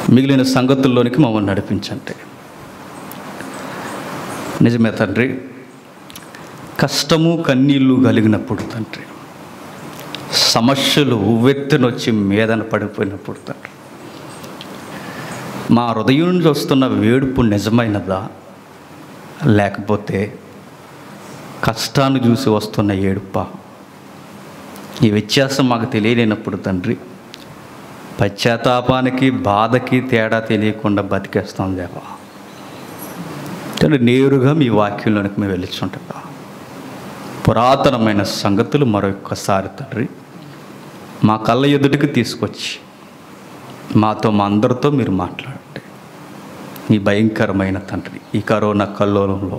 మిగిలిన సంగతుల్లోనికి మమ్మల్ని నడిపించండి నిజమే తండ్రి కష్టము కన్నీళ్ళు కలిగినప్పుడు తండ్రి సమస్యలు ఉవ్వెత్తునొచ్చి మీదన పడిపోయినప్పుడు తండ్రి మా హృదయం నుంచి వస్తున్న వేడుపు నిజమైనదా లేకపోతే కష్టాన్ని చూసి వస్తున్న ఏడుప ఈ వ్యత్యాసం మాకు తెలియలేనప్పుడు తండ్రి పశ్చాత్తాపానికి బాధకి తేడా తెలియకుండా బతికేస్తాం దేవా తండ్రి నేరుగా మీ వాక్యంలోనికి మేము వెళ్ళిచుంటా పురాతనమైన సంగతులు మరొకసారి తండ్రి మా కళ్ళ ఎదుటికి తీసుకొచ్చి మాతో మా అందరితో మీరు మాట్లాడండి ఈ భయంకరమైన తండ్రి ఈ కరోనా కల్లోలంలో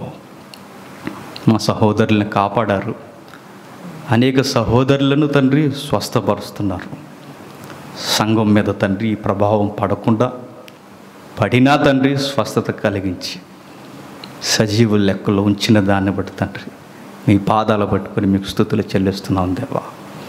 మా సహోదరులను కాపాడారు అనేక సహోదరులను తండ్రి స్వస్థపరుస్తున్నారు సంఘం మీద తండ్రి ఈ ప్రభావం పడకుండా పడినా తండ్రి స్వస్థత కలిగించి సజీవుల లెక్కలో ఉంచిన దాన్ని బట్టి తండ్రి మీ పాదాలు పట్టుకొని మీకు స్థుతులు చెల్లిస్తున్నాం దేవా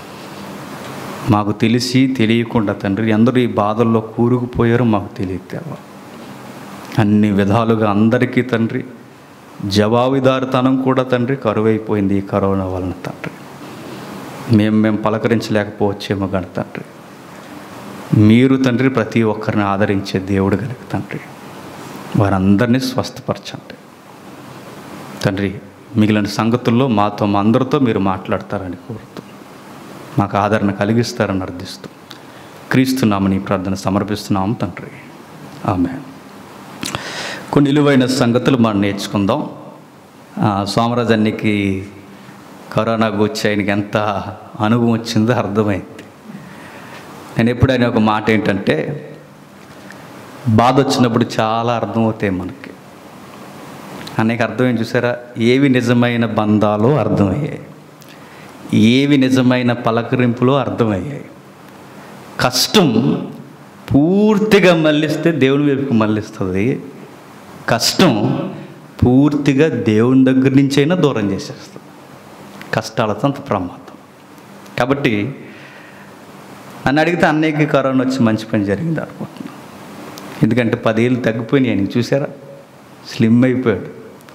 మాకు తెలిసి తెలియకుండా తండ్రి అందరూ ఈ బాధల్లో కూరుకుపోయారో మాకు తెలియదు దేవా అన్ని విధాలుగా అందరికీ తండ్రి జవాబుదారితనం కూడా తండ్రి కరువైపోయింది ఈ కరోనా వలన తండ్రి మేము మేము పలకరించలేకపోవచ్చేమో కానీ తండ్రి మీరు తండ్రి ప్రతి ఒక్కరిని ఆదరించే దేవుడు కనుక తండ్రి వారందరినీ స్వస్థపరచండి తండ్రి మిగిలిన సంగతుల్లో మాతో మా అందరితో మీరు మాట్లాడతారని కోరుతూ మాకు ఆదరణ కలిగిస్తారని అర్థిస్తూ క్రీస్తున్నామని ఈ ప్రార్థన సమర్పిస్తున్నాము తండ్రి ఆమె కొన్ని విలువైన సంగతులు మనం నేర్చుకుందాం ఆ, సోమరాజన్నికి కరోనా గురించి ఆయనకి ఎంత అనుభవం వచ్చిందో అర్థమైంది నేను ఎప్పుడైనా ఒక మాట ఏంటంటే బాధ వచ్చినప్పుడు చాలా అర్థమవుతాయి మనకి అనేక అర్థమేం చూసారా ఏవి నిజమైన బంధాలో అర్థమయ్యాయి ఏవి నిజమైన పలకరింపులో అర్థమయ్యాయి కష్టం పూర్తిగా మళ్ళిస్తే దేవుని వైపుకి మళ్ళిస్తుంది కష్టం పూర్తిగా దేవుని దగ్గర నుంచైనా దూరం చేసేస్తుంది కష్టాలతో అంత ప్రమాదం కాబట్టి నన్ను అడిగితే అన్నయ్యకి కరోనా వచ్చి మంచి పని జరిగింది అనుకుంటున్నాను ఎందుకంటే పదేళ్ళు తగ్గిపోయినాయి ఆయనకి చూసారా స్లిమ్ అయిపోయాడు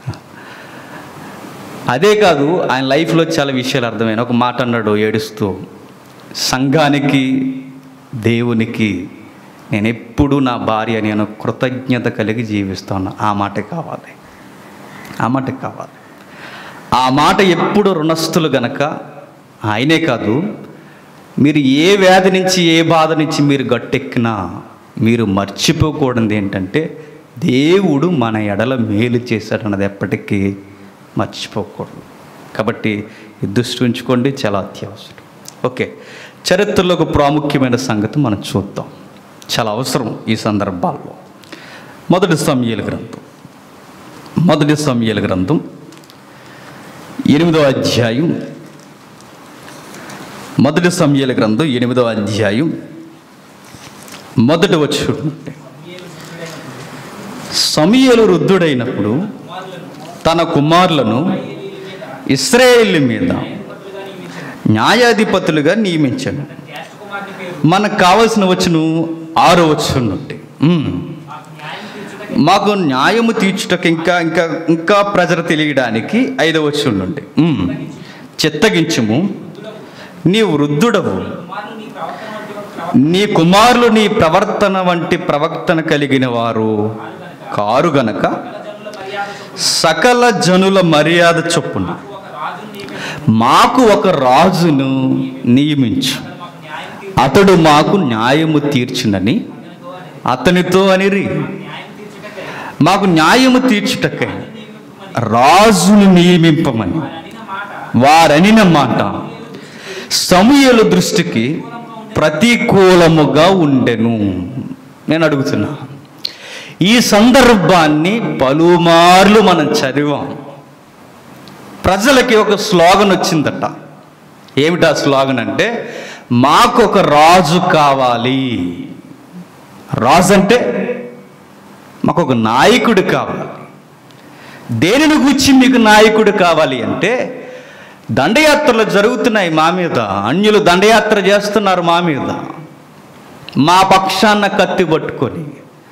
అదే కాదు ఆయన లైఫ్లో చాలా విషయాలు అర్థమైన ఒక మాట అన్నాడు ఏడుస్తూ సంఘానికి దేవునికి నేను ఎప్పుడు నా భార్య నేను కృతజ్ఞత కలిగి జీవిస్తాను ఆ మాటే కావాలి ఆ మాటే కావాలి ఆ మాట ఎప్పుడు రుణస్థులు గనక ఆయనే కాదు మీరు ఏ వ్యాధి నుంచి ఏ బాధ నుంచి మీరు గట్టెక్కినా మీరు మర్చిపోకూడదు ఏంటంటే దేవుడు మన ఎడల మేలు చేశాడన్నది ఎప్పటికీ మర్చిపోకూడదు కాబట్టి ఈ దృష్టి ఉంచుకోండి చాలా అత్యవసరం ఓకే చరిత్రలో ఒక ప్రాముఖ్యమైన సంగతి మనం చూద్దాం చాలా అవసరం ఈ సందర్భాల్లో మొదటి సమయల గ్రంథం మొదటి సమయల గ్రంథం ఎనిమిదో అధ్యాయం మొదటి సమయల గ్రంథం ఎనిమిదో అధ్యాయం మొదటి వచ్చు సమయలు వృద్ధుడైనప్పుడు తన కుమారులను ఇస్రాయేల్ మీద న్యాయాధిపతులుగా నియమించాను మనకు కావలసిన వచ్చును ఆరో వచ్చు నుండి మాకు న్యాయము తీర్చుటకు ఇంకా ఇంకా ఇంకా ప్రజలు తెలియడానికి ఐదో వచ్చు నుండి చిత్తగించుము నీ వృద్ధుడవు నీ కుమారులు నీ ప్రవర్తన వంటి ప్రవర్తన కలిగిన వారు కారు గనక సకల జనుల మర్యాద చొప్పున మాకు ఒక రాజును నియమించు అతడు మాకు న్యాయము తీర్చునని అతనితో అనిరి మాకు న్యాయము తీర్చుటకై రాజును నియమింపమని వారనిన మాట సమూహల దృష్టికి ప్రతికూలముగా ఉండెను నేను అడుగుతున్నా ఈ సందర్భాన్ని పలుమార్లు మనం చదివాం ప్రజలకి ఒక స్లోగన్ వచ్చిందట ఏమిటా స్లోగన్ అంటే మాకు ఒక రాజు కావాలి రాజు అంటే మాకు ఒక నాయకుడు కావాలి దేనిని గురించి మీకు నాయకుడు కావాలి అంటే దండయాత్రలు జరుగుతున్నాయి మా మీద అన్యులు దండయాత్ర చేస్తున్నారు మా మీద మా పక్షాన్న కత్తి పట్టుకొని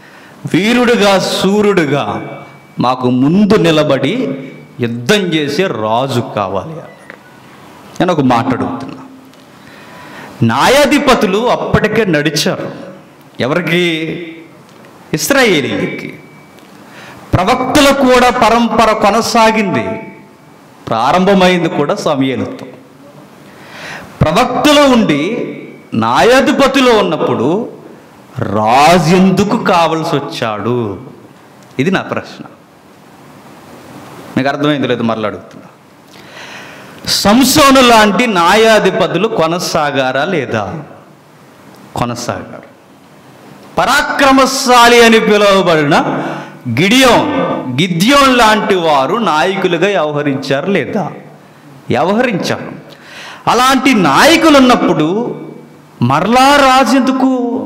వీరుడుగా సూర్యుడుగా మాకు ముందు నిలబడి యుద్ధం చేసే రాజు కావాలి అన్నాడు నేను ఒక మాట అడుగుతున్నా న్యాయాధిపతులు అప్పటికే నడిచారు ఎవరికి ఇస్రాయేలీలకి ప్రవక్తలు కూడా పరంపర కొనసాగింది ప్రారంభమైంది కూడా సమయలతో ప్రవక్తలు ఉండి న్యాయాధిపతిలో ఉన్నప్పుడు రాజు ఎందుకు కావలసి వచ్చాడు ఇది నా ప్రశ్న మీకు అర్థమైంది లేదు మరలా అడుగుతున్నా సంసోను లాంటి న్యాయాధిపతులు కొనసాగారా లేదా కొనసాగారు పరాక్రమశాలి అని పిలువబడిన గిడియోన్ గిద్యోన్ లాంటి వారు నాయకులుగా వ్యవహరించారు లేదా వ్యవహరించారు అలాంటి నాయకులు ఉన్నప్పుడు మరలా రాజు ఎందుకు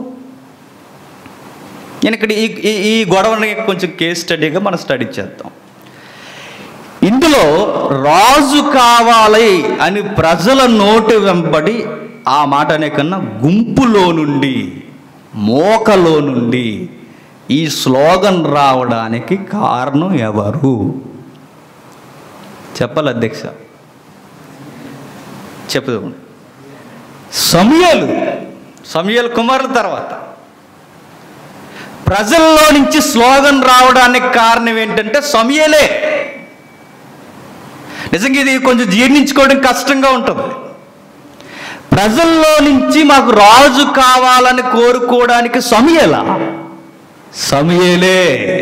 నేను ఇక్కడ ఈ ఈ- ఈ గొడవని కొంచెం కేస్ స్టడీగా మనం స్టడీ చేద్దాం ఇందులో రాజు కావాలి అని ప్రజల నోటి వెంబడి ఆ మాట అనే కన్నా గుంపులో నుండి మోకలో నుండి ఈ స్లోగన్ రావడానికి కారణం ఎవరు చెప్పాలి అధ్యక్ష చెప్తాం సమయాలు సమయాలు కుమారుల తర్వాత ప్రజల్లో నుంచి స్లోగన్ రావడానికి కారణం ఏంటంటే సమయలే నిజంగా ఇది కొంచెం జీర్ణించుకోవడం కష్టంగా ఉంటుంది ప్రజల్లో నుంచి మాకు రాజు కావాలని కోరుకోవడానికి సమయలా సమయలే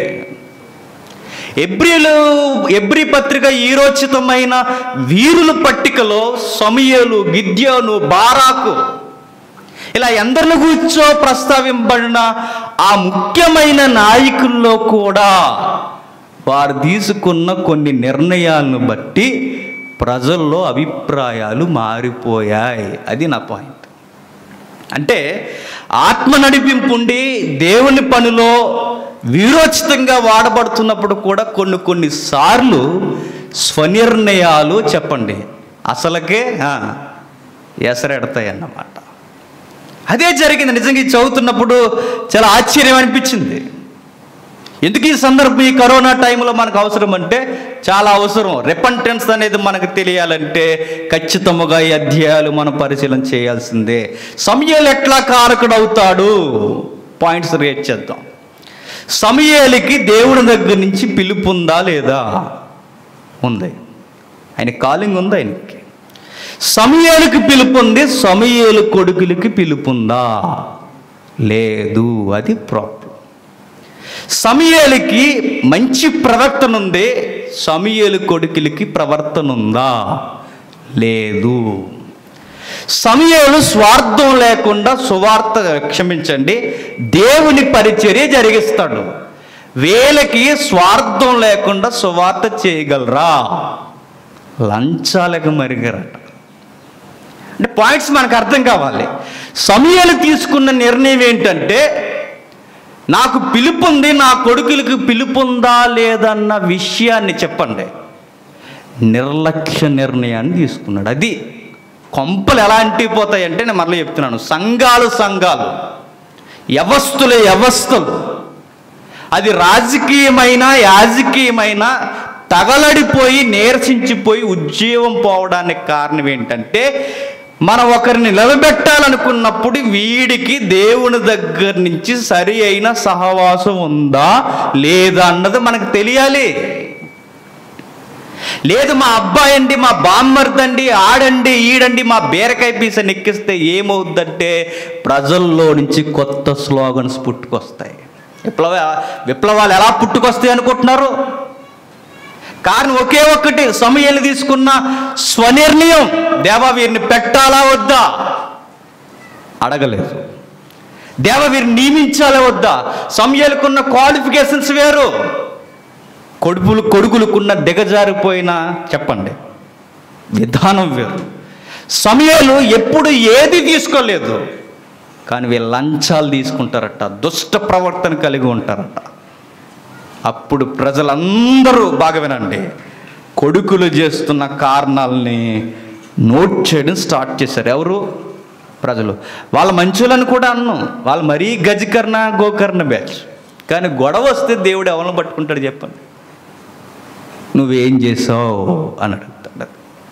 ఎబ్రిలు ఎబ్రి పత్రిక ఈరోచితమైన వీరుల పట్టికలో సమయలు గిద్యోను బారాకు ఇలా ఎందరిని కూర్చో ప్రస్తావింపబడిన ఆ ముఖ్యమైన నాయకుల్లో కూడా వారు తీసుకున్న కొన్ని నిర్ణయాలను బట్టి ప్రజల్లో అభిప్రాయాలు మారిపోయాయి అది నా పాయింట్ అంటే ఆత్మ నడిపింపు ఉండి దేవుని పనిలో వీరోచితంగా వాడబడుతున్నప్పుడు కూడా కొన్ని కొన్ని సార్లు స్వనిర్ణయాలు చెప్పండి అసలకే ఆ, ఎసరెడతాయి అన్నమాట అదే జరిగింది నిజంగా ఇది చదువుతున్నప్పుడు చాలా ఆశ్చర్యం అనిపించింది ఎందుకు ఈ సందర్భం ఈ కరోనా టైంలో మనకు అవసరం అంటే చాలా అవసరం రిపంటెన్స్ అనేది మనకు తెలియాలంటే ఖచ్చితంగా ఈ అధ్యాయాలు మనం పరిశీలన చేయాల్సిందే సమయాలు ఎట్లా కారకుడు అవుతాడు పాయింట్స్ రేట్ చేద్దాం సమయాలకి దేవుడి దగ్గర నుంచి పిలుపు ఉందా లేదా ఉంది ఆయన కాలింగ్ ఉంది ఆయనకి సమయాలకు పిలుపు ఉంది సమయాలు కొడుకులకి పిలుపుందా లేదు అది ప్రాబ్లం సమయాలకి మంచి ప్రవర్తన ఉంది సమయాలు కొడుకులకి ప్రవర్తన ఉందా లేదు సమయాలు స్వార్థం లేకుండా సువార్త క్షమించండి దేవుని పరిచర్య జరిగిస్తాడు వేలకి స్వార్థం లేకుండా సువార్త చేయగలరా లంచాలకు మరిగరట అంటే పాయింట్స్ మనకు అర్థం కావాలి సమయాలు తీసుకున్న నిర్ణయం ఏంటంటే నాకు పిలుపు ఉంది నా కొడుకులకు పిలుపు ఉందా లేదన్న విషయాన్ని చెప్పండి నిర్లక్ష్య నిర్ణయాన్ని తీసుకున్నాడు అది కొంపలు ఎలా అంటిపోతాయంటే నేను మరలా చెప్తున్నాను సంఘాలు సంఘాలు వ్యవస్థలు వ్యవస్థలు అది రాజకీయమైన యాజకీయమైన తగలడిపోయి నీరసించిపోయి ఉద్యోగం పోవడానికి కారణం ఏంటంటే మనం ఒకరిని నిలబెట్టాలనుకున్నప్పుడు వీడికి దేవుని దగ్గర నుంచి సరి అయిన సహవాసం ఉందా లేదా అన్నది మనకు తెలియాలి లేదు మా అబ్బాయి అండి మా బామ్మర్దండి ఆడండి ఈడండి మా బీరకాయ పీస నెక్కిస్తే ఏమవుద్దంటే ప్రజల్లో నుంచి కొత్త స్లోగన్స్ పుట్టుకొస్తాయి విప్లవ విప్లవాలు ఎలా పుట్టుకొస్తాయి అనుకుంటున్నారు కారణం ఒకే ఒక్కటి సమయాలు తీసుకున్న స్వనిర్ణయం దేవా వీరిని పెట్టాలా వద్దా అడగలేదు దేవ వీరిని నియమించాలా వద్దా సమయాలకున్న క్వాలిఫికేషన్స్ వేరు కొడుకులు కొడుకులకున్న దిగజారిపోయిన చెప్పండి విధానం వేరు సమయాలు ఎప్పుడు ఏది తీసుకోలేదు కానీ వీళ్ళు లంచాలు తీసుకుంటారట దుష్ట ప్రవర్తన కలిగి ఉంటారట అప్పుడు ప్రజలందరూ బాగా వినండి కొడుకులు చేస్తున్న కారణాలని నోట్ చేయడం స్టార్ట్ చేశారు ఎవరు ప్రజలు వాళ్ళ మంచులను కూడా అన్నం వాళ్ళు మరీ గజకర్ణ గోకర్ణ బ్యాచ్ కానీ గొడవ వస్తే దేవుడు ఎవరిని పట్టుకుంటాడు చెప్పండి నువ్వేం చేసావు అని అడుగుతాడు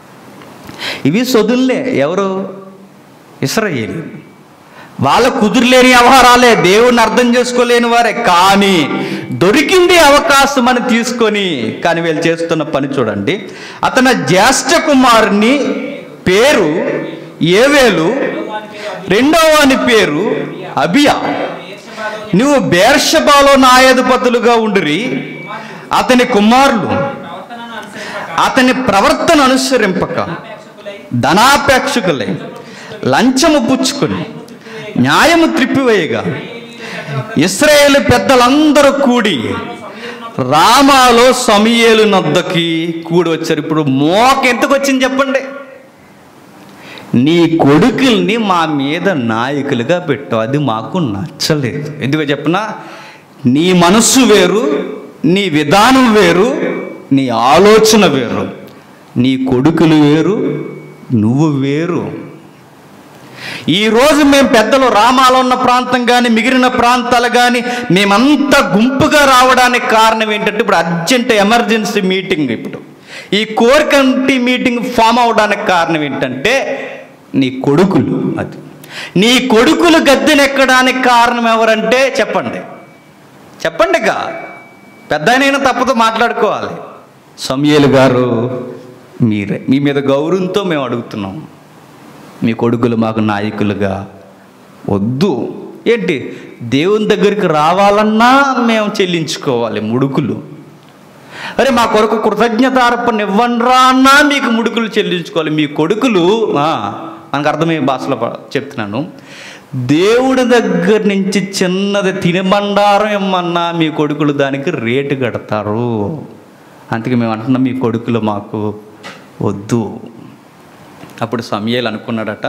ఇవి సొదుల్లే ఎవరు ఇస్రాయేలు వాళ్ళ కుదురులేని వ్యవహారాలే దేవుణ్ణి అర్థం చేసుకోలేని వారే కానీ దొరికింది అవకాశం అని తీసుకొని కానీ వీళ్ళు చేస్తున్న పని చూడండి అతని జ్యేష్ఠ కుమారుని పేరు ఏవేలు రెండవ వాని పేరు అబియా నువ్వు బేర్షబాలో నాయధిపతులుగా ఉండిరి అతని కుమారులు ప్రవర్తనను అనుసరింపక అతని ప్రవర్తన అనుసరింపక అపేక్షకులై ధనాపేక్షకులై లంచము పుచ్చుకొని న్యాయము త్రిప్పివేయగా ఇస్రాయేల్ పెద్దలందరూ కూడి రామాలో సమయేలు నద్దకి కూడి వచ్చారు ఇప్పుడు మోక ఎందుకు వచ్చింది చెప్పండి నీ కొడుకుల్ని మా మీద నాయకులుగా పెట్టావు అది మాకు నచ్చలేదు ఎందుకో చెప్పనా నీ మనస్సు వేరు నీ విధానం వేరు నీ ఆలోచన వేరు నీ కొడుకులు వేరు నువ్వు వేరు ఈరోజు మేము పెద్దలు రామాలో ఉన్న ప్రాంతం కానీ మిగిలిన ప్రాంతాలు కానీ మేమంతా గుంపుగా రావడానికి కారణం ఏంటంటే ఇప్పుడు అర్జెంట్ ఎమర్జెన్సీ మీటింగ్ ఇప్పుడు ఈ కోర్ కమిటీ మీటింగ్ ఫామ్ అవడానికి కారణం ఏంటంటే నీ కొడుకులు అది నీ కొడుకులు గద్దెనెక్కడానికి కారణం ఎవరంటే చెప్పండి చెప్పండిగా పెద్దనైనా తప్పదు మాట్లాడుకోవాలి సమయలు గారు మీరే మీ మీద గౌరవంతో మేము అడుగుతున్నాం మీ కొడుకులు మాకు నాయకులుగా వద్దు ఏంటి దేవుని దగ్గరికి రావాలన్నా మేము చెల్లించుకోవాలి ముడుకులు అరే మా కొరకు కృతజ్ఞతార్పణ ఇవ్వండిరా అన్నా మీకు ముడుకులు చెల్లించుకోవాలి మీ కొడుకులు ఆ, మనకు అర్థమయ్యే భాషలో ప- చెప్తున్నాను దేవుడి దగ్గర నుంచి చిన్నది తినబండారం ఇమ్మన్నా మీ కొడుకులు దానికి రేటు కడతారు అందుకే మేము అంటున్నాం మీ కొడుకులు మాకు వద్దు అప్పుడు సమయాలు అనుకున్నాడట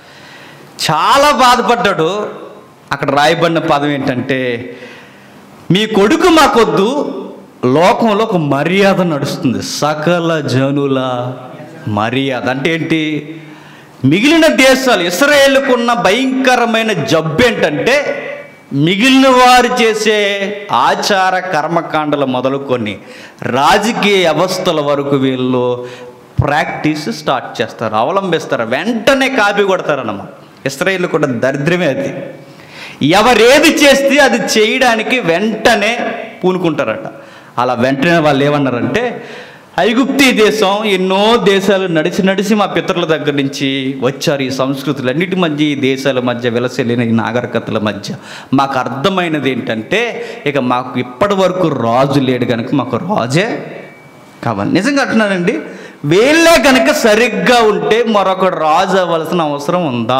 చాలా బాధపడ్డాడు అక్కడ రాయబడిన పదం ఏంటంటే మీ కొడుకు మాకొద్దు లోకంలో ఒక మర్యాద నడుస్తుంది సకల జనుల మర్యాద అంటే ఏంటి మిగిలిన దేశాలు ఇస్రాయేల్కు ఉన్న భయంకరమైన జబ్బు ఏంటంటే మిగిలిన వారు చేసే ఆచార కర్మకాండలు మొదలుకొని రాజకీయ వ్యవస్థల వరకు వీళ్ళు ప్రాక్టీస్ స్టార్ట్ చేస్తారు అవలంబిస్తారు వెంటనే కాపీ కొడతారన్నమాట ఇస్రాయేల్ కూడా దరిద్రమే అది ఎవరేది చేస్తే అది చేయడానికి వెంటనే పూనుకుంటారట అలా వెంటనే వాళ్ళు ఏమన్నారంటే ఐగుప్తీ దేశం ఎన్నో దేశాలు నడిచి నడిచి మా పితరుల దగ్గర నుంచి వచ్చారు ఈ సంస్కృతులు అన్నిటి మధ్య ఈ దేశాల మధ్య విలసెల్లిన ఈ నాగరికతల మధ్య మాకు అర్థమైనది ఏంటంటే ఇక మాకు ఇప్పటి వరకు రాజు లేడు కనుక మాకు రాజే కావాలి నిజంగా అంటున్నానండి వీళ్ళే కనుక సరిగ్గా ఉంటే మరొక రాజు అవ్వాల్సిన అవసరం ఉందా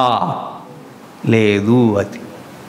లేదు అది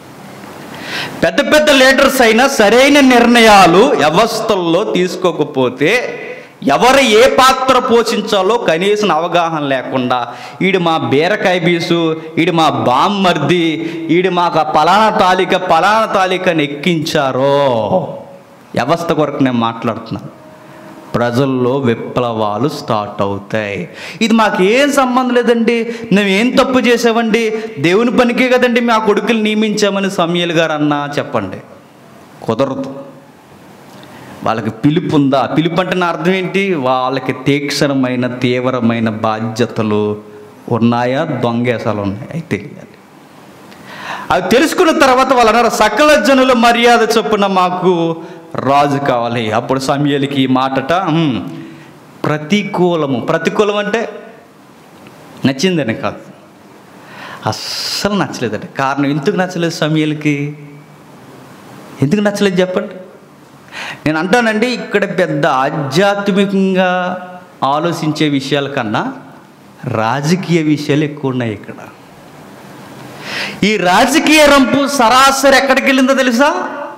పెద్ద పెద్ద లీడర్స్ అయినా సరైన నిర్ణయాలు వ్యవస్థల్లో తీసుకోకపోతే ఎవరు ఏ పాత్ర పోషించాలో కనీసం అవగాహన లేకుండా ఈడు మా బీరకాయ బీసు ఈడు మా బామ్మర్ది ఈడు మాకు ఆ పలానా తాలిక పలానా తాలికని ఎక్కించారో వ్యవస్థ కొరకు నేను మాట్లాడుతున్నాను ప్రజల్లో విప్లవాలు స్టార్ట్ అవుతాయి ఇది మాకు ఏం సంబంధం లేదండి మేము ఏం తప్పు చేసామండి దేవుని పనికే కదండి మా కొడుకులు నియమించామని సమయలు గారు అన్నా చెప్పండి కుదరదు వాళ్ళకి పిలుపు ఉందా పిలుపు అంటే నా అర్థం ఏంటి వాళ్ళకి తీక్షణమైన తీవ్రమైన బాధ్యతలు ఉన్నాయా దొంగేసాలు ఉన్నాయి అయితే తెలియాలి అవి తెలుసుకున్న తర్వాత వాళ్ళు అన్నారు సకల జనుల మర్యాద చొప్పున మాకు రాజు కావాలి అప్పుడు సమయాలకి ఈ మాటట "ఉమ్, ప్రతికూలము ప్రతికూలం అంటే నచ్చిందని కాదు అస్సలు నచ్చలేదండి కారణం ఎందుకు నచ్చలేదు సమయాలకి ఎందుకు నచ్చలేదు చెప్పండి నేను అంటానండి ఇక్కడ పెద్ద ఆధ్యాత్మికంగా ఆలోచించే విషయాల కన్నా రాజకీయ విషయాలు ఎక్కువ ఉన్నాయి ఇక్కడ ఈ రాజకీయ రంపు సరాసరి ఎక్కడికి వెళ్ళిందో తెలుసా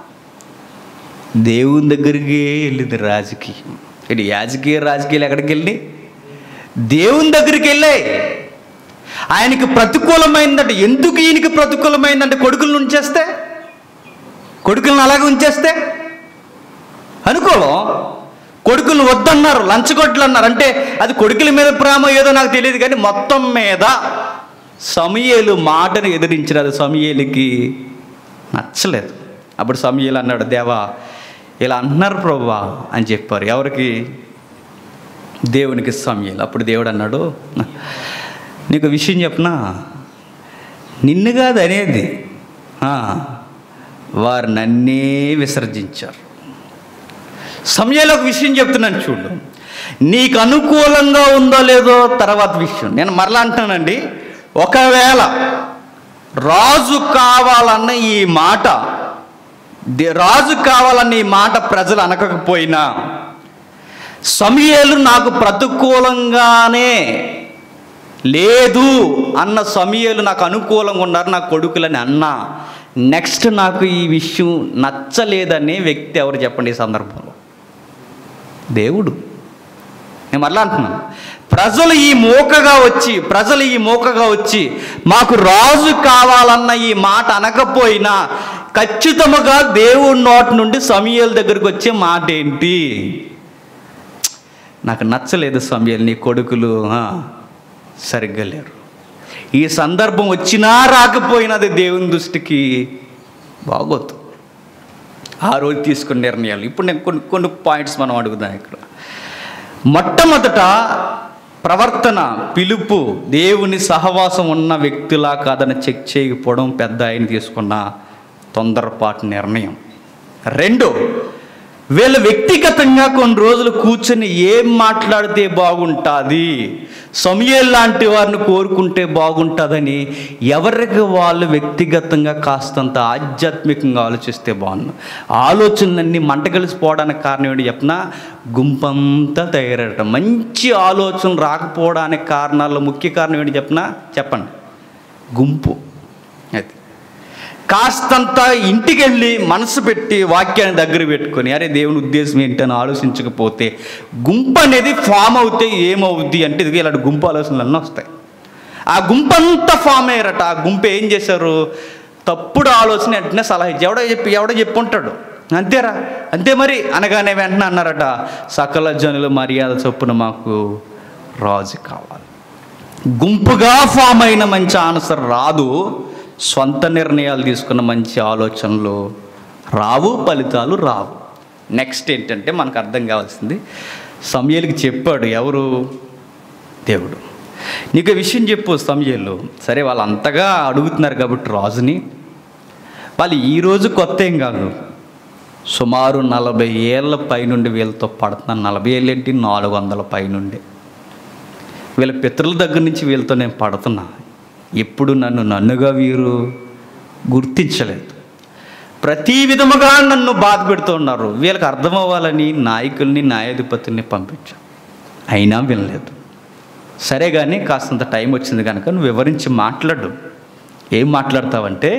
దేవుని దగ్గరికి వెళ్ళింది రాజకీయం ఇది రాజకీయ రాజకీయాలు ఎక్కడికి వెళ్ళి దేవుని దగ్గరికి వెళ్ళాయి ఆయనకి ప్రతికూలమైందంటే ఎందుకు ఈయనకి ప్రతికూలమైందంటే కొడుకులను ఉంచేస్తే కొడుకులను అలాగే ఉంచేస్తే అనుకోలో కొడుకులు వద్దన్నారు లంచగొడ్లు అన్నారు అంటే అది కొడుకుల మీద ప్రేమ ఏదో నాకు తెలియదు కానీ మొత్తం మీద సమయేలు మాటను ఎదిరించిన అది సమయేలుకి నచ్చలేదు అప్పుడు సమీలు అన్నాడు దేవా ఇలా అంటున్నారు ప్రభువా అని చెప్పారు ఎవరికి దేవునికి సమయాలు అప్పుడు దేవుడు అన్నాడు నీకు విషయం చెప్పనా నిన్ను కాదు అనేది ఆ, వారు నన్నే విసర్జించారు సమయాలు ఒక విషయం చెప్తున్నాను చూడు నీకు అనుకూలంగా ఉందో లేదో తర్వాత విషయం నేను మరలా అంటున్నానండి ఒకవేళ రాజు కావాలన్న ఈ మాట దే- రాజు కావాలన్న ఈ మాట ప్రజలు అనకపోయినా సమయలు నాకు ప్రతికూలంగానే లేదు అన్న సమయలు నాకు అనుకూలంగా ఉన్నారు నా కొడుకులని అన్నా నెక్స్ట్ నాకు ఈ విషయం నచ్చలేదనే వ్యక్తి ఎవరు చెప్పండి ఈ సందర్భంలో దేవుడు నేను మరలా అంటున్నాను ప్రజలు ఈ మూకగా వచ్చి ప్రజలు ఈ మూకగా వచ్చి మాకు రాజు కావాలన్న ఈ మాట అనకపోయినా ఖచ్చితముగా దేవుడి నోటి నుండి సమయాల దగ్గరికి వచ్చే మాట ఏంటి నాకు నచ్చలేదు సమయాలు నీ కొడుకులు ఆ, సరిగ్గా లేరు ఈ సందర్భం వచ్చినా రాకపోయినది దేవుని దృష్టికి బాగోదు ఆ రోజు తీసుకున్న నిర్ణయాలు ఇప్పుడు నేను కొన్ని కొన్ని పాయింట్స్ మనం అడుగుదాం ఇక్కడ మొట్టమొదట ప్రవర్తన పిలుపు దేవుని సహవాసం ఉన్న వ్యక్తిలా కాదని చెక్ చేయకపోవడం పెద్ద ఆయన తీసుకున్న తొందరపాటు నిర్ణయం రెండు వీళ్ళు వ్యక్తిగతంగా కొన్ని రోజులు కూర్చొని ఏం మాట్లాడితే బాగుంటుంది సమయం లాంటి వారిని కోరుకుంటే బాగుంటుందని ఎవరికి వాళ్ళు వ్యక్తిగతంగా కాస్తంత ఆధ్యాత్మికంగా ఆలోచిస్తే బాగుండు ఆలోచనలన్నీ మంట కలిసిపోవడానికి కారణం ఏంటి చెప్పిన గుంపంతా తయారడటం మంచి ఆలోచన రాకపోవడానికి కారణాల్లో ముఖ్య కారణం ఏంటి చెప్పిన చెప్పండి గుంపు అది కాస్తంత ఇంటికి వెళ్ళి మనసు పెట్టి వాక్యాన్ని దగ్గర పెట్టుకొని అరే దేవుని ఉద్దేశం ఏంటని ఆలోచించకపోతే గుంపు అనేది ఫామ్ అవుతే ఏమవుద్ది అంటే ఇది ఇలాంటి గుంపు ఆలోచనలు అన్నీ వస్తాయి ఆ గుంపు అంతా ఫామ్ అయ్యారట ఆ గుంపు ఏం చేశారు తప్పుడు ఆలోచన వెంటనే సలహా ఇచ్చి ఎవడో చెప్పి ఎవడో చెప్పి ఉంటాడు అంతేరా అంతే మరి అనగానే వెంటనే అన్నారట సకల జనుల మర్యాద చొప్పున మాకు రాజు కావాలి గుంపుగా ఫామ్ అయిన మంచి ఆన్సర్ రాదు సొంత నిర్ణయాలు తీసుకున్న మంచి ఆలోచనలు రావు ఫలితాలు రావు నెక్స్ట్ ఏంటంటే మనకు అర్థం కావాల్సింది సమయలకి చెప్పాడు ఎవరు దేవుడు నీకు విషయం చెప్పు సమయలు సరే వాళ్ళు అంతగా అడుగుతున్నారు కాబట్టి రాజుని వాళ్ళు ఈరోజు కొత్త ఏం కాదు సుమారు నలభై ఏళ్ళ పైనుండి వీళ్ళతో పడుతున్నాను నలభై ఏళ్ళేంటి నాలుగు వందల పైనుండి వీళ్ళ పితరుల దగ్గర నుంచి వీళ్ళతో నేను పడుతున్నా ఎప్పుడు నన్ను నన్నుగా వీరు గుర్తించలేదు ప్రతి విధముగా నన్ను బాధ పెడుతున్నారు వీళ్ళకి అర్థమవ్వాలని నాయకుల్ని న్యాయాధిపతుల్ని పంపించాను అయినా వినలేదు సరే కానీ కాస్తంత టైం వచ్చింది కనుక నువ్వు వివరించి మాట్లాడు ఏం మాట్లాడతావంటే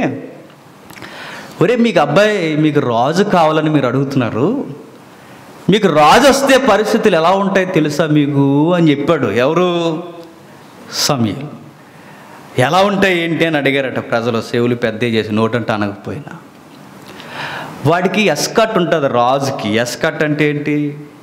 ఒరే మీకు అబ్బాయి మీకు రాజు కావాలని మీరు అడుగుతున్నారు మీకు రాజు వస్తే పరిస్థితులు ఎలా ఉంటాయో తెలుసా మీకు అని చెప్పాడు ఎవరు సమీల్ ఎలా ఉంటాయి ఏంటి అని అడిగారట ప్రజలు సేవులు పెద్ద చేసి నోటంటే అనకపోయినా వాడికి ఎస్కట్ ఉంటుంది రాజుకి ఎస్కట్ అంటే ఏంటి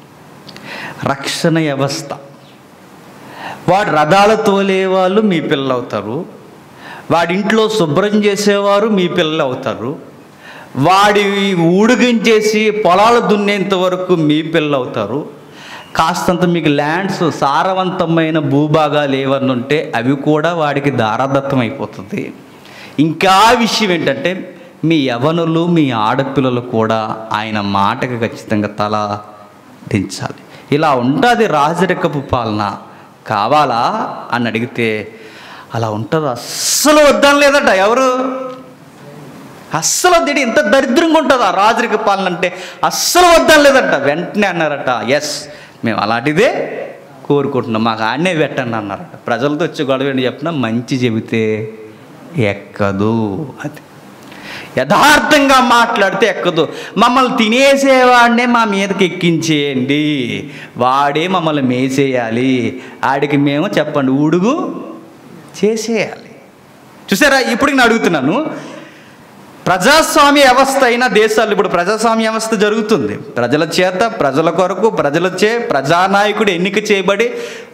రక్షణ వ్యవస్థ వాడు రథాలు తోలేవాళ్ళు మీ పిల్లలు అవుతారు వాడి ఇంట్లో శుభ్రం చేసేవారు మీ పిల్లలు అవుతారు వాడి ఊడిగించేసి పొలాలు దున్నేంత వరకు మీ పిల్లలు అవుతారు కాస్తంత మీకు ల్యాండ్స్ సారవంతమైన భూభాగాలు ఏమన్నా ఉంటే అవి కూడా వాడికి దారాదత్తం అయిపోతుంది ఇంకా విషయం ఏంటంటే మీ యవనులు మీ ఆడపిల్లలు కూడా ఆయన మాటకి ఖచ్చితంగా తల దించాలి ఇలా ఉంటుంది రాజరికపు పాలన కావాలా అని అడిగితే అలా ఉంటుంది అస్సలు వద్దని లేదట ఎవరు అస్సలు వద్దు ఇంత దరిద్రంగా ఉంటుందా రాజరిక పాలన అంటే అస్సలు వద్దని లేదట వెంటనే అన్నారట ఎస్ మేము అలాంటిదే కోరుకుంటున్నాం మాకు ఆడనే పెట్టండి అన్నారట ప్రజలతో వచ్చి గొడవ ఏంటి చెప్పినా మంచి చెబితే ఎక్కదు అది యథార్థంగా మాట్లాడితే ఎక్కదు మమ్మల్ని తినేసేవాడినే మా మీదకి ఎక్కించేయండి వాడే మమ్మల్ని మేసేయాలి ఆడికి మేము చెప్పండి ఉడుగు చేసేయాలి చూసారా ఇప్పుడు నేను అడుగుతున్నాను ప్రజాస్వామ్య వ్యవస్థ అయిన దేశాలు ఇప్పుడు ప్రజాస్వామ్య వ్యవస్థ జరుగుతుంది ప్రజల చేత ప్రజల కొరకు ప్రజలచే ప్రజానాయకుడు ఎన్నిక చేయబడి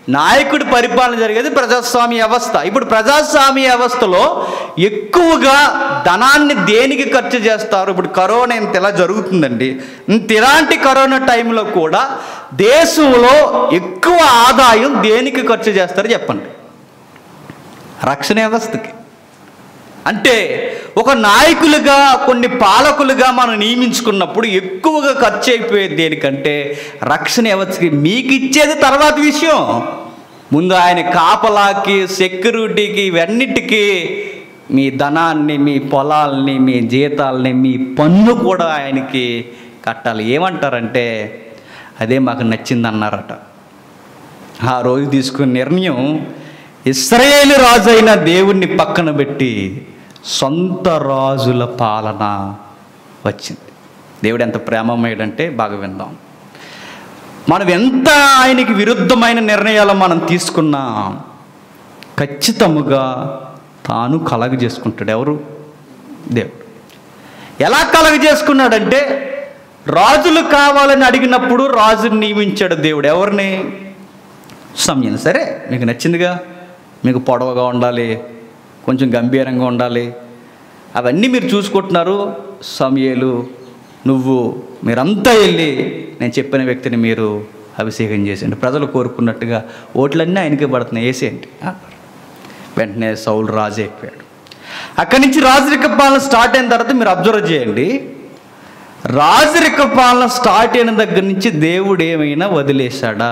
నాయకుడి పరిపాలన జరిగేది ప్రజాస్వామ్య వ్యవస్థ ఇప్పుడు ప్రజాస్వామ్య వ్యవస్థలో ఎక్కువగా ధనాన్ని దేనికి ఖర్చు చేస్తారు ఇప్పుడు కరోనా ఇంత ఇలా జరుగుతుందండి ఇంత ఇలాంటి కరోనా టైంలో కూడా దేశంలో ఎక్కువ ఆదాయం దేనికి ఖర్చు చేస్తారో చెప్పండి రక్షణ వ్యవస్థకి అంటే ఒక నాయకులుగా కొన్ని పాలకులుగా మనం నియమించుకున్నప్పుడు ఎక్కువగా ఖర్చు అయిపోయేది దేనికంటే రక్షణ వ్యవస్థకి మీకు ఇచ్చేది తర్వాత విషయం ముందు ఆయన కాపలాకి సెక్యూరిటీకి ఇవన్నిటికీ మీ ధనాన్ని మీ పొలాల్ని మీ జీతాల్ని మీ పన్ను కూడా ఆయనకి కట్టాలి ఏమంటారంటే అదే మాకు నచ్చింది అన్నారట ఆ రోజు తీసుకున్న నిర్ణయం ఇస్రాయేలు రాజు అయిన దేవుణ్ణి పక్కన పెట్టి సొంత రాజుల పాలన వచ్చింది దేవుడు ఎంత ప్రేమమయ్యాడంటే బాగా విందాం మనం ఎంత ఆయనకి విరుద్ధమైన నిర్ణయాలు మనం తీసుకున్నా ఖచ్చితముగా తాను కలగ చేసుకుంటాడు ఎవరు దేవుడు ఎలా కలగ చేసుకున్నాడంటే రాజులు కావాలని అడిగినప్పుడు రాజుని నియమించాడు దేవుడు ఎవరిని సమయం సరే మీకు నచ్చిందిగా మీకు పొడవగా ఉండాలి కొంచెం గంభీరంగా ఉండాలి అవన్నీ మీరు చూసుకుంటున్నారు సమయలు నువ్వు మీరంతా వెళ్ళి నేను చెప్పిన వ్యక్తిని మీరు అభిషేకం చేసేయండి ప్రజలు కోరుకున్నట్టుగా ఓట్లన్నీ ఆయనకే పడుతున్నాయి వేసేయండి అన్నారు వెంటనే సౌలు రాజు అయిపోయాడు అక్కడి నుంచి రాజరిక పాలన స్టార్ట్ అయిన తర్వాత మీరు అబ్జర్వ్ చేయండి రాజరిక పాలన స్టార్ట్ అయిన దగ్గర నుంచి దేవుడు ఏమైనా వదిలేశాడా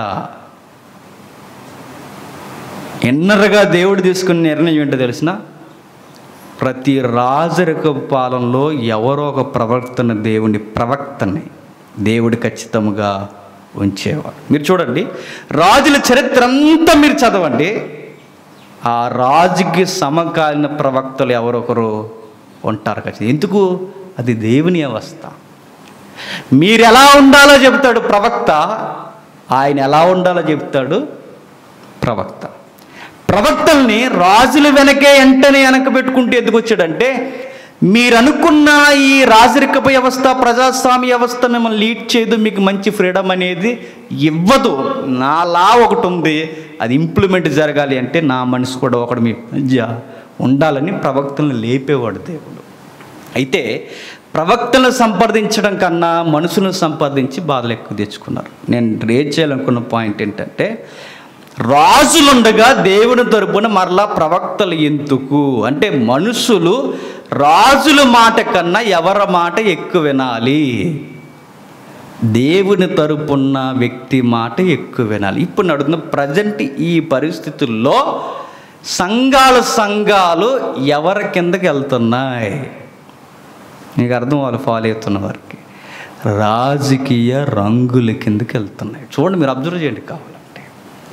ఎన్నరగా దేవుడు తీసుకున్న నిర్ణయం ఏంటో తెలిసిన ప్రతి రాజరిక పాలనలో ఎవరో ఒక ప్రవర్తన దేవుని ప్రవక్తని దేవుడు ఖచ్చితంగా ఉంచేవాడు మీరు చూడండి రాజుల చరిత్ర అంతా మీరు చదవండి ఆ రాజుకి సమకాలీన ప్రవక్తలు ఎవరొకరు ఉంటారు ఖచ్చితంగా ఎందుకు అది దేవుని అవస్థ మీరు ఎలా ఉండాలో చెబుతాడు ప్రవక్త ఆయన ఎలా ఉండాలో చెబుతాడు ప్రవక్త ప్రవక్తల్ని రాజుల వెనకే వెంటనే వెనక పెట్టుకుంటూ ఎందుకు వచ్చాడంటే మీరు అనుకున్న ఈ రాజరిక వ్యవస్థ ప్రజాస్వామ్య వ్యవస్థ మిమ్మల్ని లీడ్ చేయదు మీకు మంచి ఫ్రీడమ్ అనేది ఇవ్వదు నా లా ఒకటి ఉంది అది ఇంప్లిమెంట్ జరగాలి అంటే నా మనసు కూడా ఒకడు మీ మధ్య ఉండాలని ప్రవక్తలను లేపేవాడు దేవుడు అయితే ప్రవక్తలను సంప్రదించడం కన్నా మనుషులను సంపాదించి బాధలు ఎక్కువ తెచ్చుకున్నారు నేను రేట్ చేయాలనుకున్న పాయింట్ ఏంటంటే రాజులుండగా దేవుని తరపున మరలా ప్రవక్తలు ఎందుకు అంటే మనుషులు రాజుల మాట కన్నా ఎవరి మాట ఎక్కువ వినాలి దేవుని తరపున్న వ్యక్తి మాట ఎక్కువ వినాలి ఇప్పుడు నడుతున్న ప్రజెంట్ ఈ పరిస్థితుల్లో సంఘాలు సంఘాలు ఎవరి కిందకి వెళ్తున్నాయి నీకు అర్థం వాళ్ళు ఫాలో అవుతున్న వారికి రాజకీయ రంగుల కిందకి వెళ్తున్నాయి చూడండి మీరు అబ్జర్వ్ చేయండి కావాలంటే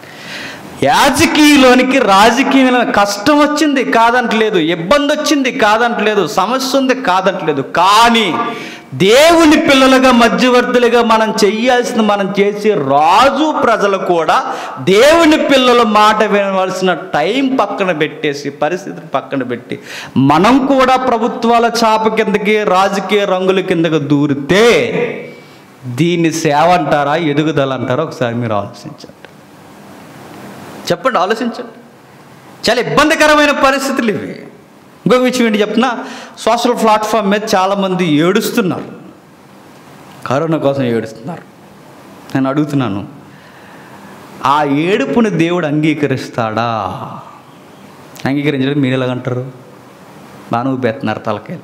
యాజకీయలోనికి రాజకీయంలో కష్టం వచ్చింది కాదంటలేదు ఇబ్బంది వచ్చింది కాదంటలేదు సమస్య ఉంది కాదంటలేదు కానీ దేవుని పిల్లలుగా మధ్యవర్తులుగా మనం చెయ్యాల్సింది మనం చేసి రాజు ప్రజలు కూడా దేవుని పిల్లల మాట వినవలసిన టైం పక్కన పెట్టేసి పరిస్థితిని పక్కన పెట్టి మనం కూడా ప్రభుత్వాల చాప కిందకి రాజకీయ రంగుల కిందకి దూరితే దీన్ని సేవ అంటారా ఎదుగుదల అంటారా ఒకసారి మీరు ఆలోచించండి చెప్పండి ఆలోచించండి చాలా ఇబ్బందికరమైన పరిస్థితులు ఇవి ఇంకొక విషయం ఏంటి చెప్తున్నా సోషల్ ప్లాట్ఫామ్ మీద చాలామంది ఏడుస్తున్నారు కరోనా కోసం ఏడుస్తున్నారు నేను అడుగుతున్నాను ఆ ఏడుపుని దేవుడు అంగీకరిస్తాడా అంగీకరించడం మీరు ఎలాగంటారు బాను పెడుతున్నారు తలకాయలు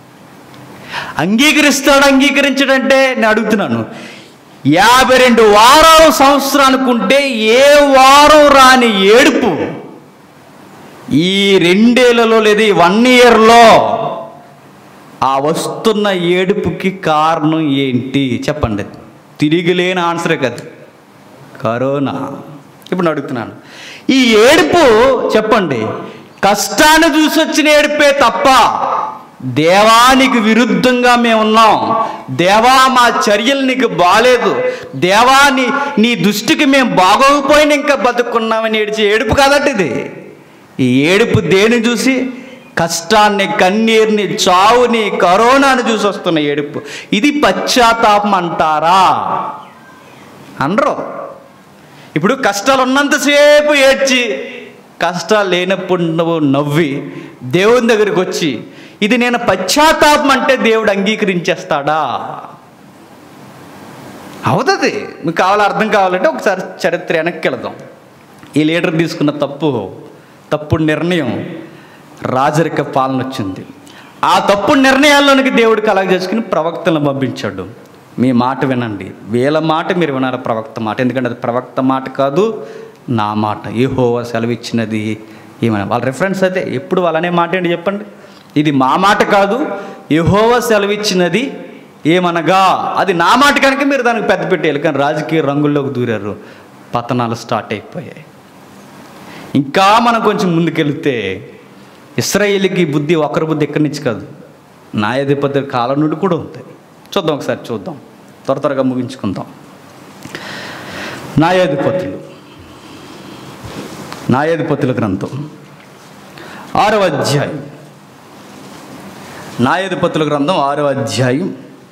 అంగీకరిస్తాడు అంగీకరించడంటే నేను అడుగుతున్నాను యాభై రెండు వారాలు సంవత్సరానికి ఉంటే ఏ వారం రాని ఏడుపు ఈ రెండేళ్లలో లేదా ఈ వన్ ఇయర్లో ఆ వస్తున్న ఏడుపుకి కారణం ఏంటి చెప్పండి తిరిగి లేని ఆన్సరే కదా కరోనా ఇప్పుడు నేను అడుగుతున్నాను ఈ ఏడుపు చెప్పండి కష్టాన్ని చూసి వచ్చిన ఏడుపే తప్ప దేవానికి విరుద్ధంగా మేము ఉన్నాం దేవా మా చర్యలు నీకు బాలేదు దేవా నీ నీ దృష్టికి మేము బాగోకపోయినా ఇంకా బతుకున్నామని ఏడిచి ఏడుపు కాదట ఇది ఈ ఏడుపు దేని చూసి కష్టాన్ని కన్నీరుని చావుని కరోనాని చూసి వస్తున్న ఏడుపు ఇది పశ్చాత్తాపం అంటారా అనరు ఇప్పుడు కష్టాలు ఉన్నంతసేపు ఏడ్చి కష్టాలు లేనప్పుడు నువ్వు నవ్వి దేవుని దగ్గరికి వచ్చి ఇది నేను పశ్చాత్తాపం అంటే దేవుడు అంగీకరించేస్తాడా అవుతుంది మీకు కావాలి అర్థం కావాలంటే ఒకసారి చరిత్ర వెనక్కి వెళదాం ఈ లీడర్ తీసుకున్న తప్పు తప్పుడు నిర్ణయం రాజరిక పాలన వచ్చింది ఆ తప్పుడు నిర్ణయాల్లోనికి దేవుడు కలగ చేసుకుని ప్రవక్తలను పంపించాడు మీ మాట వినండి వీళ్ళ మాట మీరు వినాలి ప్రవక్త మాట ఎందుకంటే అది ప్రవక్త మాట కాదు నా మాట ఏ హోవా సెలవిచ్చినది ఏమని వాళ్ళ రిఫరెన్స్ అయితే ఎప్పుడు వాళ్ళనే మాట ఏంటి చెప్పండి ఇది మా మాట కాదు యహోవా సెలవిచ్చినది ఏమనగా అది నా మాట కనుక మీరు దానికి పెద్ద పెట్టేయాలి కానీ రాజకీయ రంగుల్లోకి దూరారు పతనాలు స్టార్ట్ అయిపోయాయి ఇంకా మనం కొంచెం ముందుకెళ్తే ఇస్రాయేలీకి బుద్ధి ఒకరి బుద్ధి ఎక్కడి నుంచి కాదు న్యాయాధిపతి కాలం నుండి కూడా ఉంది చూద్దాం ఒకసారి చూద్దాం త్వర త్వరగా ముగించుకుందాం న్యాయాధిపతులు న్యాయాధిపతుల గ్రంథం ఆరవ అధ్యాయం న్యాయాధిపతుల గ్రంథం ఆరవ అధ్యాయం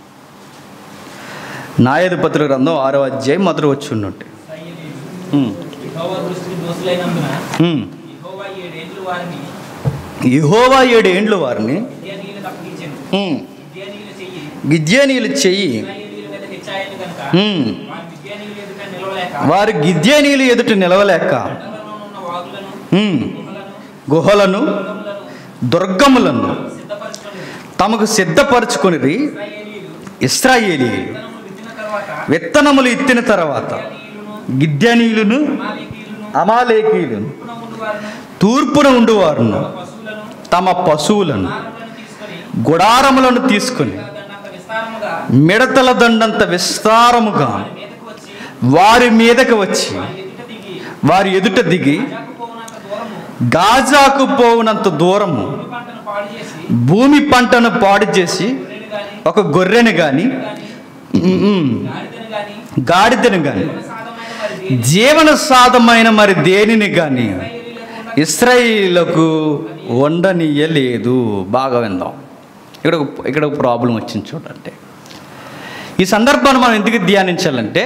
న్యాయాధిపతుల గ్రంథం ఆరవ అధ్యాయం మొదలు వచ్చి ఉండుంటే ఉమ్, యెహోవా దృష్టికి దోషులైనందున ఉమ్. యెహోవా ఏడేండ్లు వారిని యెహోవా ఏడేండ్లు వారిని విద్యానీయులకు అప్పగించెను ఉమ్, విద్యానీయుల చెయ్యి గిద్యోనీయులు చెయ్యి ఇశ్రాయేలీయుల మీద హెచ్చాయను గనుక ఉమ్, వారి విద్యానీయుల ఎదుట నిలవలేక వారి గిద్యోనీయులు ఎదుట నిలవలేక కొండలలో ఉన్న వాగులను ఉమ్, గుహలను గుహలను దుర్గములను దుర్గములను సిద్ధపరచుకొని తమకు సిద్ధపరచుకొనిది ఇశ్రాయేలీయులు ఇస్రాయేలీయులు విత్తనములు విత్తిన తర్వాత విత్తనములు ఇత్తిన తర్వాత విద్యానీయులను గిద్యనీయులను అమాలేకీయులను అమాలేకీయులను పున ఉండు వారును తూర్పున ఉండువారును పశువులను తమ పశువులను ఆరులను తీసుకొని గుడారములను తీసుకుని దాన్నంత విస్తారముగా మిడతల దండంత విస్తారముగా మీదకు వచ్చి వారి మీదకి వచ్చి ఎదుట దిగి వారి ఎదుట దిగి జాకుపోవునంత దూరము గాజాకు పోవునంత దూరము భూమి పంటను పాడు చేసి భూమి పంటను పాడు చేసి గొర్రెను గాని ఒక గొర్రెను గాని గాని ఉమ్, గాడిదను గాని గాడిదను గాని సాధమైన మరి దేని జీవన సాధమైన మరి దేనిని గాని ఇశ్రాయేలీయులకు ఇస్రాయిలకు వండనీయలేదు బాగా విందాం ఇక్కడ ఒక- ఇక్కడ ఒక ప్రాబ్లం వచ్చింది చూడండి ఈ సందర్భాన్ని మనం ఎందుకు ధ్యానించాలంటే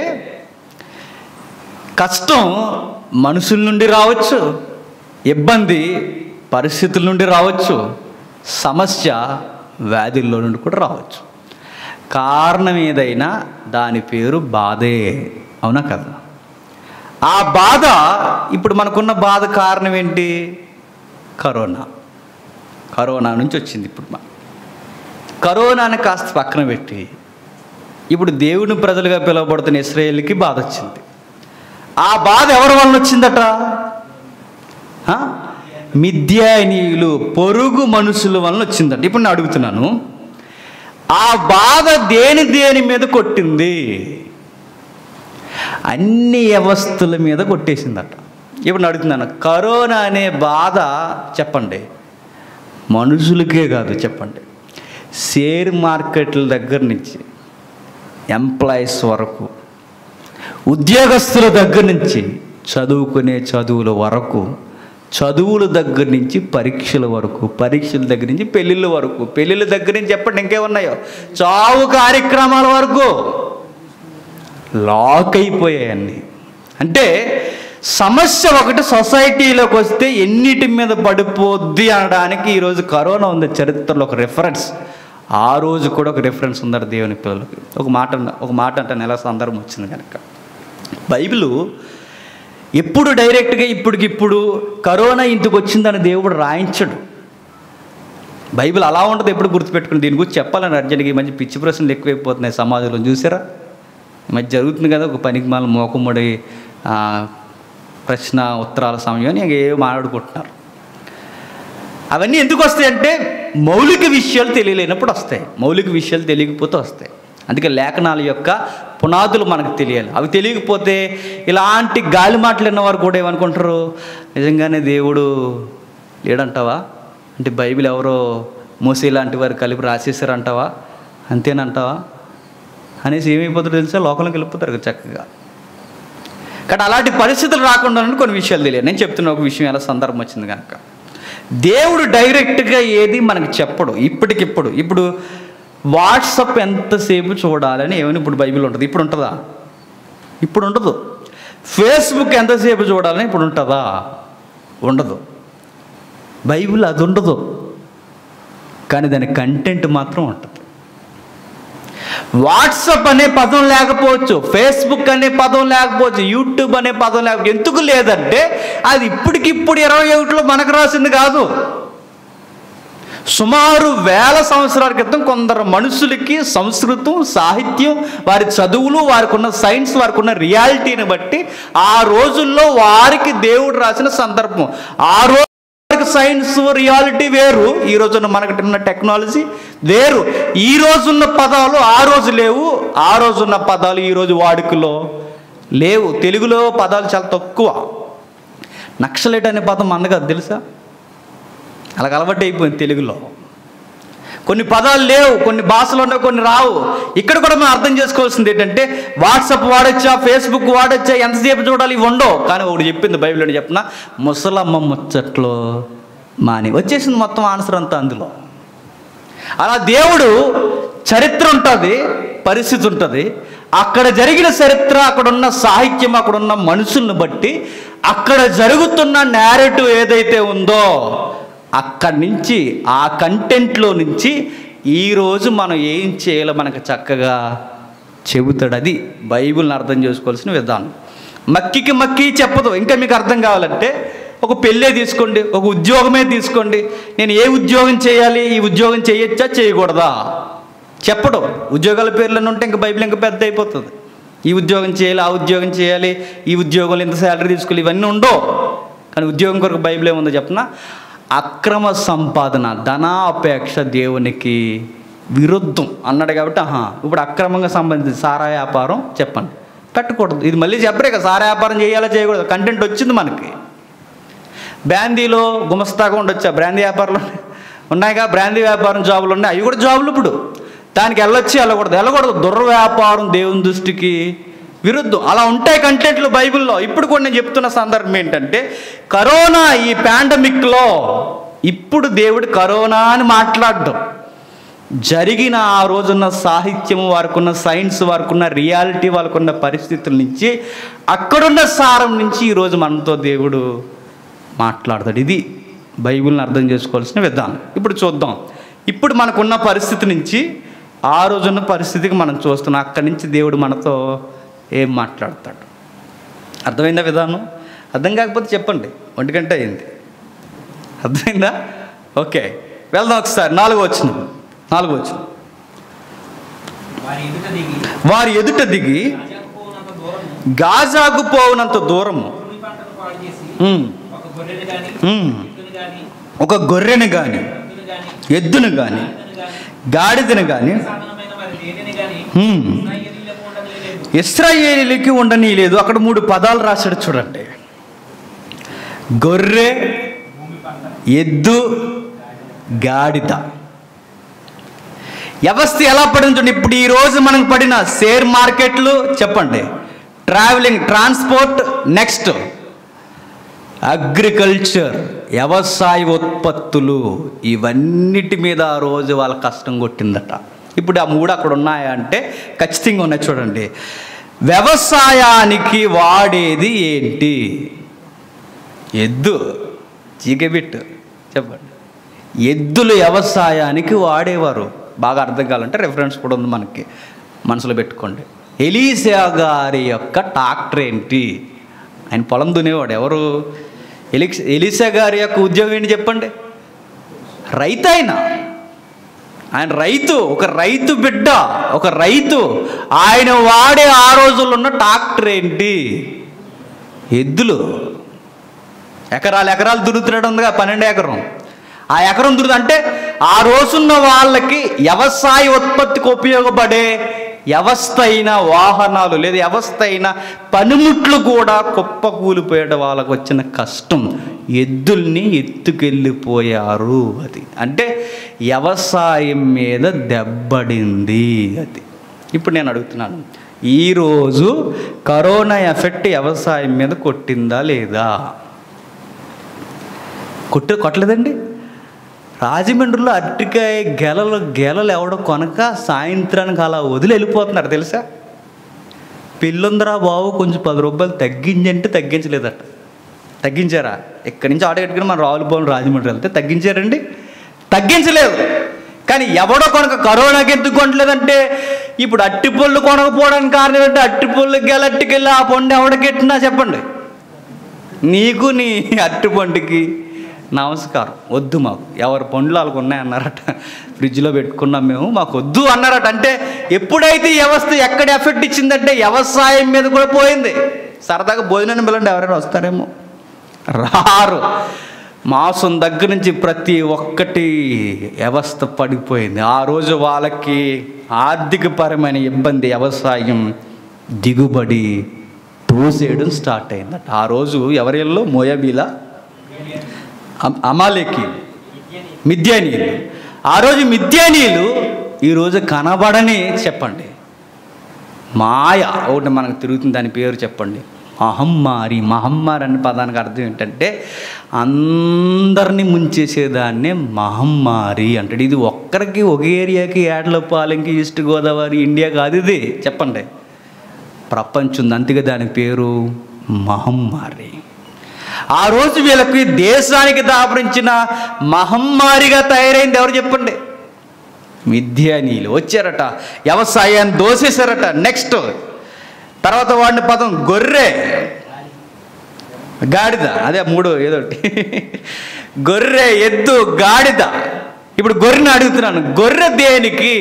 కష్టం మనుషుల నుండి రావచ్చు ఇబ్బంది పరిస్థితుల నుండి రావచ్చు సమస్య వ్యాధుల్లో నుండి కూడా రావచ్చు కారణం ఏదైనా దాని పేరు బాధే అవునా కదా ఆ బాధ ఇప్పుడు మనకున్న బాధ కారణం ఏంటి కరోనా కరోనా నుంచి వచ్చింది ఇప్పుడు మా కరోనాని కాస్త పక్కన పెట్టి ఇప్పుడు దేవుని ప్రజలుగా పిలువబడుతున్న ఇస్రాయేల్కి బాధ వచ్చింది ఆ బాధ ఎవరి వలన వచ్చిందట ఆ? మిథ్యానీయులు పొరుగు మనుషుల వలన వచ్చిందట ఇప్పుడు నేను అడుగుతున్నాను ఆ బాధ దేని దేని మీద కొట్టింది అన్ని వ్యవస్థల మీద కొట్టేసిందట ఇప్పుడు నేను అడుగుతున్నాను కరోనా అనే బాధ చెప్పండి మనుషులకే కాదు చెప్పండి షేర్ మార్కెట్ల దగ్గర నుంచి ఎంప్లాయీస్ వరకు ఉద్యోగస్తుల దగ్గర నుంచి చదువుకునే చదువుల వరకు చదువుల దగ్గర నుంచి పరీక్షల వరకు పరీక్షల దగ్గర నుంచి పెళ్ళిళ్ళ వరకు పెళ్ళిళ్ళ దగ్గర నుంచి చెప్పండి ఇంకేమున్నాయో చావు కార్యక్రమాల వరకు లాక్ అయిపోయాయి అన్నీ అంటే సమస్య ఒకటి సొసైటీలోకి వస్తే ఎన్నిటి మీద పడిపోద్ది అనడానికి ఈరోజు కరోనా ఉంది చరిత్రలో ఒక రెఫరెన్స్ ఆ రోజు కూడా ఒక రెఫరెన్స్ ఉందట దేవుని పిల్లలకి ఒక మాట అన్న- ఒక మాట అంటే నెల సందర్భం వచ్చింది కనుక బైబిల్ ఎప్పుడు డైరెక్ట్గా ఇప్పటికిప్పుడు కరోనా ఇంటికి వచ్చిందని దేవుడు రాయించడు బైబిల్ అలా ఉంటుంది ఎప్పుడు గుర్తుపెట్టుకుని దీని గురించి చెప్పాలని అర్జెంట్గా ఈ మధ్య పిచ్చి ప్రశ్నలు ఎక్కువైపోతున్నాయి సమాజంలో చూసారా ఈ మధ్య జరుగుతుంది కదా ఒక పనికి మాల మోకముడి ఆ, ప్రశ్న ఉత్తరాల సమయం ఇంక ఏవో మాట్లాడుకుంటున్నారు అవన్నీ ఎందుకు వస్తాయంటే మౌలిక విషయాలు తెలియలేనప్పుడు వస్తాయి మౌలిక విషయాలు తెలియకపోతే వస్తాయి అందుకే లేఖనాల యొక్క పునాదులు మనకు తెలియాలి అవి తెలియకపోతే ఇలాంటి గాలి మాటలు విన్నవారు కూడా ఏమనుకుంటారు నిజంగానే దేవుడు లేడంటావా అంటే బైబిల్ ఎవరో మోసే లాంటి వారు కలిపి రాసేసారంటావా అంతేనంటావా అనేసి ఏమైపోతుందో తెలుసా లోకంలోకి వెళ్ళిపోతారు కదా చక్కగా కానీ అలాంటి పరిస్థితులు రాకుండా కొన్ని విషయాలు తెలియదు నేను చెప్తున్న ఒక విషయం ఎలా సందర్భం వచ్చింది కనుక దేవుడు డైరెక్ట్గా ఏది మనకు చెప్పడు ఇప్పటికిప్పుడు ఇప్పుడు వాట్సప్ ఎంతసేపు చూడాలని ఏమైనా ఇప్పుడు బైబిల్ ఉంటుంది ఇప్పుడు ఉంటుందా ఇప్పుడు ఉండదు ఫేస్బుక్ ఎంతసేపు చూడాలని ఇప్పుడు ఉంటుందా ఉండదు బైబిల్ అది ఉండదు కానీ దాని కంటెంట్ మాత్రం ఉంటుంది వాట్సప్ అనే పదం లేకపోవచ్చు ఫేస్బుక్ అనే పదం లేకపోవచ్చు యూట్యూబ్ అనే పదం లేకపోవచ్చు ఎందుకు లేదంటే అది ఇప్పటికిప్పుడు ఇరవై ఒకటిలో మనకు రాసింది కాదు సుమారు వేల సంవత్సరాల క్రితం కొందరు మనుషులకి సంస్కృతం సాహిత్యం వారి చదువులు వారికి ఉన్న సైన్స్ వారికి ఉన్న రియాలిటీని బట్టి ఆ రోజుల్లో వారికి దేవుడు రాసిన సందర్భం ఆ రోజు వారికి సైన్స్ రియాలిటీ వేరు ఈ రోజున్న మనకి ఉన్న టెక్నాలజీ వేరు ఈ రోజున్న పదాలు ఆ రోజు లేవు ఆ రోజున్న పదాలు ఈ రోజు వాడుకలో లేవు తెలుగులో పదాలు చాలా తక్కువ నక్సలైట్ అనే పదం మనకు అది తెలుసా అలాగ అలవాటు అయిపోయింది తెలుగులో కొన్ని పదాలు లేవు కొన్ని భాషలు ఉన్నాయి కొన్ని రావు ఇక్కడ కూడా మనం అర్థం చేసుకోవాల్సింది ఏంటంటే వాట్సాప్ వాడొచ్చా ఫేస్బుక్ వాడొచ్చా ఎంతసేపు చూడాలి ఇవి ఉండవు కానీ ఒకటి చెప్పింది బైబిల్ అని చెప్పిన ముసలమ్మ ముచ్చట్లో మాని వచ్చేసింది మొత్తం ఆన్సర్ అంతా అందులో అలా దేవుడు చరిత్ర ఉంటుంది పరిస్థితి ఉంటుంది అక్కడ జరిగిన చరిత్ర అక్కడ ఉన్న సాహిత్యం అక్కడ ఉన్న మనుషుల్ని బట్టి అక్కడ జరుగుతున్న నేరేటివ్ ఏదైతే ఉందో అక్కడి నుంచి ఆ కంటెంట్లో నుంచి ఈరోజు మనం ఏం చేయాలో మనకు చక్కగా చెబుతాడు అది బైబిల్ని అర్థం చేసుకోవాల్సిన విధానం మక్కికి మక్కి చెప్పదు ఇంకా మీకు అర్థం కావాలంటే ఒక పెళ్ళే తీసుకోండి ఒక ఉద్యోగమే తీసుకోండి నేను ఏ ఉద్యోగం చేయాలి ఈ ఉద్యోగం చేయొచ్చా చేయకూడదా చెప్పడు ఉద్యోగాల పేర్లను ఉంటే ఇంకా బైబిల్ ఇంకా పెద్ద అయిపోతుంది ఈ ఉద్యోగం చేయాలి ఆ ఉద్యోగం చేయాలి ఈ ఉద్యోగంలో ఇంత శాలరీ తీసుకోవాలి ఇవన్నీ ఉండవు కానీ ఉద్యోగం కొరకు బైబిల్ ఏముందో చెప్పనా అక్రమ సంపాదన ధనాపేక్ష దేవునికి విరుద్ధం అన్నాడు కాబట్టి ఆహా ఇప్పుడు అక్రమంగా సంబంధించి సారా వ్యాపారం చెప్పండి పెట్టకూడదు ఇది మళ్ళీ చెప్పరే కదా సారా వ్యాపారం చేయాలా చేయకూడదు కంటెంట్ వచ్చింది మనకి బ్రాందీలో గుమస్తాగా ఉండొచ్చా బ్రాందీ వ్యాపారాలు ఉన్నాయిగా బ్రాందీ వ్యాపారం జాబులు ఉన్నాయి అవి కూడా జాబులు ఇప్పుడు దానికి వెళ్ళొచ్చి వెళ్ళకూడదు వెళ్ళకూడదు దుర్వ్యాపారం దేవుని దృష్టికి విరుద్ధం అలా ఉంటాయి కంటెంట్లు బైబిల్లో ఇప్పుడు కూడా నేను చెప్తున్న సందర్భం ఏంటంటే కరోనా ఈ పాండమిక్లో ఇప్పుడు దేవుడు కరోనా అని మాట్లాడడం జరిగిన ఆ రోజున్న సాహిత్యం వారికున్న సైన్స్ వారికున్న రియాలిటీ వాళ్ళకున్న పరిస్థితుల నుంచి అక్కడున్న సారం నుంచి ఈరోజు మనతో దేవుడు మాట్లాడతాడు ఇది బైబిల్ని అర్థం చేసుకోవాల్సిన విధానం ఇప్పుడు చూద్దాం ఇప్పుడు మనకున్న పరిస్థితి నుంచి ఆ రోజున్న పరిస్థితికి మనం చూస్తున్నాం అక్కడి నుంచి దేవుడు మనతో ఏం మాట్లాడతాడు అర్థమైందా విధానం అర్థం కాకపోతే చెప్పండి ఒంటి గంట అయింది అర్థమైందా ఓకే వెళ్దాం ఒకసారి నాలుగో వచ్చిన నాలుగో వచ్చిన వారి ఎదుట దిగి వారి ఎదుట దిగి రాజాకపోనంత దూరం గాజాకు పోవునంత దూరము భూమి పంటను పాడు చేసి ఉమ్, ఒక గొర్రెని గాని ఉమ్, ఎద్దును గాని ఒక గొర్రెని గాని ఎద్దును గాని ఎద్దును గాని ఎద్దును గాని గాడిదను గాని సాధనమైన మరి దేనిని గాని ఉమ్, ఇశ్రాయేలీయులకు ఉండలేదు ఇస్రాయేలీలకి ఉండనీయలేదు అక్కడ మూడు పదాలు రాశాడు చూడండి గొర్రె భూమి పంట ఎద్దు గాడిద వ్యవస్థ ఎలా పడింది చూడండి ఇప్పుడు ఈ రోజు మనకు పడిన షేర్ మార్కెట్లు చెప్పండి ట్రావెలింగ్ ట్రాన్స్పోర్ట్ నెక్స్ట్ అగ్రికల్చర్ వ్యవసాయ ఉత్పత్తులు ఇవన్నిటి మీద ఆ రోజు వాళ్ళ కష్టం కొట్టిందట ఇప్పుడు ఆ మూడు అక్కడ ఉన్నాయా అంటే ఖచ్చితంగా ఉన్నాయి చూడండి వ్యవసాయానికి వాడేది ఏంటి ఎద్దు చీకబిట్టు చెప్పండి ఎద్దులు వ్యవసాయానికి వాడేవారు బాగా అర్థం కావాలంటే రెఫరెన్స్ కూడా ఉంది మనకి మనసులో పెట్టుకోండి ఎలీసా గారి యొక్క ట్రాక్టర్ ఏంటి ఆయన పొలం దునేవాడు ఎవరు ఎలిక్స్ ఎలీసా గారి యొక్క ఉద్యోగం ఏంటి చెప్పండి రైతు ఆయన ఆయన రైతు ఒక రైతు బిడ్డ ఒక రైతు ఆయన వాడే ఆ రోజుల్లో ఉన్న ట్రాక్టర్ ఏంటి ఎద్దులు ఎకరాలు ఎకరాలు దురుతున్నాడు ఉందిగా పన్నెండు ఎకరం ఆ ఎకరం దురుదు అంటే ఆ రోజున్న వాళ్ళకి వ్యవసాయ ఉత్పత్తికి ఉపయోగపడే వ్యవస్థ అయిన వాహనాలు లేదా వ్యవస్థ అయిన పనిముట్లు కూడా కుప్ప కూలిపోయే వాళ్ళకు వచ్చిన కష్టం ఎద్దుల్ని ఎత్తుకెళ్ళిపోయారు అది అంటే వ్యవసాయం మీద దెబ్బడింది అది ఇప్పుడు నేను అడుగుతున్నాను ఈరోజు కరోనా ఎఫెక్ట్ వ్యవసాయం మీద కొట్టిందా లేదా కొట్టు కొట్టలేదండి రాజమండ్రిలో అరటికాయ గెలలు గెలలు ఎవడో కొనక సాయంత్రానికి అలా వదిలి వెళ్ళిపోతున్నారు తెలుసా పెళ్ళుందరా బాబు కొంచెం పది రూపాయలు తగ్గించంటే తగ్గించలేదట తగ్గించారా ఇక్కడి నుంచి ఆటో కట్టుకుని మన రావులపాలెం రాజమండ్రి వెళ్తే తగ్గించారండి తగ్గించలేదు కానీ ఎవడో కొనక కరోనాకి ఎందుకు కొనలేదంటే ఇప్పుడు అట్టి పళ్ళు కొనకపోవడానికి కారణం ఏంటంటే అట్టి పళ్ళు గెలట్టుకెళ్ళి ఆ పండు ఎవడకెట్టినా చెప్పండి నీకు నీ అట్టి పండుకి నమస్కారం వద్దు మాకు ఎవరి పండ్లు వాళ్ళకు ఉన్నాయన్నారట ఫ్రిడ్జ్లో పెట్టుకున్నాం మేము మాకు వద్దు అన్నారట అంటే ఎప్పుడైతే ఈ వ్యవస్థ ఎక్కడ ఎఫెక్ట్ ఇచ్చిందంటే వ్యవసాయం మీద కూడా పోయింది సరదాగా భోజనం పిల్లండి ఎవరైనా వస్తారేమో రారు మాంసం దగ్గర నుంచి ప్రతి ఒక్కటి వ్యవస్థ పడిపోయింది ఆ రోజు వాళ్ళకి ఆర్థికపరమైన ఇబ్బంది వ్యవసాయం దిగుబడి తోసేయడం స్టార్ట్ అయిందట ఆ రోజు ఎవరిలో మోయబీలా అమ్- అమాలేకి మిద్యానీయులు ఆ రోజు మిద్యానీయులు ఈరోజు కనబడని చెప్పండి మాయ ఒకటి మనకు తిరుగుతుంది దాని పేరు చెప్పండి మహమ్మారి మహమ్మారి అనే పదానికి అర్థం ఏంటంటే అందరినీ ముంచేసేదాన్నే మహమ్మారి అంటాడు ఇది ఒక్కరికి ఒక ఏరియాకి ఏటలపాలెంకి ఈస్ట్ గోదావరి ఇండియా కాదు ఇది చెప్పండి ప్రపంచం ఉంది అందుకే దాని పేరు మహమ్మారి ఆ రోజు వీళ్ళకి దేశానికి దాపరించిన మహమ్మారిగా తయారైంది ఎవరు చెప్పండి విద్యానీయులు వచ్చారట వ్యవసాయాన్ని దోసేశారట నెక్స్ట్ తర్వాత వాడిని పదం గొర్రె గాడిద అదే మూడు ఏదోటి గొర్రె ఎద్దు గాడిద ఇప్పుడు గొర్రెని అడుగుతున్నాను గొర్రె దేనికి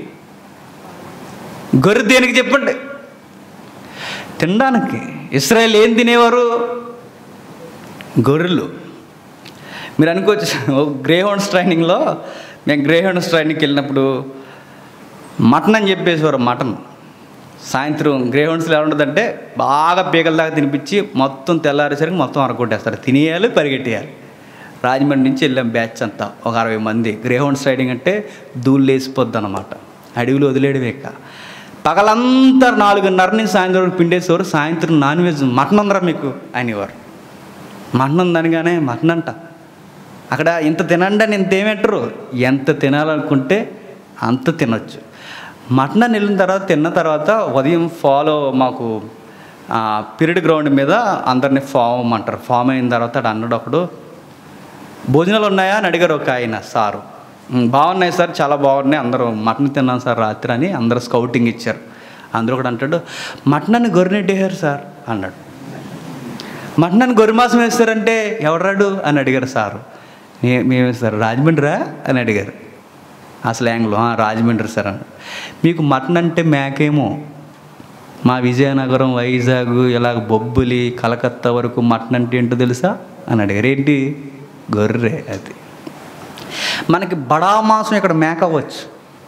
గొర్రె దేనికి చెప్పండి తినడానికి ఇస్రాయల్ ఏం తినేవారు గొర్రెలు మీరు అనుకోవచ్చు గ్రే హౌండ్స్ ట్రైనింగ్లో మేము గ్రే హౌండ్స్ ట్రైనింగ్కి వెళ్ళినప్పుడు మటన్ అని చెప్పేసేవారు మటన్ సాయంత్రం గ్రే హౌండ్స్లో ఎలా ఉంటుందంటే బాగా పీకల దాకా తినిపించి మొత్తం తెల్లారేసరికి మొత్తం అరగొట్టేస్తారు తినేయాలి పరిగెట్టేయాలి రాజమండ్రి నుంచి వెళ్ళాం బ్యాచ్ అంతా ఒక అరవై మంది గ్రే హౌండ్స్ రైడింగ్ అంటే ధూళ్ళు వేసిపోద్ది అనమాట అడవిలో వదిలేయడమే ఇక పగలంతా నాలుగున్నర నుంచి సాయంత్రం వరకు పిండేసేవారు సాయంత్రం నాన్ వెజ్ మటన్ ఉందరా మీకు అనేవారు మటన్ ఉందనగానే మటన్ అంట అక్కడ ఇంత తినండి అని ఇంత ఏమంటారు ఎంత తినాలనుకుంటే అంత తినొచ్చు మటన్ అని వెళ్ళిన తర్వాత తిన్న తర్వాత ఉదయం ఫాలో మాకు పీరియడ్ గ్రౌండ్ మీద అందరిని ఫామ్ అంటారు ఫామ్ అయిన తర్వాత అక్కడ అన్నాడు ఒకడు భోజనాలు ఉన్నాయా అని అడిగారు ఒక ఆయన సారు "ఉమ్, బాగున్నాయి సార్ చాలా బాగున్నాయి అందరూ మటన్ తిన్నాం సార్ రాత్రి అని అందరూ స్కౌటింగ్ ఇచ్చారు అందరూ ఒకడు అంటాడు మటన్ అని గొర్రెనెట్టేశారు సార్ అన్నాడు మటన్ అని గొర్రె మాంసం వేస్తారంటే ఎవరాడు అని అడిగారు సారు "మే- మేము వేస్తారు రాజమండ్రిరా అని అడిగారు ఆ స్లాంగ్లో "ఆ, రాజమండ్రి సార్ అన్నాడు మీకు మటన్ అంటే మేకేమో మా విజయనగరం వైజాగ్ ఇలా బొబ్బులి కలకత్తా వరకు మటన్ అంటే ఏంటో తెలుసా అని అడిగారు ఏంటి గొర్రె అది మనకి బడా మాంసం ఇక్కడ మేక అవ్వచ్చు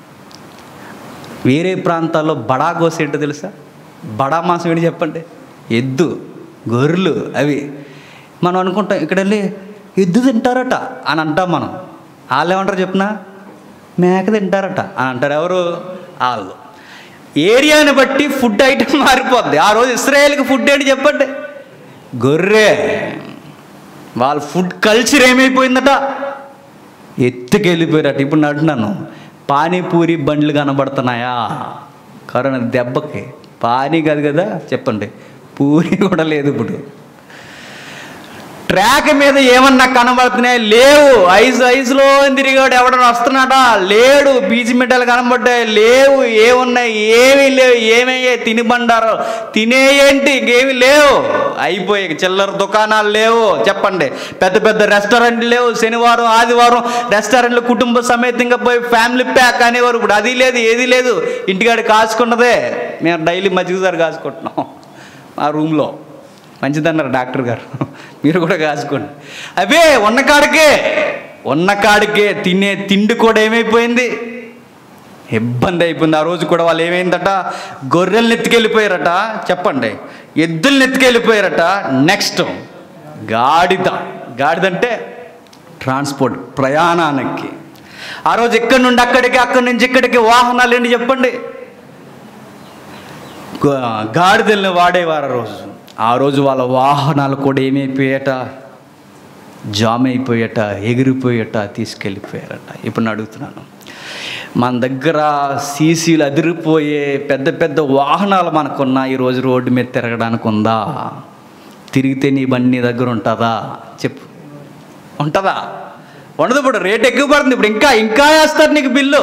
వేరే ప్రాంతాల్లో బడా గోస ఏంటో తెలుసా బడా మాంసం ఏంటి చెప్పండి ఎద్దు గొర్రెలు అవి మనం అనుకుంటాం ఇక్కడ వెళ్ళి ఎద్దు తింటారట అని అంటాం మనం వాళ్ళు ఏమంటారు చెప్పిన మేక తింటారట అని అంటారు ఎవరు వాళ్ళు ఏరియాని బట్టి ఫుడ్ ఐటమ్ మారిపోద్ది ఆ రోజు ఇస్రాయేల్కి ఫుడ్ ఏంటి చెప్పండి గొర్రె వాళ్ళ ఫుడ్ కల్చర్ ఏమైపోయిందట ఎత్తుకెళ్ళిపోయారట ఇప్పుడు నేను అంటున్నాను పానీపూరి బండ్లు కనబడుతున్నాయా కరోనా దెబ్బకి పానీ కాదు కదా చెప్పండి పూరి కూడా లేదు ఇప్పుడు ట్రాక్ మీద ఏమన్నా కనబడుతున్నాయి లేవు ఐస్ ఐస్లో తిరిగాడు ఎవడన్నా వస్తున్నాడా లేడు పీచి మిఠాయిలు కనబడ్డాయి లేవు ఏమున్నాయి ఏమీ లేవు ఏమయ్యాయి తిని బండారు తినేయేంటి ఇంకేమీ లేవు అయిపోయాయి చిల్లర దుకాణాలు లేవు చెప్పండి పెద్ద పెద్ద రెస్టారెంట్లు లేవు శనివారం ఆదివారం రెస్టారెంట్లు కుటుంబ సమేతంగా పోయి ఫ్యామిలీ ప్యాక్ అనేవారు ఇప్పుడు అది లేదు ఏది లేదు ఇంటికాడ కాసుకున్నదే మేము డైలీ మజ్జిగ సార్ కాసుకుంటున్నాం ఆ రూమ్లో మంచిదన్నారు డాక్టర్ గారు మీరు కూడా కాసుకోండి అవే ఉన్న కాడికే ఉన్న కాడికే తినే తిండి కూడా ఏమైపోయింది ఇబ్బంది అయిపోయింది ఆ రోజు కూడా వాళ్ళు ఏమైందట గొర్రెల్ని ఎత్తుకెళ్ళిపోయారట చెప్పండి ఎద్దుల్ని ఎత్తుకెళ్ళిపోయారట నెక్స్ట్ గాడిద గాడిద అంటే ట్రాన్స్పోర్ట్ ప్రయాణానికి ఆ రోజు ఇక్కడి నుండి అక్కడికి అక్కడి నుంచి ఇక్కడికి వాహనాలు ఏంటి చెప్పండి గా- గాడిదల్ని వాడేవారు ఆ రోజు ఆ రోజు వాళ్ళ వాహనాలు కూడా ఏమైపోయాట జామ్ అయిపోయాట ఎగిరిపోయాట తీసుకెళ్ళిపోయారట ఇప్పుడు నేను అడుగుతున్నాను మన దగ్గర సీసీలు అదిరిపోయే పెద్ద పెద్ద వాహనాలు మనకున్న ఈరోజు రోడ్డు మీద తిరగడానికి ఉందా తిరిగితే నీ బండి నీ దగ్గర ఉంటుందా చెప్పు ఉంటుందా ఉండదు ఇప్పుడు రేట్ ఎక్కువ పడుతుంది ఇప్పుడు ఇంకా ఇంకా వేస్తారు నీకు బిల్లు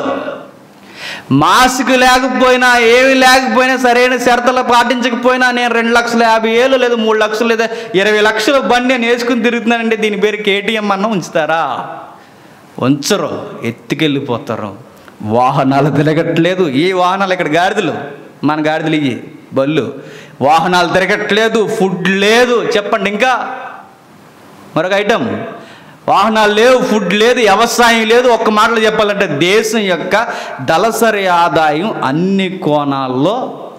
మాస్క్ లేకపోయినా ఏమి లేకపోయినా సరైన షరతులు పాటించకపోయినా నేను రెండు లక్షల యాభై ఏళ్ళు లేదా మూడు లక్షలు లేదా ఇరవై లక్షల బండి నేను వేసుకుని తిరుగుతున్నానంటే దీని పేరు కేటీఎం అన్న ఉంచుతారా ఉంచరు ఎత్తుకెళ్ళిపోతారు వాహనాలు తిరగట్లేదు ఈ వాహనాలు ఇక్కడ గాడిదలు మన గాడిదలు ఇవి బళ్ళు వాహనాలు తిరగట్లేదు ఫుడ్ లేదు చెప్పండి ఇంకా మరొక ఐటమ్ వాహనాలు లేవు ఫుడ్ లేదు వ్యవసాయం లేదు ఒక్క మాటలో చెప్పాలంటే దేశం యొక్క దళసరి ఆదాయం అన్ని కోణాల్లో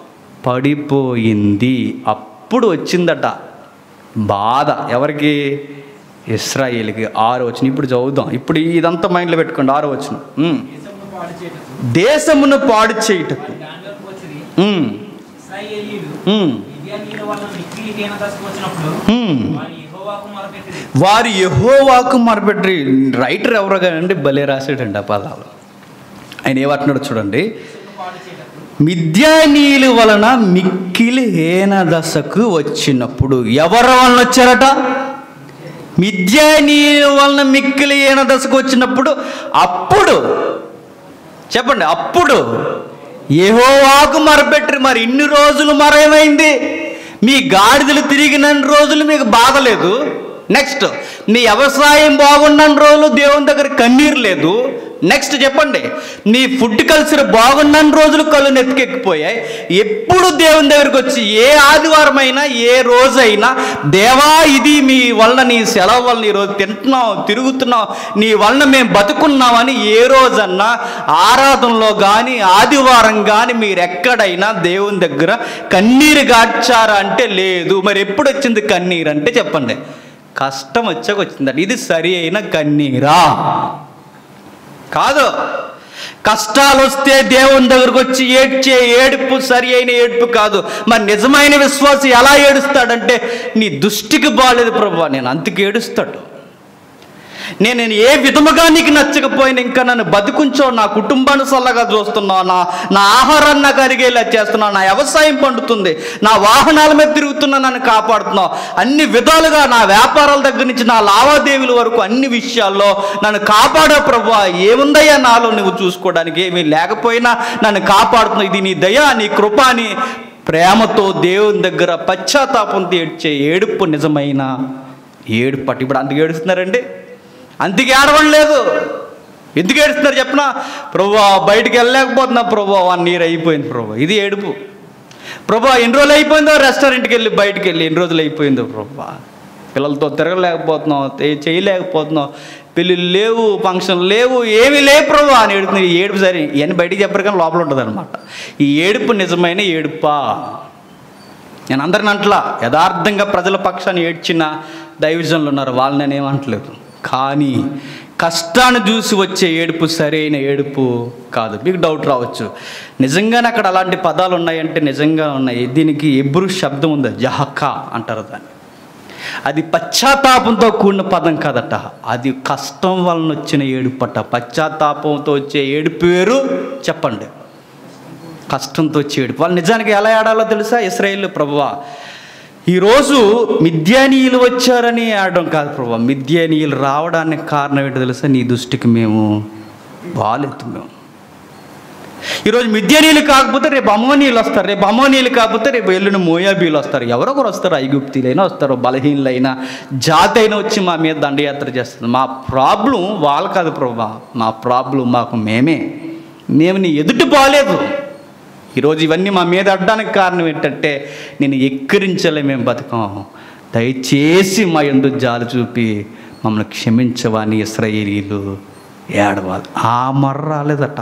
పడిపోయింది అప్పుడు వచ్చిందట బాధ ఎవరికి ఇస్రాయేల్కి ఆరు వచ్చిన ఇప్పుడు చదువుదాం ఇప్పుడు ఇదంతా మైండ్లో పెట్టుకోండి ఆరు వచ్చిన దేశమును పాడు చేయటకు దేశమును పాడు చేయుటకు దానిలోకి వచ్చింది ఉమ్, ఇశ్రాయేలీయులు ఉమ్, మిద్యానీయుల వల్ల మిక్కిలి హీన దశకు వచ్చినప్పుడు ఉమ్. వారి యెహోవాకు మొరపెట్టిరి వారి యహోవాకు మరపెట్టి రైటర్ ఎవరో కానీ భలే రాసాడండి ఆ పదాలు ఆయన ఏమంటున్నాడు చూడండి దేశమును పాడు చేయటకు మిద్యానీయుల వలన మిక్కిలి హీన దశకు వచ్చినప్పుడు ఎవరి వలన వచ్చారట మిద్యానీయుల వలన మిక్కిలి హీన దశకు వచ్చినప్పుడు అప్పుడు చెప్పండి అప్పుడు యెహోవాకు మరపెట్టి మరి ఇన్ని రోజులు మరేమైంది మీ గాడిదలు తిరిగిన రోజులు మీకు బాధ లేదు నెక్స్ట్ మీ వ్యవసాయం బాగున్న రోజులు దేవుని దగ్గర కన్నీరు లేదు నెక్స్ట్ చెప్పండి నీ ఫుడ్ కల్చర్ బాగున్న రోజులు కళ్ళు నెత్తికెక్కిపోయాయి ఎప్పుడు దేవుని దగ్గరికి వచ్చి ఏ ఆదివారం అయినా ఏ రోజైనా దేవా ఇది మీ వలన నీ సెలవు వలన ఈరోజు తింటున్నాం తిరుగుతున్నాం నీ వలన మేము బతుకున్నామని ఏ రోజన్నా ఆరాధనలో కానీ ఆదివారం కానీ మీరు ఎక్కడైనా దేవుని దగ్గర కన్నీరు గాడ్చారా అంటే లేదు మరి ఎప్పుడు వచ్చింది కన్నీరు అంటే చెప్పండి కష్టం వచ్చాక వచ్చిందండి ఇది సరి అయిన కన్నీరా కాదు కష్టాలు వస్తే దేవుని దగ్గరకు వచ్చి ఏడ్చే ఏడుపు సరి అయిన ఏడుపు కాదు మరి నిజమైన విశ్వాసం ఎలా ఏడుస్తాడంటే నీ దృష్టికి బాగాలేదు ప్రభు నేను అందుకు ఏడుస్తాడు నేను నేను ఏ విధముగా నీకు నచ్చకపోయినా ఇంకా నన్ను బతుకుంచో నా కుటుంబాన్ని సల్లగా చూస్తున్నావు నా నా ఆహారాన్ని నాకు అరిగేలా చేస్తున్నావు నా వ్యవసాయం పండుతుంది నా వాహనాల మీద తిరుగుతున్నా నన్ను కాపాడుతున్నావు అన్ని విధాలుగా నా వ్యాపారాల దగ్గర నుంచి నా లావాదేవీల వరకు అన్ని విషయాల్లో నన్ను కాపాడే ప్రభు ఏముందయ్యా నాలో నువ్వు చూసుకోవడానికి ఏమీ లేకపోయినా నన్ను కాపాడుతున్నావు ఇది నీ దయ నీ కృప అని ప్రేమతో దేవుని దగ్గర పశ్చాత్తాపంతో ఏడ్చే ఏడుపు నిజమైన ఏడుపట్టు ఇప్పుడు అందుకు ఏడుస్తున్నారండి అందుకే ఏడవడం లేదు ఎందుకు ఏడుస్తున్నారు చెప్పనా ప్రభు బయటికి వెళ్ళలేకపోతున్నా ప్రభు వన్ ఇయర్ అయిపోయింది ప్రభు ఇది ఏడుపు ప్రభు ఎన్ని రోజులు అయిపోయిందో రెస్టారెంట్కి వెళ్ళి బయటికి వెళ్ళి ఎన్ని రోజులు అయిపోయిందో ప్రభు పిల్లలతో తిరగలేకపోతున్నాం ఏ- చేయలేకపోతున్నాం పెళ్ళిళ్ళు లేవు ఫంక్షన్లు లేవు ఏమీ లేవు ప్రభు అని ఏడుతుంది ఈ ఏడుపు సరే ఇవన్నీ బయటికి చెప్పరు కానీ లోపల ఉంటుంది అనమాట ఈ ఏడుపు నిజమైన ఏడుపా నేను అందరిని అంటలా యథార్థంగా ప్రజల పక్షాన్ని ఏడ్చిన దైవజనులు ఉన్నారు వాళ్ళని నేను ఏమంటలేదు కానీ కష్టాన్ని చూసి వచ్చే ఏడుపు సరైన ఏడుపు కాదు మీకు డౌట్ రావచ్చు నిజంగానే అక్కడ అలాంటి పదాలు ఉన్నాయంటే నిజంగా ఉన్నాయి దీనికి ఎబ్రు శబ్దం ఉంది జహకా అంటారు దాన్ని అది పశ్చాత్తాపంతో కూడిన పదం కాదట అది కష్టం వలన వచ్చిన ఏడుపట పశ్చాత్తాపంతో వచ్చే ఏడుపు వేరు చెప్పండి కష్టంతో వచ్చే ఏడుపు వాళ్ళు నిజానికి ఎలా ఏడాలో తెలుసా ఇస్రాయేల్ ప్రభువా ఈరోజు మిద్యానీయులు వచ్చారని ఆడడం కాదు ప్రభు మిద్యానీయులు రావడానికి కారణం ఏంటో తెలుసా నీ దృష్టికి మేము బాగాలేదు మేము ఈరోజు మిద్యానీయులు కాకపోతే రేపు అమ్మోనీయులు వస్తారు రేపు అమ్మోనీయులు కాకపోతే రేపు ఎల్లున మోయాబీలు వస్తారు ఎవరో ఒకరు వస్తారు ఐగుప్తీలైనా వస్తారు బలహీనులైనా జాతి అయినా వచ్చి మా మీద దండయాత్ర చేస్తుంది మా ప్రాబ్లం వాళ్ళు కాదు ప్రభా మా ప్రాబ్లం మాకు మేమే మేము నీ ఎదుటి బాగాలేదు ఈరోజు ఇవన్నీ మా మీద అడ్డానికి కారణం ఏంటంటే నేను ఎక్కిరించలే మేము బతకం దయచేసి మా ఎందు జాలి చూపి మమ్మల్ని క్షమించవని ఇస్రాయేలీలు ఏడవాలి ఆ మర్ర రాలేదట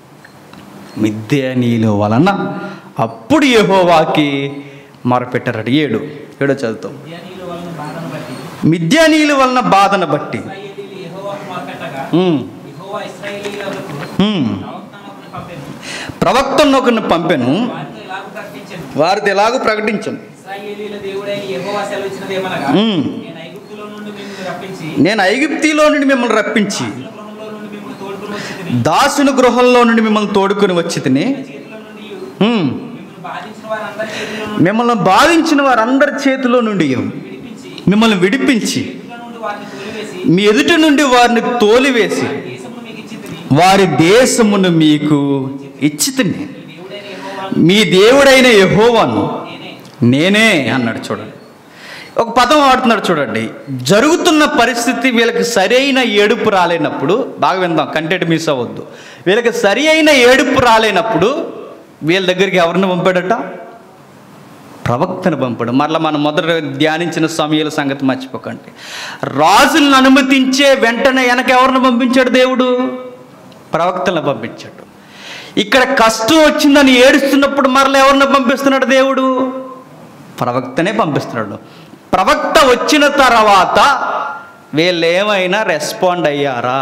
మిద్యానీయుల వలన అప్పుడు యెహోవాకి మొరపెట్టారట ఏడు ఏడో చదువుతాం మిద్యానీయుల వలన బాధను బట్టి మిద్యానీయుల వలన బాధను బట్టి ఇశ్రాయేలీయులు యెహోవాకు మొరపెట్టగా ఉమ్, యెహోవా ఇశ్రాయేలీయులకు ఉమ్. ప్రవక్తనొకరిని పంపెను ప్రవక్తను ఒకరిని పంపెను వారితో ఇలాగ ప్రకటించెను వారిది ఎలాగూ ప్రకటించను ఇశ్రాయేలీయుల దేవుడైన యెహోవా సెలవిచ్చినదేమనగా ఉమ్. నేను ఐగుప్తులో నుండి మిమ్మల్ని రప్పించి నేను ఐగుప్తిలో నుండి మిమ్మల్ని రప్పించి గృహంలో నుండి మిమ్మల్ని తోడుకుని వచ్చి దాసుని గృహంలో నుండి మిమ్మల్ని తోడుకొని వచ్చి తిని చేతిలో నుండి హ్మ్, మిమ్మల్ని బాధించిన వారందరి చేతిలో నుండి మిమ్మల్ని బాధించిన వారందరి చేతిలో నుండి విడిపించి మిమ్మల్ని విడిపించి చేతుల నుండి వారిని తోలివేసి మీ ఎదుటి నుండి వారిని తోలివేసి దేశమును మీకు ఇచ్చి తిని వారి దేశమును మీకు ఇచ్చి తిని దేవుడైన యెహోవా మీ దేవుడైన యెహోవాను నేనే నేనే అన్నాడు చూడండి ఒక పదం వాడుతున్నాడు చూడండి జరుగుతున్న పరిస్థితి వీళ్ళకి సరైన ఏడుపు రాలేనప్పుడు బాగా విందాం కంటెంట్ మిస్ అవ్వద్దు వీళ్ళకి సరి అయిన ఏడుపు రాలేనప్పుడు వీళ్ళ దగ్గరికి ఎవరిని పంపాడట ప్రవక్తను పంపాడు మరలా మనం మొదట ధ్యానించిన సమయాల సంగతి మర్చిపోకండి రాజులను అనుమతించే వెంటనే వెనక ఎవరిని పంపించాడు దేవుడు ప్రవక్తలను పంపించాడు ఇక్కడ కష్టం వచ్చిందని ఏడుస్తున్నప్పుడు మరలా ఎవరిని పంపిస్తున్నాడు దేవుడు ప్రవక్తనే పంపిస్తున్నాడు ప్రవక్త వచ్చిన తర్వాత వీళ్ళు ఏమైనా రెస్పాండ్ అయ్యారా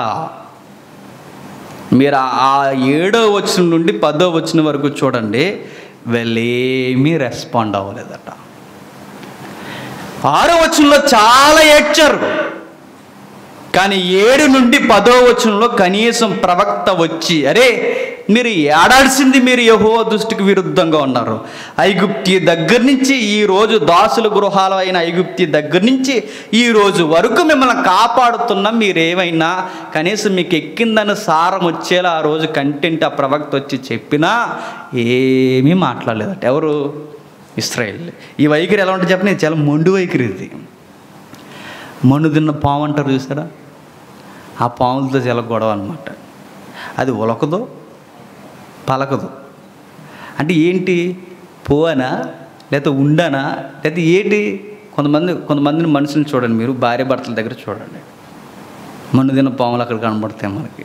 మీరు ఆ- ఆ ఏడో వచ్చిన నుండి పదో వచ్చిన వరకు చూడండి వీళ్ళేమీ రెస్పాండ్ అవ్వలేదట ఆరో వచనంలో చాలా ఏడ్చారు కానీ ఏడు నుండి పదో వచనంలో కనీసం ప్రవక్త వచ్చి అరే మీరు ఏడాల్సింది మీరు యహో దృష్టికి విరుద్ధంగా ఉన్నారు ఐగుప్తి దగ్గర నుంచి ఈ రోజు దాసుల గృహాలు అయిన ఐగుప్తి దగ్గర నుంచి ఈ రోజు వరకు మిమ్మల్ని కాపాడుతున్న మీరేమైనా కనీసం మీకు ఎక్కిందని సారం వచ్చేలా ఆ రోజు కంటెంట్ ఆ ప్రవక్త వచ్చి చెప్పినా ఏమీ మాట్లాడలేదట ఎవరు ఇస్రాయేల్ ఈ వైఖరి ఎలా ఉంటుంది చెప్పండి ఇది చాలా మొండు వైఖరి ఇది మన్ను తిన్న పాము అంటారు చూసారా ఆ పాములతో చాలా గొడవ అనమాట అది ఉలకదు పలకదు అంటే ఏంటి పోవనా లేకపోతే ఉండనా లేకపోతే ఏంటి కొంతమంది కొంతమందిని మనుషులను చూడండి మీరు భార్య భర్తల దగ్గర చూడండి మన్ను తిన్న పాములు అక్కడ కనబడతాయి మనకి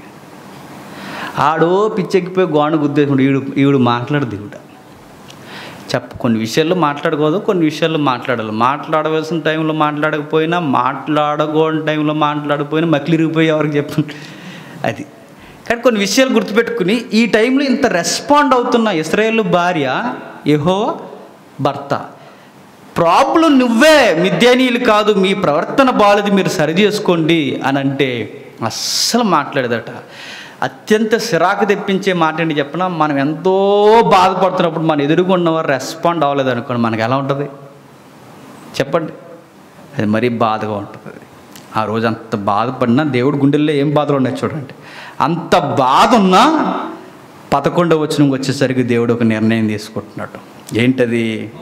ఆడో పిచ్చెక్కిపోయి గోడ గుద్దేసుకుంటే ఈడు ఈవిడు మాట్లాడదు ఈవిడ చెప్ప కొన్ని విషయాల్లో మాట్లాడుకోదు కొన్ని విషయాల్లో మాట్లాడాలి మాట్లాడవలసిన టైంలో మాట్లాడకపోయినా మాట్లాడకూడని టైంలో మాట్లాడకపోయినా మకిలిరిగిపోయి ఎవరికి చెప్పండి అది కానీ కొన్ని విషయాలు గుర్తుపెట్టుకుని ఈ టైంలో ఇంత రెస్పాండ్ అవుతున్న ఇస్రాయేల్ భార్య యహో భర్త ప్రాబ్లం నువ్వే మిద్యానీయులు కాదు మీ ప్రవర్తన బాలది మీరు సరి చేసుకోండి అని అంటే అస్సలు మాట్లాడేదట అత్యంత సిరాకు తెప్పించే మాట ఏంటి చెప్పిన మనం ఎంతో బాధపడుతున్నప్పుడు మన ఎదురుగున్నవారు రెస్పాండ్ అవ్వలేదు అనుకోండి మనకి ఎలా ఉంటుంది చెప్పండి అది మరీ బాధగా ఉంటుంది అది. ఆ రోజు అంత బాధపడినా దేవుడి గుండెల్లో ఏం బాధలు ఉన్నాయి చూడండి అంత బాధ ఉన్నా పదకొండవ వచనం వచ్చేసరికి దేవుడు ఒక నిర్ణయం తీసుకుంటున్నాడు ఏంటది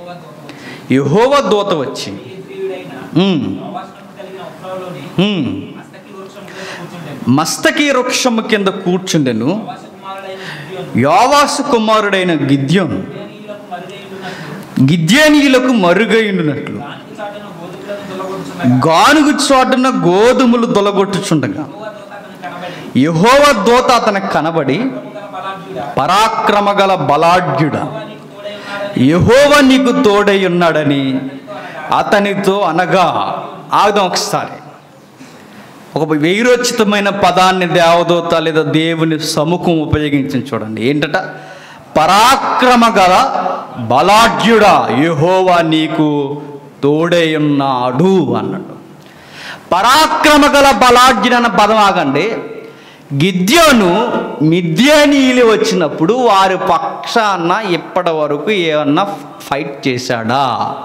యహోవ దూత వచ్చి ప్రియుడైన ఉమ్, ప్రవాసనము కలిగిన ఉత్సవంలోని ఉమ్, మస్తకి వృక్షం మీద కూర్చుండెను మస్తకి వృక్షము కింద కూర్చుండెను ప్రవాసకుమారుడైన గిద్యోను యోవాసు కుమారుడైన గిద్యోను ఇశ్రాయేలీయులకు మరుగైయున్నట్లు గిద్యోనీయులకు మరుగైనట్లు దానికి చాటున గోధుమలను తొలగొట్టుచున్నగా గానుగు చోటున గోధుమలు దొలగొట్టుచుండగా యెహోవా దూత అతనికి కనబడి యహోవ దోత అతనికి కనబడి ప్రభుగల బలాఢ్యుడా పరాక్రమ గల బలాఢ్యుడ యెహోవా నీకు తోడై ఉన్నాడని యహోవ నీకు తోడై ఉన్నాడని అతనితో అనగా ఆగుదాం ఒకసారి ఒక వైరోచితమైన పదాన్ని దేవదూత లేదా దేవుని సముఖం ఉపయోగించి చూడండి ఏంటట పరాక్రమ గల బలాఢ్యుడా యెహోవా నీకు తోడై ఉన్నాడు అన్నాడు పరాక్రమ గల బలాఢ్యుడు అన్న పదం ఆగండి గిద్యోను మిద్యానీయులు వచ్చినప్పుడు వారి పక్షాన ఇప్పటి వరకు ఏమన్నా ఫైట్ చేశాడా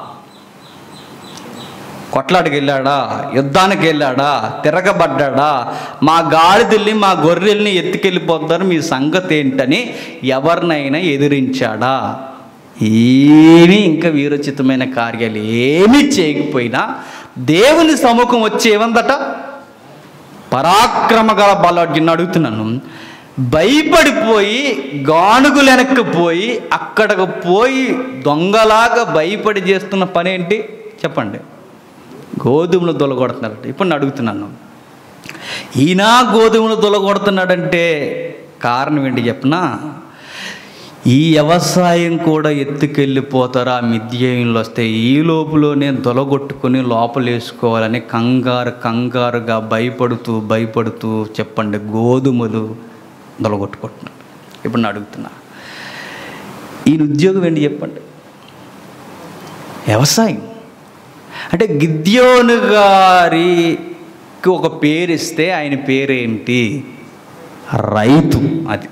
కొట్లాడికి వెళ్ళాడా యుద్ధానికి వెళ్ళాడా తిరగబడ్డాడా మా గాడిదల్ని మా గొర్రెల్ని ఎత్తుకెళ్ళిపోతారు మీ సంగతి ఏంటని ఎవరినైనా ఎదిరించాడా ఏమీ ఇంకా వీరోచితమైన కార్యాలు ఏమీ చేయకపోయినా దేవుని సముఖం వచ్చి ఏమందట పరాక్రమ గల బలాఢ్యుని అడుగుతున్నాను భయపడిపోయి గానుగులు వెనక్కిపోయి అక్కడికి పోయి దొంగలాగా భయపడి చేస్తున్న పని ఏంటి చెప్పండి గోధుమలు దొలగొడుతున్నారట ఇప్పుడు నేను అడుగుతున్నాను ఈయన గోధుమలు దొలగొడుతున్నాడంటే కారణం ఏంటి చెప్పనా ఈ వ్యవసాయం కూడా ఎత్తుకెళ్ళిపోతారా మిద్యంలో వస్తే ఈ లోపులోనే దొలగొట్టుకొని లోపలేసుకోవాలని కంగారు కంగారుగా భయపడుతూ భయపడుతూ చెప్పండి గోధుమలు దొలగొట్టుకుంటున్నాడు ఇప్పుడు నేను అడుగుతున్నా ఈయన ఉద్యోగం ఏంటి చెప్పండి వ్యవసాయం అంటే గిద్యోను గారికి ఒక పేరు ఇస్తే ఆయన పేరేంటి రైతు అది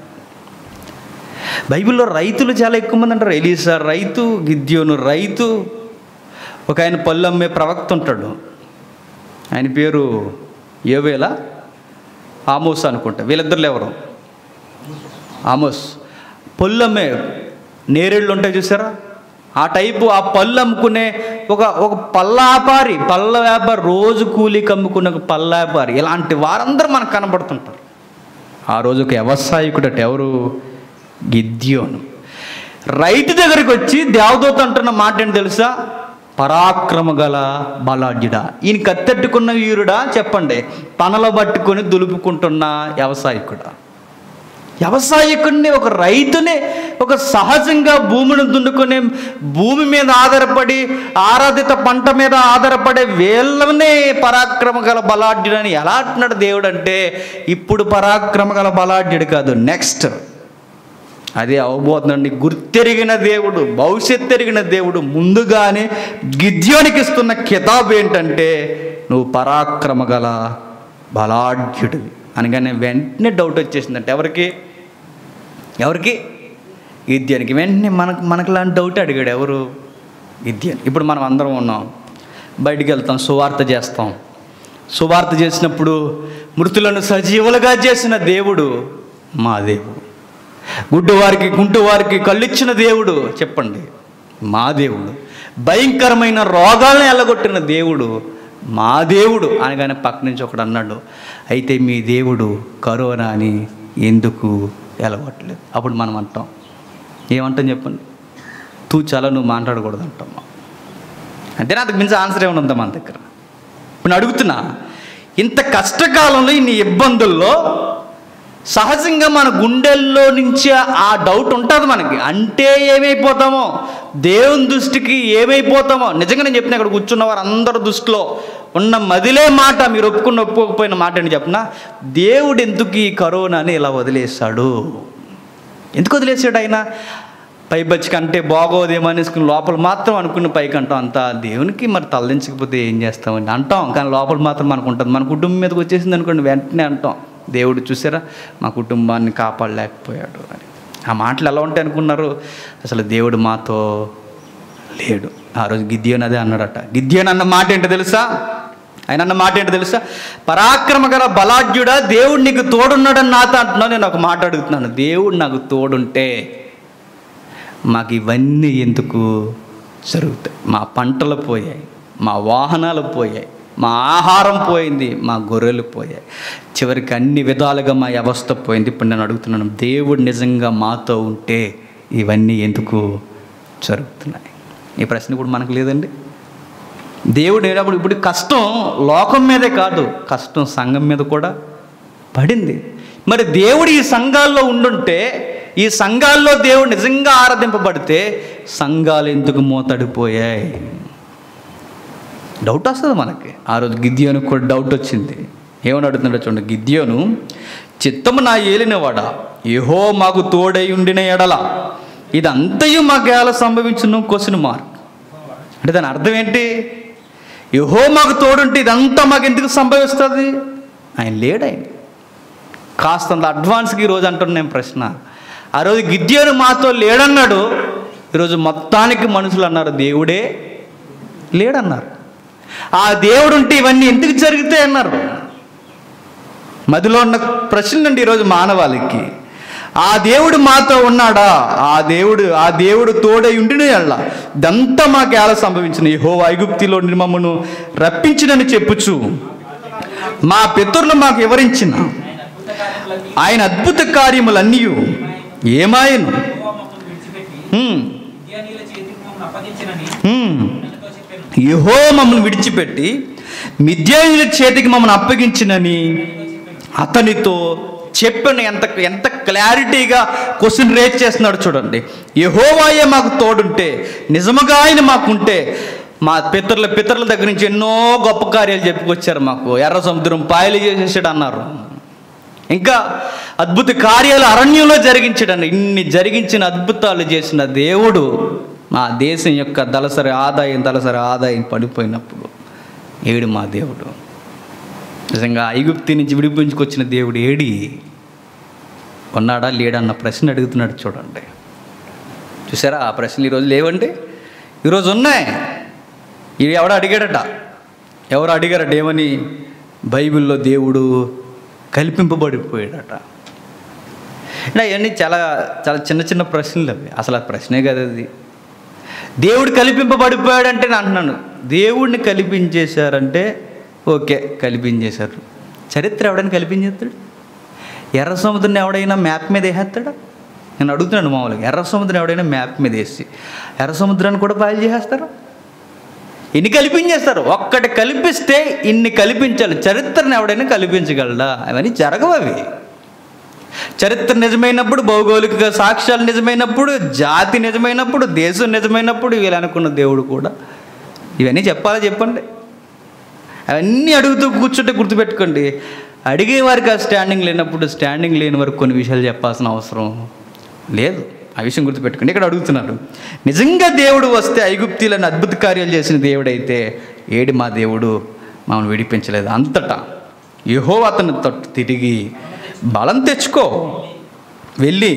బైబిల్లో రైతులు చాలా ఎక్కువ మంది అంటారు ఎలీసా రైతు గిద్యోను రైతు ఒక ఆయన పళ్ళు అమ్మే ప్రవక్త ఉంటాడు ఆయన పేరు యోవేలా ఆమోస్ అనుకుంటా వీళ్ళిద్దరు ఎవరు ఆమోస్ పళ్ళు అమ్మే నేరేళ్ళు ఉంటాయి చూసారా ఆ టైపు ఆ పళ్ళు అమ్ముకునే ఒక ఒక పళ్ళ వ్యాపారి పళ్ళ వ్యాపారి రోజు కూలీకి అమ్ముకునే ఒక పళ్ళ వ్యాపారి ఇలాంటి వారందరూ మనకు కనబడుతుంటారు ఆ రోజు ఒక వ్యవసాయకుడట ఎవరు గిద్యోను రైతు దగ్గరికి వచ్చి దేవదూత అంటున్న మాట ఏంటి తెలుసా పరాక్రమ గల బలాఢ్యుడా ఈయన కత్తెట్టుకున్న వీరుడా చెప్పండి పనలో పట్టుకొని దులుపుకుంటున్న వ్యవసాయకుడా వ్యవసాయకుడిని ఒక రైతుని ఒక సహజంగా భూమిని దున్నుకునే భూమి మీద ఆధారపడి ఆరాధిత పంట మీద ఆధారపడే వీళ్ళనే పరాక్రమ గల బలాఢ్యుడని ఎలా అంటున్నాడు దేవుడు అంటే ఇప్పుడు పరాక్రమ గల బలాఢ్యుడు కాదు నెక్స్ట్ అదే అవబోతుందండి గుర్తెరిగిన దేవుడు భవిష్యత్ ఎరిగిన దేవుడు ముందుగానే గిద్యోనికి ఇస్తున్న కితాబ్ ఏంటంటే నువ్వు పరాక్రమ గల బలాఢ్యుడివి అనగానే వెంటనే డౌట్ వచ్చేసిందంటే ఎవరికి ఎవరికి గిద్యానికి వెంటనే మనకు మనకు లాంటి డౌట్ అడిగాడు ఎవరు గిద్యాని ఇప్పుడు మనం అందరం ఉన్నాం బయటికి వెళ్తాం సువార్త చేస్తాం సువార్త చేసినప్పుడు మృతులను సజీవులుగా చేసిన దేవుడు మా దేవుడు గుడ్డువారికి గుంటువారికి కళ్ళిచ్చిన దేవుడు చెప్పండి మా దేవుడు భయంకరమైన రోగాలను ఎల్లగొట్టిన దేవుడు మా దేవుడు అనగానే పక్క నుంచి ఒకడు అన్నాడు అయితే మీ దేవుడు కరోనా అని ఎందుకు ఎలగొట్టలేదు అప్పుడు మనం అంటాం ఏమంటాం చెప్పండి తూ చాలా నువ్వు మాట్లాడకూడదు అంటాం అంతేనా అంతకు మించి ఆన్సర్ ఏమైనా ఉందా మన దగ్గర ఇప్పుడు నేను అడుగుతున్నా ఇంత కష్టకాలంలో ఇన్ని ఇబ్బందుల్లో సహజంగా మన గుండెల్లో నుంచి ఆ డౌట్ ఉంటుంది మనకి అంటే ఏమైపోతామో దేవుని దృష్టికి ఏమైపోతామో నిజంగా నేను చెప్పిన ఇక్కడ కూర్చున్న వారు అందరి దృష్టిలో ఉన్న మదిలే మాట మీరు ఒప్పుకున్న ఒప్పుకోకపోయిన మాట అని చెప్పిన దేవుడు ఎందుకు ఈ కరోనాని ఇలా వదిలేశాడు ఎందుకు వదిలేసాడు ఆయన పై బచ్చికి అంటే బాగోదేమో అనేసుకుని లోపల మాత్రం అనుకున్న పైకి అంటాం అంత దేవునికి మరి తలదించకపోతే ఏం చేస్తామని అంటాం కానీ లోపల మాత్రం మనకు ఉంటుంది మన కుటుంబం మీదకి వచ్చేసింది అనుకోండి వెంటనే అంటాం దేవుడు చూసారా మా కుటుంబాన్ని కాపాడలేకపోయాడు అని ఆ మాటలు ఎలా ఉంటాయి అనుకున్నారు అసలు దేవుడు మాతో లేడు ఆ రోజు గిద్యోన్ అదే అన్నాడట గిద్యోన్ అన్న మాట ఏంటో తెలుసా ఆయన అన్న మాట ఏంటో తెలుసా పరాక్రమ గల బలాఢ్యుడా దేవుడు నీకు తోడున్నాడని నాతో అంటున్నావు నేను ఒక మాట అడుగుతున్నాను దేవుడు నాకు తోడుంటే మాకు ఇవన్నీ ఎందుకు జరుగుతాయి మా పంటలు పోయాయి మా వాహనాలు పోయాయి మా ఆహారం పోయింది మా గొర్రెలు పోయాయి చివరికి అన్ని విధాలుగా మా వ్యవస్థ పోయింది ఇప్పుడు నేను అడుగుతున్నాను దేవుడు నిజంగా మాతో ఉంటే ఇవన్నీ ఎందుకు జరుగుతున్నాయి ఈ ప్రశ్న కూడా మనకు లేదండి దేవుడు ఏడప్పుడు ఇప్పుడు కష్టం లోకం మీదే కాదు కష్టం సంఘం మీద కూడా పడింది మరి దేవుడు ఈ సంఘాల్లో ఉండుంటే ఈ సంఘాల్లో దేవుడు నిజంగా ఆరాధింపబడితే సంఘాలు ఎందుకు మూతడిపోయాయి డౌట్ వస్తుంది మనకి ఆ రోజు గిద్యోనికి కూడా డౌట్ వచ్చింది ఏమని అడుగుతున్నాడో చూడండి గిద్యోను చిత్తము నా ఏలినవాడా ఏహో మాకు తోడై ఉండిన ఎడల ఇదంతయు మాకు ఎలా సంభవించును క్వశ్చన్ మార్క్ అంటే దాని అర్థం ఏంటి యహో మాకు తోడుంటే ఇదంతా మాకు ఎందుకు సంభవిస్తుంది ఆయన లేడు ఆయన కాస్తంత అడ్వాన్స్కి ఈరోజు అంటున్నా నేను ప్రశ్న ఆ రోజు గిద్యోను మాతో లేడన్నాడు ఈరోజు మొత్తానికి మనుషులు అన్నారు దేవుడే లేడన్నారు ఆ దేవుడు ఉంటే ఇవన్నీ ఎందుకు జరుగుతాయి అన్నారు మదిలో ఉన్న ప్రశ్న అండి ఈరోజు మానవాళికి ఆ దేవుడు మాతో ఉన్నాడా ఆ దేవుడు ఆ దేవుడు తోడై ఉండిన ఎళ్ళ ఇదంతా మాకు ఎలా సంభవించిన హో ఐగుప్తిలో మమ్మను రప్పించినని చెప్పుచు మా పితరులు మాకు వివరించిన ఆయన అద్భుత కార్యములన్నీ ఆయన అద్భుత కార్యములన్నీ ఏమాయను యెహోవా మమ్మల్ని విడిచిపెట్టి హ్మ్, మిద్యానీయుల చేతికి మమ్మల్ని అప్పగించినని హ్మ్. ఆయనతో చెప్పాను యహో మమ్మల్ని విడిచిపెట్టి మిద్యాయుల చేతికి మమ్మల్ని అప్పగించినని అతనితో చెప్పిన ఎంత ఎంత క్లారిటీగా క్వశ్చన్ రేజ్ చేస్తున్నాడు చూడండి యహోవాయే మాకు తోడుంటే నిజముగా ఆయన మాకుంటే మా పితరుల పితరుల దగ్గర నుంచి ఎన్నో గొప్ప కార్యాలు చెప్పుకొచ్చారు మాకు ఎర్ర సముద్రం పాయలు చేసేసాడు అన్నారు ఇంకా అద్భుత కార్యాలు అరణ్యంలో జరిగించడండి ఇన్ని జరిగించిన అద్భుతాలు చేసిన దేవుడు మా దేశం యొక్క దళసరి ఆదాయం దళసరి ఆదాయం పడిపోయినప్పుడు ఏడు మా దేవుడు నిజంగా ఐగుప్తి నుంచి విడిపించుకొచ్చిన దేవుడు ఏడి ఉన్నాడా లేడన్న ప్రశ్న అడుగుతున్నాడు చూడండి చూసారా ఆ ప్రశ్నలు ఈరోజు లేవండి ఈరోజు ఉన్నాయి ఇవి ఎవడ అడిగాడట ఎవరు అడిగారట ఏమని బైబిల్లో దేవుడు కల్పింపబడిపోయాడట అంటే అవన్నీ చాలా చాలా చిన్న చిన్న ప్రశ్నలు అవి అసలు ఆ ప్రశ్నే కదా అది దేవుడు కల్పింపబడిపోయాడంటే నేను అంటున్నాను దేవుడిని కల్పించేశారంటే ఓకే కల్పించేశారు చరిత్ర ఎవడైనా కల్పించేస్తాడు ఎర్ర సముద్రం ఎవడైనా మ్యాప్ మీద వేసేస్తాడా నేను అడుగుతున్నాను మామూలుగా ఎర్ర సముద్రం ఎవడైనా మ్యాప్ మీద వేసి ఎర్ర సముద్రాన్ని కూడా పాలు చేసేస్తారు ఇన్ని కల్పించేస్తారు ఒక్కటి కల్పిస్తే ఇన్ని కల్పించాలి చరిత్రను ఎవడైనా కల్పించగలడా అవన్నీ జరగవు అవి చరిత్ర నిజమైనప్పుడు భౌగోళిక సాక్ష్యాలు నిజమైనప్పుడు జాతి నిజమైనప్పుడు దేశం నిజమైనప్పుడు వీళ్ళు అనుకున్న దేవుడు కూడా ఇవన్నీ చెప్పాలా చెప్పండి అవన్నీ అడుగుతూ కూర్చుంటే గుర్తుపెట్టుకోండి అడిగే వారికి ఆ స్టాండింగ్ లేనప్పుడు స్టాండింగ్ లేని వరకు కొన్ని విషయాలు చెప్పాల్సిన అవసరం లేదు ఆ విషయం గుర్తుపెట్టుకోండి ఇక్కడ అడుగుతున్నారు నిజంగా దేవుడు వస్తే ఐగుప్తీలను అద్భుత కార్యాలు చేసిన దేవుడైతే ఏడి మా దేవుడు మమ్మల్ని విడిపించలేదు అంతటా యహో అతను తట్టు తిరిగి బలం తెచ్చుకో వెళ్ళి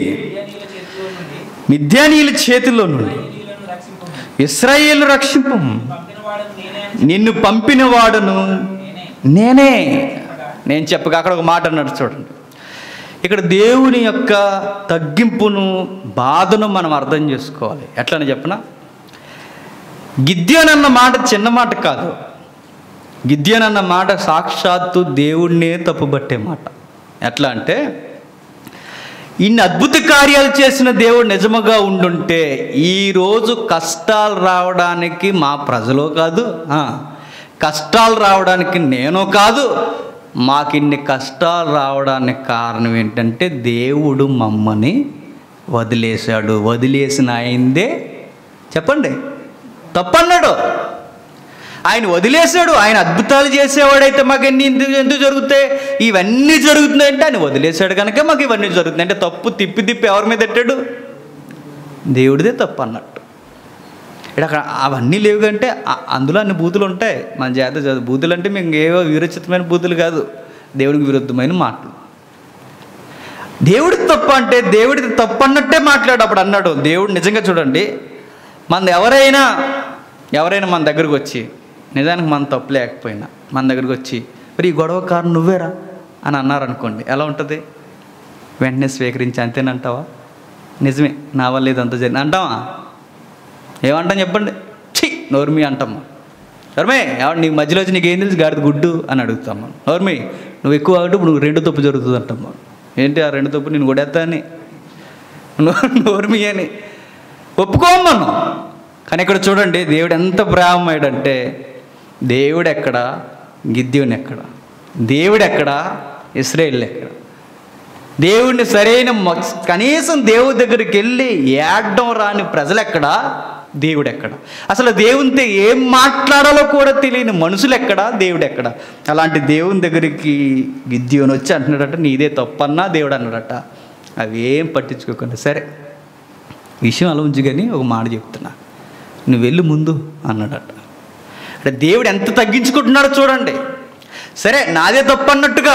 మిద్యానీయుల చేతిలో నుండి మిథ్యానీయుల చేతిలో నుండి ఇస్రాయేలీయులను రక్షింపు ఇస్రాయేలు రక్షింపు పంపినవాడు నేనే అని నిన్ను పంపినవాడును నేనే నేనే నేను చెప్పగా అక్కడ ఒక మాట అన్నాడు చూడండి ఇక్కడ దేవుని యొక్క తగ్గింపును బాధను మనం అర్థం చేసుకోవాలి ఎట్లని చెప్పనా గిద్యోన్ అన్న మాట చిన్న మాట కాదు గిద్యోన్ అన్న మాట సాక్షాత్తు దేవుణ్ణే తప్పుబట్టే మాట ఎట్లా అంటే ఇన్ని అద్భుత కార్యాలు చేసిన దేవుడు నిజముగా ఉండుంటే ఈరోజు కష్టాలు రావడానికి మా ప్రజలు కాదు ఆ, కష్టాలు రావడానికి నేను కాదు మాకిన్ని కష్టాలు రావడానికి కారణం ఏంటంటే దేవుడు మమ్మని వదిలేశాడు వదిలేసిన అయిందే చెప్పండి తప్పన్నాడు ఆయన వదిలేశాడు ఆయన అద్భుతాలు చేసేవాడైతే మాకు ఎన్ని ఎందుకు ఎందుకు జరుగుతాయి ఇవన్నీ జరుగుతున్నాయంటే ఆయన వదిలేశాడు కనుక మాకు ఇవన్నీ జరుగుతున్నాయి అంటే తప్పు తిప్పి తిప్పి ఎవరి మీద పెట్టాడు దేవుడిదే తప్పు అన్నట్టు ఇక్కడ అక్కడ అవన్నీ లేవు కంటే ఆ- అందులో అన్ని బూతులు ఉంటాయి మన జాత చదువు బూతులు అంటే మేము ఏవో విరచితమైన బూతులు కాదు దేవుడికి విరుద్ధమైన మాటలు దేవుడికి తప్పు అంటే దేవుడికి తప్పు అన్నట్టే మాట్లాడు అప్పుడు అన్నాడు దేవుడు నిజంగా చూడండి మన ఎవరైనా ఎవరైనా మన దగ్గరకు వచ్చి నిజానికి మన తప్పు లేకపోయినా మన దగ్గరకు వచ్చి మరి ఈ గొడవ కారణం నువ్వేరా అని అన్నారనుకోండి ఎలా ఉంటుంది వెంటనే స్వీకరించి అంతేనంటావా నిజమే నా వల్ల ఇదంతా జరిగింది అంటావా ఏమంటాం చెప్పండి ఛీ నోర్మి అంటామ్మా నోర్మే ఎవరు నీకు మధ్యలో వచ్చి నీకు ఏం తెలుసు గాడిద గుడ్డు అని అడుగుతామ్మా నోర్మి నువ్వు ఎక్కువ కాబట్టి ఇప్పుడు నువ్వు రెండు తప్పు జరుగుతుంది అంటమ్మా ఏంటి ఆ రెండు తప్పు నేను కొడేస్తా అని నో- నోర్మి అని ఒప్పుకోమను కానీ ఇక్కడ చూడండి దేవుడు ఎంత ప్రేమమయ్యాడంటే దేవుడు ఎక్కడ గిద్యోని ఎక్కడ దేవుడు ఎక్కడ ఇస్రాయేల్ ఎక్కడ దేవుడిని సరైన మొ- కనీసం దేవుడి దగ్గరికి వెళ్ళి ఏడడం రాని ప్రజలు ఎక్కడ దేవుడు ఎక్కడ అసలు దేవునితో ఏం మాట్లాడాలో కూడా తెలియని మనుషులు ఎక్కడ దేవుడు ఎక్కడ అలాంటి దేవుని దగ్గరికి గిద్యోని వచ్చి అంటున్నాడట నీదే తప్పన్నా దేవుడు అన్నాడట అవి ఏం పట్టించుకోకుండా సరే విషయం అలా ఉంచు కానీ ఒక మాట చెప్తున్నా నువ్వు వెళ్ళు ముందు అన్నాడట అంటే దేవుడు ఎంత తగ్గించుకుంటున్నాడో చూడండి సరే నాదే తప్పు అన్నట్టుగా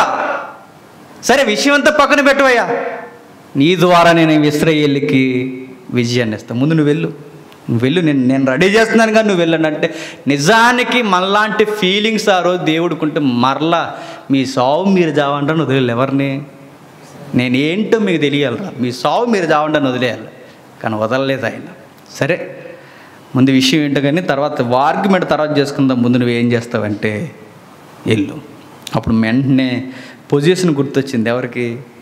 సరే విషయం అంతా పక్కన పెట్టవయ్యా నీ ద్వారా నేను ఇస్రాయేల్కి విజయాన్ని ఇస్తాను ముందు నువ్వు వెళ్ళు నువ్వు వెళ్ళు నేను నేను రెడీ చేస్తున్నాను కానీ నువ్వు వెళ్ళండి అంటే నిజానికి మనలాంటి ఫీలింగ్స్ ఆ రోజు దేవుడుకుంటే మరలా మీ సావు మీరు చావంటాను వదిలేదు ఎవరిని నేను ఏంటో మీకు తెలియాలిరా మీ సావు మీరు చావంటాను వదిలేయాలి కానీ వదలలేదు ఆయన సరే ముందు విషయం ఏంటో కానీ తర్వాత ఆర్గ్యుమెంట్ తర్వాత చేసుకుందాం ముందు నువ్వు ఏం చేస్తావంటే వెళ్ళు అప్పుడు వెంటనే పొజిషన్ గుర్తొచ్చింది ఎవరికి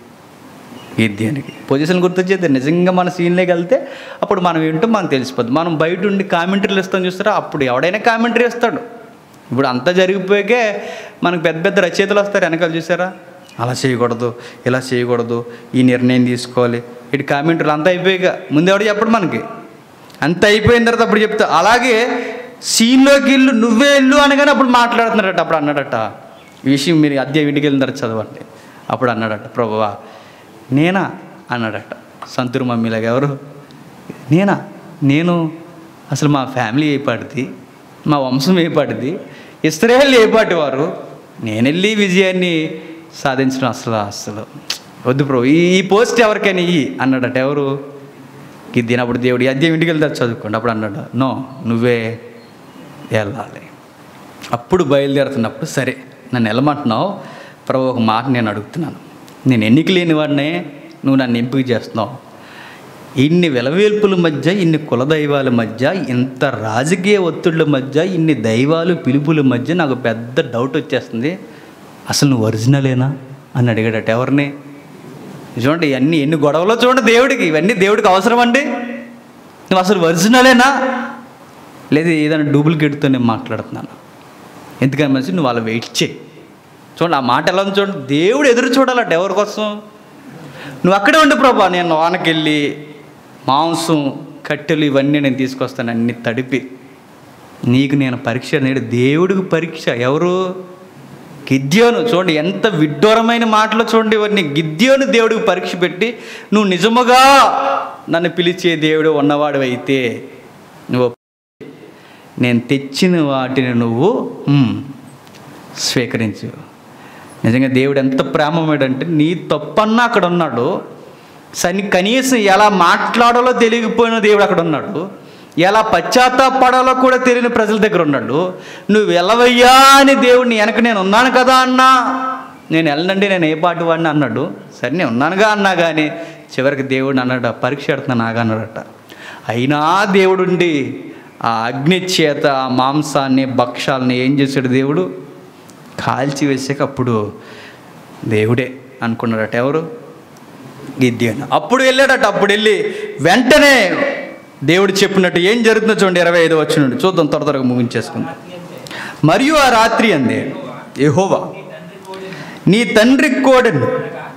గిద్యానికి పొజిషన్ గుర్తొచ్చేది నిజంగా మన సీన్లోకి వెళ్తే అప్పుడు మనం ఏంటో మనకు తెలిసిపోద్ది మనం బయట ఉండి కామెంటరీలు ఇస్తాం చూస్తారా అప్పుడు ఎవడైనా కామెంటరీ ఇస్తాడు ఇప్పుడు అంతా జరిగిపోయాకే మనకు పెద్ద పెద్ద రచయితలు వస్తారు వెనకాల చూసారా అలా చేయకూడదు ఇలా చేయకూడదు ఈ నిర్ణయం తీసుకోవాలి ఇటు కామెంటరీలు అంతా అయిపోయాక ముందు ఎవడు చెప్పడు మనకి అంత అయిపోయిన తర్వాత అప్పుడు చెప్తా అలాగే సీన్లోకి వెళ్ళు నువ్వే వెళ్ళు అనగానే అప్పుడు మాట్లాడుతున్నాడట అప్పుడు అన్నాడట ఈ విషయం మీరు అద్దె ఇంటికి వెళ్ళిన తర్వాత చదవండి అప్పుడు అన్నాడట ప్రభువా నేనా అన్నాడట సంతూరు మమ్మీలాగా ఎవరు నేనా నేను అసలు మా ఫ్యామిలీ ఏ పాటిది మా వంశం ఏ పాటిది ఇస్రాయేల్ ఏ పాటి వారు నేను వెళ్ళి విజయాన్ని సాధించడం అసలు అసలు వద్దు ప్రభు ఈ ఈ పోస్ట్ ఎవరికైనా ఇయ్యి అన్నాడట ఎవరు గిద్దిన అప్పుడు దేవుడు అద్దెం ఇంటికి వెళ్తారు చదువుకోండి అప్పుడు అన్నాడు నో నువ్వే వెళ్ళాలి అప్పుడు బయలుదేరుతున్నప్పుడు సరే నన్ను వెళ్ళమంటున్నావు ప్రభు ఒక మాట నేను అడుగుతున్నాను నేను ఎన్నిక లేని వాడినే నువ్వు నన్ను ఎంపిక చేస్తున్నావు ఇన్ని వెలవేల్పుల మధ్య ఇన్ని కులదైవాల మధ్య ఇంత రాజకీయ ఒత్తిళ్ళ మధ్య ఇన్ని దైవాలు పిలుపుల మధ్య నాకు పెద్ద డౌట్ వచ్చేస్తుంది అసలు నువ్వు ఒరిజినలేనా అని అడిగాడట ఎవరిని చూడండి ఇవన్నీ ఎన్ని గొడవలో చూడండి దేవుడికి ఇవన్నీ దేవుడికి అవసరం అండి నువ్వు అసలు ఒరిజినలేనా లేదు ఏదైనా డూప్లికేట్తో నేను మాట్లాడుతున్నాను ఎందుకని మనిషి నువ్వు వాళ్ళ వెయిట్ చేయి చూడండి ఆ మాట ఎలా ఉంది చూడండి దేవుడు ఎదురు చూడాలట ఎవరి కోసం నువ్వు అక్కడే ఉండు ప్రభా నేను వానకెళ్ళి మాంసం కట్టెలు ఇవన్నీ నేను తీసుకొస్తాను అన్ని తడిపి నీకు నేను పరీక్ష నేడు దేవుడికి పరీక్ష ఎవరు గిద్యోను చూడండి ఎంత విడ్డూరమైన మాటలు చూడండి ఇవన్నీ గిద్యోను దేవుడికి పరీక్ష పెట్టి నువ్వు నిజముగా నన్ను పిలిచే దేవుడు ఉన్నవాడు అయితే నువ్వు నేను తెచ్చిన వాటిని నువ్వు మ్, స్వీకరించు నిజంగా దేవుడు ఎంత ప్రేమమేడంటే నీ తప్పన్నా అక్కడ ఉన్నాడు సని కనీసం ఎలా మాట్లాడాలో తెలియకపోయిన దేవుడు అక్కడ ఉన్నాడు ఎలా పశ్చాత్తాపడాలో కూడా తెలియని ప్రజల దగ్గర ఉన్నాడు నువ్వు వెళ్ళవయ్యా అని దేవుడిని వెనక నేను ఉన్నాను కదా అన్నా నేను వెళ్ళనండి నేను ఏ పాటి వాడిని అన్నాడు సరే నేను ఉన్నానుగా అన్నా కానీ చివరికి దేవుడిని అన్నాడు పరీక్ష పెడుతున్నా నాగా అన్నాడట అయినా దేవుడుండి ఆ అగ్ని చేత ఆ మాంసాన్ని భక్షాలని ఏం చేశాడు దేవుడు కాల్చి వేసాక అప్పుడు దేవుడే అనుకున్నాడట ఎవరు గిద్యోను అప్పుడు వెళ్ళాడట అప్పుడు వెళ్ళి వెంటనే దేవుడు చెప్పినట్టు ఏం జరుగుతుందో చూడండి ఇరవై ఐదు వచ్చినట్టు చూద్దాం త్వర త్వరగా ముగించేసుకుందాం మరియు ఆ రాత్రి అంది యెహోవా నీ తండ్రి కోడను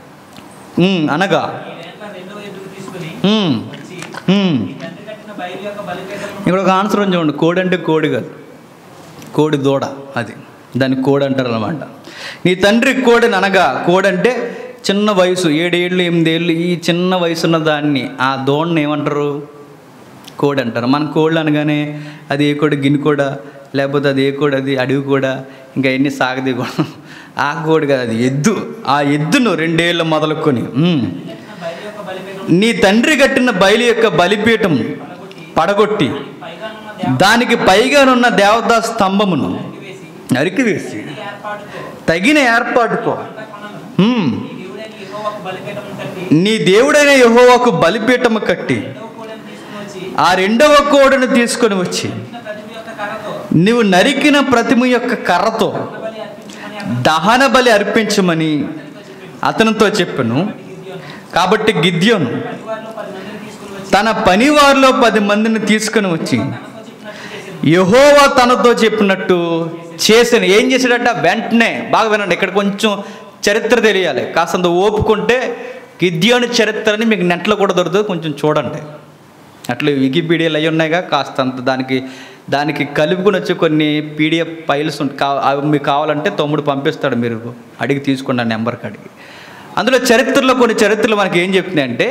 ఉమ్, అనగా నేల రెండవ ఎద్దుకు తీసుకుని ఉమ్, వచ్చి ఉమ్. ఈ తండ్రి కట్టిన బయలు యొక్క బలిపీఠం ఇక్కడ ఒక ఆన్సర్ ఉంది చూడండి కోడి అంటే కోడి కాదు కోడి దూడ అది దాన్ని కోడి అంటారు అనమాట నీ తండ్రి కోడిని అనగా కోడి అంటే చిన్న వయసు ఏడేళ్ళు ఎనిమిదేళ్ళు ఈ చిన్న వయసున్న దాన్ని ఆ దూడని ఏమంటారు కోడి అంటారు మన కోళ్ళు అనగానే అది ఏ కోడి గిన్నె కూడా లేకపోతే అది ఏ కోడి అది అడవి కూడా ఇంకా ఎన్ని సాగది కూడా ఆ కోడి కాదు అది ఎద్దు ఆ ఎద్దును రెండేళ్ళు మొదలుకొని ఉమ్. కట్టిన బయలు యొక్క బలిపీఠం నీ తండ్రి కట్టిన బయలు యొక్క బలిపీఠం పడగొట్టి పైగానున్న దేవ దానికి పైగానున్న దేవతా స్తంభమును వేసి నరికివేసి ఈ ఏర్పాటుతో తగిన ఏర్పాటుకో అంత కొనను హ్మ్. ఈ దేవుడైన యెహోవాకు బలిపీఠం కట్టి నీ దేవుడైన యెహోవాకు బలిపీఠము కట్టి రెండవ కోడెను తీసుకుని వచ్చి ఆ రెండవ కోడను తీసుకొని వచ్చి కట్టిన ప్రతిమ యొక్క కర్రతో నువ్వు నరికిన ప్రతిమ యొక్క కర్రతో బలి అర్పించమని దహన బలి అర్పించమని అతనితో చెప్పను కాబట్టి గిద్యోను పనివారిలో పది మందిని తీసుకుని వచ్చి తన పనివారిలో పది మందిని తీసుకొని వచ్చి తనతో చెప్పినట్టు చేసింది యహోవా తనతో చెప్పినట్టు చేసాను ఏం చేశాడట వెంటనే బాగా వినండి ఇక్కడ కొంచెం చరిత్ర తెలియాలి కాస్తంత ఓపుకుంటే గిద్యోని చరిత్రని మీకు నెట్లో కూడా దొరుకుతుంది కొంచెం చూడండి అట్లా వికీపీడియాలు అవి ఉన్నాయిగా కాస్తంత దానికి దానికి కలుపుకొని వచ్చే కొన్ని పీడిఎఫ్ ఫైల్స్ ఉంటాయి కా- అవి మీకు కావాలంటే తమ్ముడు పంపిస్తాడు మీరు అడిగి తీసుకోండి ఆ నెంబర్కి అడిగి అందులో చరిత్రలో కొన్ని చరిత్రలు మనకి ఏం చెప్తున్నాయంటే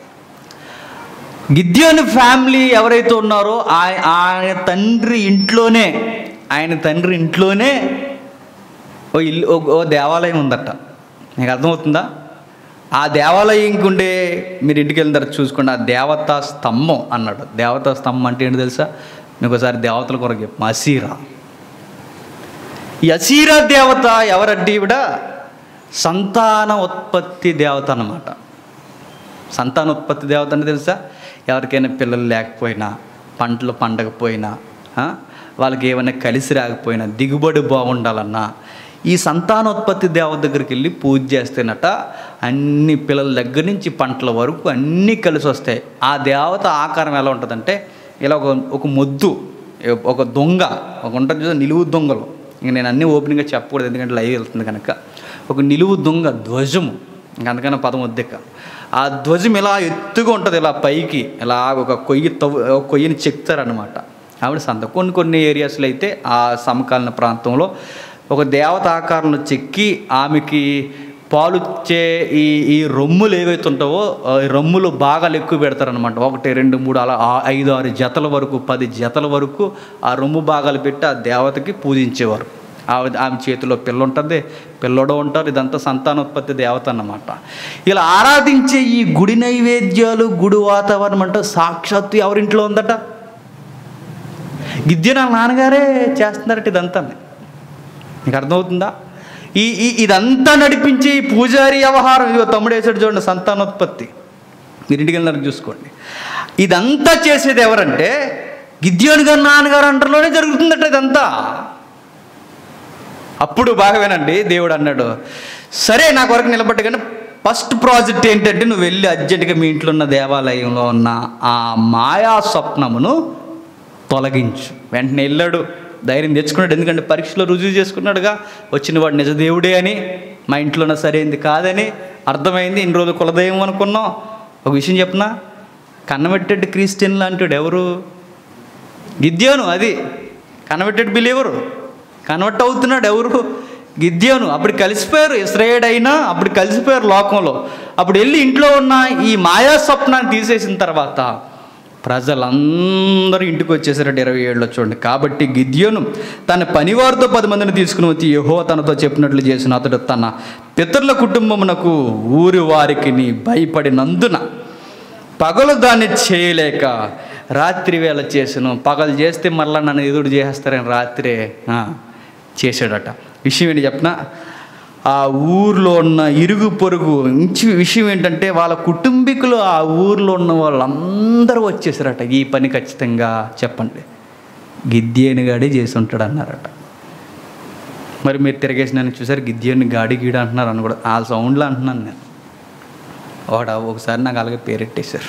గిద్యోని ఫ్యామిలీ ఎవరైతే ఉన్నారో ఆయ- ఆయన తండ్రి ఇంట్లోనే ఆయన తండ్రి ఇంట్లోనే ఓ ఇల్లు ఓ- ఓ దేవాలయం ఉందట నీకు అర్థమవుతుందా ఆ దేవాలయంకి ఉండే మీరు ఇంటికి వెళ్ళిన తర్వాత చూసుకోండి ఆ దేవతా స్తంభం అన్నాడు దేవతా స్తంభం అంటే ఏంటి తెలుసా మీకు ఒకసారి దేవతల కొరకు చెప్పు అసీరా ఈ అసీరా దేవత ఎవరంటే ఈవిడ సంతాన ఉత్పత్తి దేవత అన్నమాట సంతానోత్పత్తి దేవత అంటే తెలుసా ఎవరికైనా పిల్లలు లేకపోయినా పంటలు పండకపోయినా ఆ, వాళ్ళకి ఏమైనా కలిసి రాకపోయినా దిగుబడి బాగుండాలన్నా ఈ సంతానోత్పత్తి దేవత దగ్గరికి వెళ్ళి పూజ చేస్తేనట అన్ని పిల్లల దగ్గర నుంచి పంటల వరకు అన్నీ కలిసి వస్తాయి ఆ దేవత ఆకారం ఎలా ఉంటుందంటే ఇలా ఒక ఒక మొద్దు ఒక దొంగ ఒక ఉంటుంది చూడ నిలువు దొంగలు ఇంక నేను అన్నీ ఓపెనింగ్గా చెప్పకూడదు ఎందుకంటే లైవ్ వెళ్తుంది కనుక ఒక నిలువు దొంగ ధ్వజము ఇంక అందుకని పదం వద్దెక్క ఆ ధ్వజం ఇలా ఎత్తుగా ఉంటుంది ఇలా పైకి ఇలా ఒక కొయ్యి తవ్వు ఒక కొయ్యని చెక్తారనమాట ఆవిడ సంత కొన్ని కొన్ని ఏరియాస్లో అయితే ఆ సమకాలీన ప్రాంతంలో ఒక దేవత ఆకారంలో చెక్కి ఆమెకి పాలుచ్చే ఈ ఈ రొమ్ములు ఏవైతే ఉంటావో ఆ ఈ రొమ్ములు భాగాలు ఎక్కువ పెడతారనమాట ఒకటి రెండు మూడు అలా ఆ- ఐదు ఆరు జతల వరకు పది జతల వరకు ఆ రొమ్ము భాగాలు పెట్టి ఆ దేవతకి పూజించేవారు ఆవిడ ఆమె చేతిలో పిల్ల ఉంటుంది పిల్లడో ఉంటారు ఇదంతా సంతానోత్పత్తి దేవత అన్నమాట ఇలా ఆరాధించే ఈ గుడి నైవేద్యాలు గుడి వాతావరణం అంటే సాక్షాత్తు ఎవరింట్లో ఉందట గిద్యన నాన్నగారే చేస్తున్నారట ఇదంతా నీకు అర్థమవుతుందా ఈ ఈ ఇదంతా నడిపించి ఈ పూజారి వ్యవహారం ఇదిగో తమ్ముడు వేసాడు చూడండి సంతానోత్పత్తి మీరు ఇంటికి వెళ్ళడానికి చూసుకోండి ఇదంతా చేసేది ఎవరంటే గిద్యోని గారు నాన్నగారు అంటలోనే జరుగుతుందట ఇదంతా అప్పుడు బాగా వినండి దేవుడు అన్నాడు సరే నా కొరకు నిలబట్టి కానీ ఫస్ట్ ప్రాజెక్ట్ ఏంటంటే నువ్వు వెళ్ళి అర్జెంటుగా మీ ఇంట్లో ఉన్న దేవాలయంలో ఉన్న ఆ మాయా స్వప్నమును తొలగించు వెంటనే వెళ్ళాడు ధైర్యం తెచ్చుకున్నాడు ఎందుకంటే పరీక్షలో రుజువు చేసుకున్నాడుగా వచ్చిన వాడు నిజ దేవుడే అని మా ఇంట్లో ఉన్న సరైంది కాదని అర్థమైంది ఇన్ని రోజులు కులదైవం అనుకున్నాం ఒక విషయం చెప్పనా కన్నబెట్టెడ్ క్రిస్టియన్ లాంటివాడు ఎవరు గిద్యోను అది కన్వర్టెడ్ బిలీవరు కన్వర్ట్ అవుతున్నాడు ఎవరు గిద్యోను అప్పుడు కలిసిపోయారు ఇస్రాయేడ్ అయినా అప్పుడు కలిసిపోయారు లోకంలో అప్పుడు వెళ్ళి ఇంట్లో ఉన్న ఈ మాయా స్వప్నాన్ని తీసేసిన తర్వాత ప్రజలందరూ ఇంటికి వచ్చేసారట ఇరవై ఏళ్ళు చూడండి కాబట్టి గిద్యోను తన పనివారితో పది మందిని తీసుకుని వచ్చి యహో తనతో చెప్పినట్లు చేసిన అతడు తన పితరుల కుటుంబమునకు ఊరి వారికి భయపడినందున పగలు దాన్ని చేయలేక రాత్రి వేళ చేసాను పగలు చేస్తే మళ్ళీ నన్ను ఎదురు చేసేస్తారని రాత్రే ఆ, చేశాడట విషయం ఏంటి చెప్పిన ఆ ఊర్లో ఉన్న ఇరుగు పొరుగు ఇంచి విషయం ఏంటంటే వాళ్ళ కుటుంబీకులు ఆ ఊర్లో ఉన్న వాళ్ళందరూ వచ్చేసారట ఈ పని ఖచ్చితంగా చెప్పండి గిద్దేని గాడి చేసి ఉంటాడు అన్నారట మరి మీరు తిరిగేసి నన్ను చూసారు గిద్దేని గాడి గీడ అంటున్నారు అని కూడా ఆ సౌండ్లో అంటున్నాను నేను వాడు ఒకసారి నాకు అలాగే పేరెట్టేశారు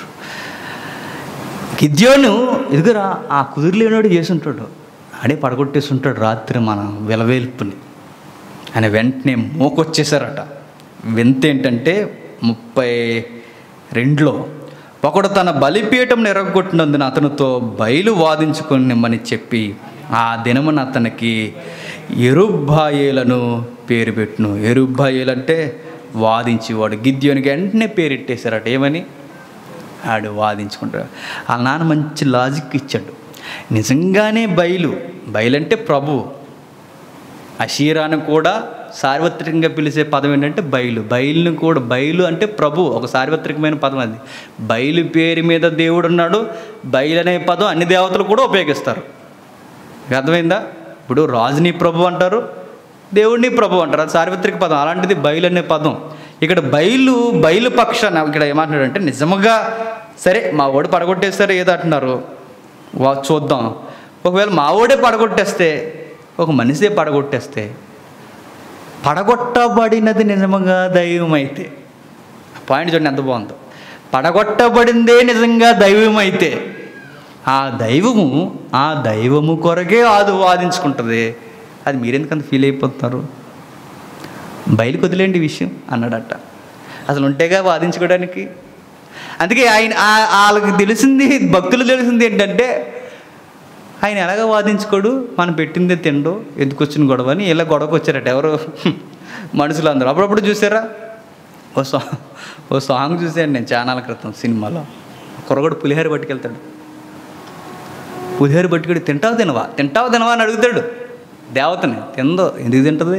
గిద్యోను ఎదుగురా ఆ కుదిరిలేనోడు చేసి ఉంటాడు ఆడే పడగొట్టేసి ఉంటాడు రాత్రి మన విలవేల్పుని ఆయన వెంటనే మోకొచ్చేసారట వింత ఏంటంటే ముప్పై రెండులో ఒకడు తన బలిపీఠం ఎరగొట్టినందున అతనితో బయలు వాదించుకునిమ్మని చెప్పి ఆ దినమున అతనికి ఎరుబ్బాయేలను పేరు పెట్టును ఎరుబ్బాయేలు అంటే వాదించేవాడు గిద్యోనికి వెంటనే పేరెట్టేశారట ఏమని ఆడు వాదించుకుంటాడు వాళ్ళ నాన్న మంచి లాజిక్ ఇచ్చాడు నిజంగానే బయలు బయలంటే ప్రభు అషీరాను కూడా సార్వత్రికంగా పిలిచే పదం ఏంటంటే బయలు బయలుని కూడా బయలు అంటే ప్రభు ఒక సార్వత్రికమైన పదం అది బయలు పేరు మీద దేవుడు ఉన్నాడు బయలు అనే పదం అన్ని దేవతలు కూడా ఉపయోగిస్తారు మీకు అర్థమైందా ఇప్పుడు రాజుని ప్రభు అంటారు దేవుడిని ప్రభు అంటారు అది సార్వత్రిక పదం అలాంటిది బయలు అనే పదం ఇక్కడ బయలు బయలు పక్షాన ఇక్కడ ఏమంటున్నాడంటే నిజముగా సరే మా ఓడి పడగొట్టేస్తారు ఏదో అంటున్నారు వా చూద్దాం ఒకవేళ మా ఓడే పడగొట్టేస్తే ఒక మనిషే పడగొట్టేస్తే పడగొట్టబడినది నిజముగా దైవం అయితే పాయింట్ చూడండి ఎంత బాగుందో పడగొట్టబడిందే నిజంగా దైవం అయితే ఆ దైవము ఆ దైవము కొరకే ఆదు వాదించుకుంటుంది అది మీరెందుకు అంత ఫీల్ అయిపోతున్నారు బయలుకు వదిలేండి ఈ విషయం అన్నాడట అసలు ఉంటేగా వాదించుకోవడానికి అందుకే ఆయన ఆ- వాళ్ళకి తెలిసింది భక్తులు తెలిసింది ఏంటంటే ఆయన ఎలాగ వాదించుకోడు మనం పెట్టిందే తిండు ఎందుకు వచ్చిన గొడవ అని ఇలా గొడవకు వచ్చారట ఎవరు మనుషులు అందరూ అప్పుడప్పుడు చూసారా ఓ సా ఓ సాంగ్ చూసాను నేను చానాల క్రితం సినిమాలో కురగడు పులిహోర పట్టుకెళ్తాడు పులిహోర పట్టుకెళ్ళి తింటావు తినవా తింటావు తినవా అని అడుగుతాడు దేవతని తిందో ఎందుకు తింటుంది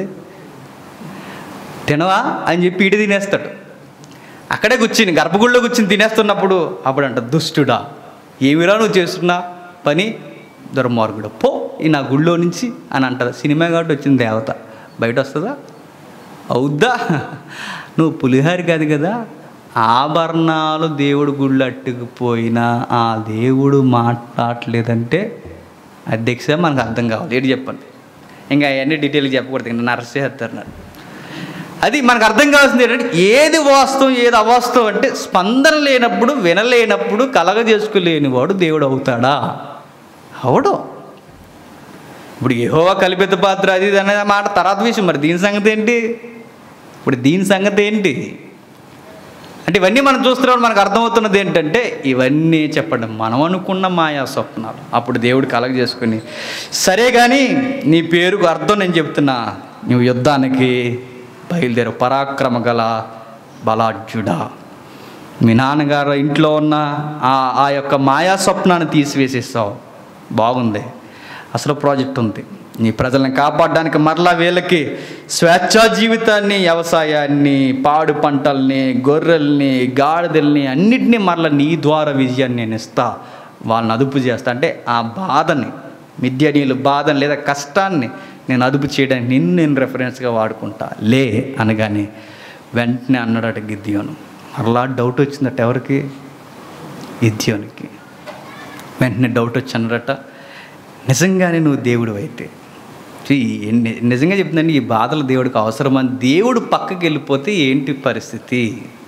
తినవా అని చెప్పి ఇటు తినేస్తాడు అక్కడే కూర్చుని గర్భగుడిలో కూర్చుని తినేస్తున్నప్పుడు అప్పుడు అంట దుష్టుడా ఏమిరా నువ్వు చేస్తున్నా పని దుర్మార్గుడు పో ఈ నా గుళ్ళో నుంచి అని అంటారు సినిమా కాబట్టి వచ్చింది దేవత బయట వస్తుందా అవుద్దా నువ్వు పులిహారి కాదు కదా ఆభరణాలు దేవుడు గుళ్ళు అట్టుకుపోయినా ఆ దేవుడు మాట్లాడలేదంటే అధ్యక్ష మనకు అర్థం కావాలి ఏంటి చెప్పండి ఇంకా అవన్నీ డీటెయిల్గా చెప్పకూడదు ఇంకా నరసేస్తారు నన్ను అది మనకు అర్థం కావాల్సింది ఏంటంటే ఏది వాస్తవం ఏది అవాస్తవం అంటే స్పందన లేనప్పుడు వినలేనప్పుడు కలగజేసుకోలేని వాడు దేవుడు అవుతాడా అవడు ఇప్పుడు యెహోవా కల్పిత పాత్ర అది ఇది అనే మాట తర్వాత విషయం మరి దీని సంగతి ఏంటి ఇప్పుడు దీని సంగతి ఏంటి అంటే ఇవన్నీ మనం చూస్తున్నాం మనకు అర్థమవుతున్నది ఏంటంటే ఇవన్నీ చెప్పండి మనం అనుకున్న మాయా స్వప్నాలు అప్పుడు దేవుడు కలగ చేసుకుని సరే కానీ నీ పేరుకు అర్థం నేను చెప్తున్నా నువ్వు యుద్ధానికి బయలుదేరు పరాక్రమ గల బలాఢ్యుడా మీ నాన్నగారు ఇంట్లో ఉన్న ఆ ఆ యొక్క మాయా స్వప్నాన్ని తీసివేసేస్తావు బాగుంది అసలు ప్రాజెక్ట్ ఉంది నీ ప్రజలను కాపాడడానికి మరలా వీళ్ళకి స్వేచ్ఛా జీవితాన్ని వ్యవసాయాన్ని పాడు పంటల్ని గొర్రెల్ని గాడిదల్ని అన్నిటినీ మరలా నీ ద్వారా విజయాన్ని నేను ఇస్తా వాళ్ళని అదుపు చేస్తా అంటే ఆ బాధని మిద్యనీయులు బాధని లేదా కష్టాన్ని నేను అదుపు చేయడానికి నిన్ను నేను రెఫరెన్స్గా వాడుకుంటా లే అనగానే వెంటనే అన్నాడట గిద్యోను మరలా డౌట్ వచ్చిందట ఎవరికి గిద్యోనికి వెంటనే డౌట్ వచ్చి అన్నాడట నిజంగానే నువ్వు దేవుడు అయితే చీ, ని- నిజంగా చెప్తున్నాను ఈ బాధలు దేవుడికి అవసరమని దేవుడు పక్కకి వెళ్ళిపోతే ఏంటి పరిస్థితి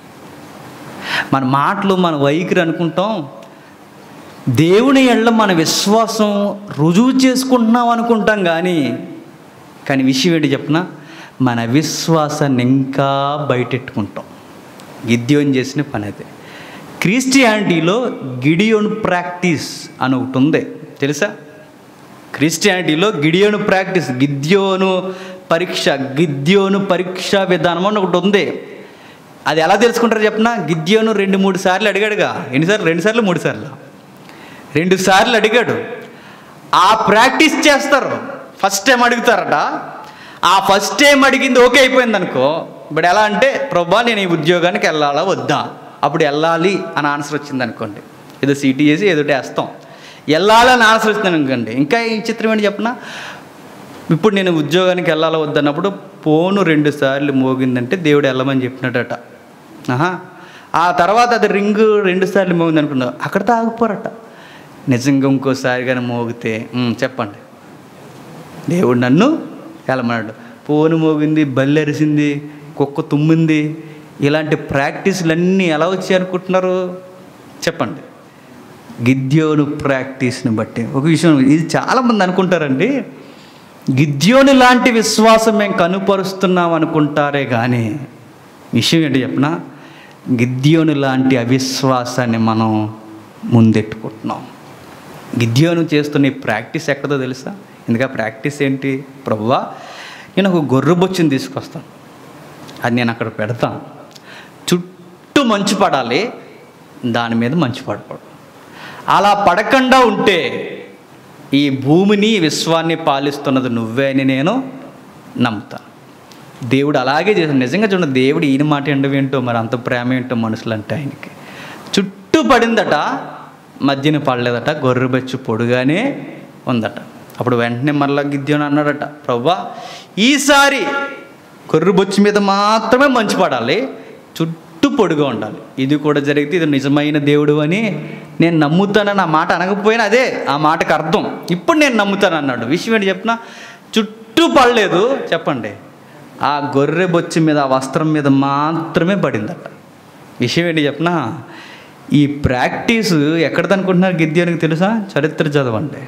మన మాటలు మన వైఖరి అనుకుంటాం దేవుని ఎళ్ళ మన విశ్వాసం రుజువు చేసుకుంటున్నాం అనుకుంటాం కానీ కానీ విషయం ఏంటి చెప్పిన మన విశ్వాసాన్ని ఇంకా బయటెట్టుకుంటాం గిద్యోన్ చేసిన పని అదే క్రిస్టియానిటీలో గిడియోన్ ప్రాక్టీస్ అని ఒకటి ఉంది తెలుసా క్రిస్టియానిటీలో గిడియోను ప్రాక్టీస్ గిద్యోను పరీక్ష గిద్యోను పరీక్షా విధానం అని ఒకటి ఉంది అది ఎలా తెలుసుకుంటారో చెప్పిన గిద్యోను రెండు మూడు సార్లు అడిగాడుగా ఎన్నిసార్లు రెండు సార్లు మూడు సార్లు రెండు సార్లు అడిగాడు ఆ ప్రాక్టీస్ చేస్తారు ఫస్ట్ టైం అడుగుతారట ఆ ఫస్ట్ టైం అడిగింది ఓకే అయిపోయింది అనుకో ఇప్పుడు ఎలా అంటే ప్రభా నేను ఈ ఉద్యోగానికి వెళ్ళాలా వద్దా అప్పుడు వెళ్ళాలి అని ఆన్సర్ వచ్చింది అనుకోండి ఏదో సీటీ చేసి ఏదో వేస్తాం వెళ్ళాలి అని ఆన్సర్ వచ్చింది అనుకోండి ఇంకా ఈ చిత్రం ఏంటి చెప్పనా ఇప్పుడు నేను ఉద్యోగానికి వెళ్ళాలా వద్దన్నప్పుడు ఫోను రెండు సార్లు మోగిందంటే దేవుడు వెళ్ళమని చెప్పినట్టట ఆహా ఆ తర్వాత అది రింగు రెండు సార్లు మోగింది అనుకున్నా అక్కడితో ఆగిపోరట నిజంగా ఇంకోసారి కానీ మోగితే "ఉమ్, చెప్పండి దేవుడు నన్ను వెళ్ళమన్నాడు ఫోను మోగింది బల్లి అరిసింది కుక్క తుమ్మింది ఇలాంటి ప్రాక్టీసులన్నీ ఎలా వచ్చాయి అనుకుంటున్నారు చెప్పండి గిద్యోను ప్రాక్టీస్ని బట్టి ఒక విషయం ఇది చాలామంది అనుకుంటారండి గిద్యోని లాంటి విశ్వాసం మేము కనుపరుస్తున్నాం అనుకుంటారే కానీ విషయం ఏంటి చెప్పిన గిద్యోని లాంటి అవిశ్వాసాన్ని మనం ముందెట్టుకుంటున్నాం గిద్యోను చేస్తున్న ఈ ప్రాక్టీస్ ఎక్కడో తెలుసా ఎందుక ప్రాక్టీస్ ఏంటి ప్రభువా నేను ఒక గొర్రె బొచ్చుని తీసుకొస్తాను అది నేను అక్కడ పెడతాను చుట్టూ మంచు పడాలి దాని మీద మంచు పడకూడదు అలా పడకుండా ఉంటే ఈ భూమిని ఈ విశ్వాన్ని పాలిస్తున్నది నువ్వే అని నేను నమ్ముతాను దేవుడు అలాగే చేశాడు నిజంగా చూడండి దేవుడు ఈయన మాట ఎండవి ఏంటో మరి అంత ప్రేమ ఏంటో మనుషులు అంటే ఆయనకి చుట్టూ పడిందట మధ్యన పడలేదట గొర్రె బెచ్చు పొడుగానే ఉందట అప్పుడు వెంటనే మరలా గిద్యోని అన్నాడట ప్రభా ఈసారి గొర్రె బొచ్చు మీద మాత్రమే మంచు పడాలి చుట్టూ పొడుగా ఉండాలి ఇది కూడా జరిగితే ఇది నిజమైన దేవుడు అని నేను నమ్ముతానని ఆ మాట అనకపోయినా అదే ఆ మాటకు అర్థం ఇప్పుడు నేను నమ్ముతాను అన్నాడు విషయం ఏంటి చెప్పిన చుట్టూ పడలేదు చెప్పండి ఆ గొర్రె బొచ్చు మీద ఆ వస్త్రం మీద మాత్రమే పడిందట విషయం ఏంటి చెప్పనా ఈ ప్రాక్టీస్ ఎక్కడదనుకుంటున్నారు గిద్యానికి తెలుసా చరిత్ర చదవండి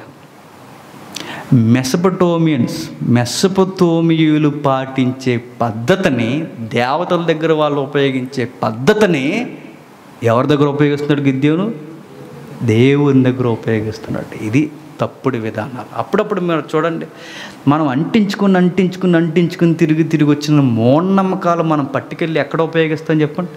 మెసపటోమియన్స్ మెసపటోమియులు పాటించే పద్ధతిని దేవతల దగ్గర వాళ్ళు ఉపయోగించే పద్ధతిని ఎవరి దగ్గర ఉపయోగిస్తున్నాడు గిద్యోను దేవుని దగ్గర ఉపయోగిస్తున్నాడు ఇది తప్పుడు విధానాలు అప్పుడప్పుడు మీరు చూడండి మనం అంటించుకుని అంటించుకుని అంటించుకుని తిరిగి తిరిగి వచ్చిన మూఢనమ్మకాలు మనం పట్టుకెళ్ళి ఎక్కడ ఉపయోగిస్తాం చెప్పండి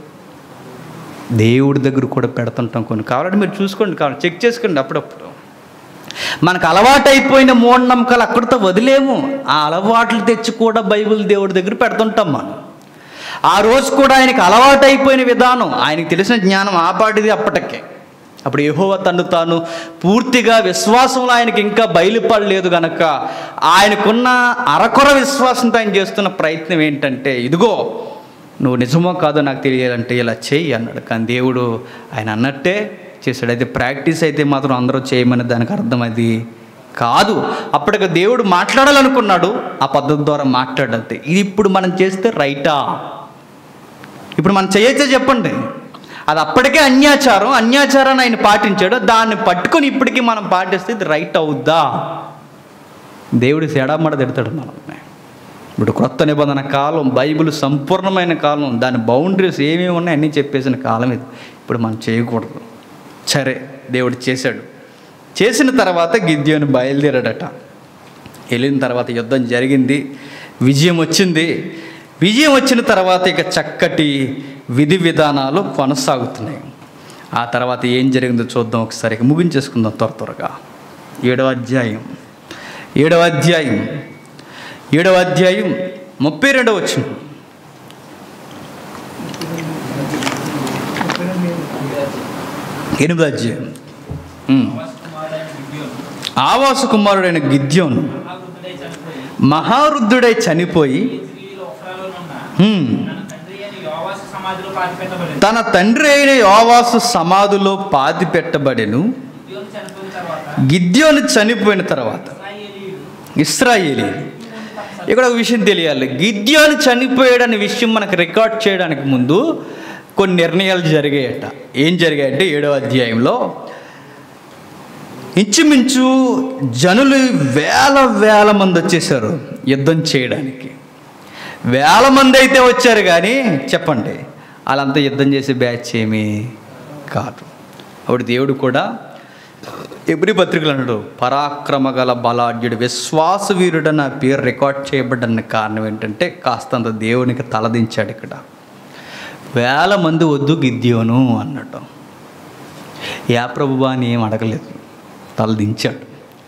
దేవుడి దగ్గర కూడా పెడుతుంటాం కొన్ని కావాలంటే మీరు చూసుకోండి కావాలి చెక్ చేసుకోండి అప్పుడప్పుడు మనకు అలవాటైపోయిన మూఢనమ్మకాలు అక్కడితో వదిలేము ఆ అలవాట్లు తెచ్చి కూడా బైబిల్ దేవుడి దగ్గర పెడుతుంటాం మనం ఆ రోజు కూడా ఆయనకి అలవాటైపోయిన విధానం ఆయనకి తెలిసిన జ్ఞానం ఆపాటిది అప్పటికే అప్పుడు యెహోవా తను తాను పూర్తిగా విశ్వాసంలో ఆయనకి ఇంకా బయలుపడలేదు గనక ఆయనకున్న అరకొర విశ్వాసంతో ఆయన చేస్తున్న ప్రయత్నం ఏంటంటే ఇదిగో నువ్వు నిజమో కాదో నాకు తెలియాలంటే ఇలా చెయ్యి అన్నాడు కానీ దేవుడు ఆయన అన్నట్టే చేశాడు అయితే ప్రాక్టీస్ అయితే మాత్రం అందరూ చేయమని దానికి అర్థం అది కాదు అప్పటికి దేవుడు మాట్లాడాలనుకున్నాడు ఆ పద్ధతి ద్వారా మాట్లాడంతే ఇది ఇప్పుడు మనం చేస్తే రైటా ఇప్పుడు మనం చేయొచ్చా చెప్పండి అది అప్పటికే అన్యాచారం అన్యాచారాన్ని ఆయన పాటించాడు దాన్ని పట్టుకొని ఇప్పటికీ మనం పాటిస్తే ఇది రైట్ అవుద్దా దేవుడు సేడామడ తిడతాడు మనల్ని ఇప్పుడు క్రొత్త నిబంధన కాలం బైబిల్ సంపూర్ణమైన కాలం దాని బౌండరీస్ ఏమేమి ఉన్నాయి అన్నీ చెప్పేసిన కాలం ఇది ఇప్పుడు మనం చేయకూడదు సరే దేవుడు చేశాడు చేసిన తర్వాత గిద్యోని బయలుదేరాడట వెళ్ళిన తర్వాత యుద్ధం జరిగింది విజయం వచ్చింది విజయం వచ్చిన తర్వాత ఇక చక్కటి విధి విధానాలు కొనసాగుతున్నాయి ఆ తర్వాత ఏం జరిగిందో చూద్దాం ఒకసారి ఇక ముగించేసుకుందాం త్వర త్వరగా ఏడవ అధ్యాయం ఏడవ అధ్యాయం ఏడవ అధ్యాయం ముప్పై రెండవ వచ్చిన ఎనిమిది అధ్యాయం ఉమ్. కుమారుడైన గిద్యోను ఆవాస కుమారుడైన గిద్యోను మహావృద్ధుడై చనిపోయి మహారుద్ధుడై చనిపోయి ఇజ్రాయేలు ఒఫ్రాలోనున్న హ్మ్, తన తండ్రి అయిన యోవాసు సమాధిలో పాతిపెట్టబడింది తన తండ్రి అయిన యోవాసు సమాధిలో పాతి పెట్టబడెను గిద్యోను చనిపోయిన తర్వాత గిద్యోను చనిపోయిన తర్వాత ఇశ్రాయేలీయులు ఇస్రాయేలీ ఇక్కడ ఒక విషయం తెలియాలి గిద్యోను చనిపోయాడనే విషయం మనకు రికార్డ్ చేయడానికి ముందు కొన్ని నిర్ణయాలు జరిగాయట ఏం జరిగాయంటే ఏడవ అధ్యాయంలో ఇంచుమించు జనులు వేల వేల మంది వచ్చేసారు యుద్ధం చేయడానికి వేల మంది అయితే వచ్చారు కానీ చెప్పండి వాళ్ళంతా యుద్ధం చేసే బ్యాచ్ ఏమీ కాదు అప్పుడు దేవుడు కూడా ఎబ్రి పత్రికలు అన్నాడు పరాక్రమ గల బలాఢ్యుడు విశ్వాస వీరుడు నా పేరు రికార్డ్ చేయబడ్డన్న కారణం ఏంటంటే కాస్తంత దేవునికి తలదించాడు ఇక్కడ వేల మంది వద్దు గిద్యోను అన్నట్టు యా ప్రభువా అని ఏం అడగలేదు తలదించాడు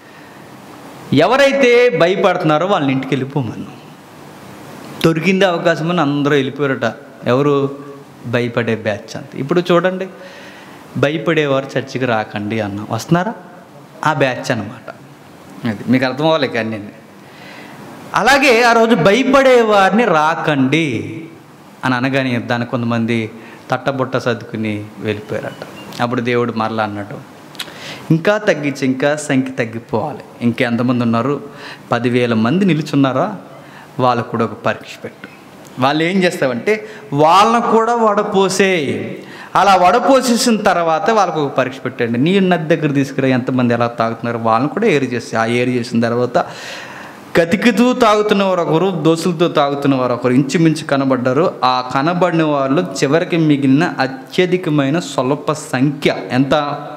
ఎవరైతే భయపడుతున్నారో వాళ్ళని ఇంటికి వెళ్ళిపోమను దొరికింది అవకాశం అని అందరూ వెళ్ళిపోయారట ఎవరు భయపడే బ్యాచ్ అంత ఇప్పుడు చూడండి భయపడేవారు చర్చికి రాకండి అన్న వస్తున్నారా ఆ బ్యాచ్ అన్నమాట అది మీకు అర్థం అవ్వాలి కానీ నేను అలాగే ఆ రోజు భయపడే వారిని రాకండి అని అనగానే దానికి కొంతమంది తట్టబుట్ట సర్దుకుని వెళ్ళిపోయారట అప్పుడు దేవుడు మరలా అన్నాడు ఇంకా తగ్గించి ఇంకా సంఖ్య తగ్గిపోవాలి ఇంకెంతమంది ఉన్నారు పదివేల మంది నిలుచున్నారా వాళ్ళకు కూడా ఒక పరీక్ష పెట్టు వాళ్ళు ఏం చేస్తామంటే వాళ్ళను కూడా వడపోసే అలా వడపోసేసిన తర్వాత వాళ్ళకు ఒక పరీక్ష పెట్టండి నీ నది దగ్గర తీసుకురా ఎంతమంది ఎలా తాగుతున్నారు వాళ్ళని కూడా ఏరు చేసి ఆ ఏరు చేసిన తర్వాత కతికితూ తాగుతున్న వారు ఒకరు దోసులతో తాగుతున్న వారు ఒకరు ఇంచుమించు కనబడ్డారు ఆ కనబడిన వాళ్ళు చివరికి మిగిలిన అత్యధికమైన స్వల్ప సంఖ్య ఎంత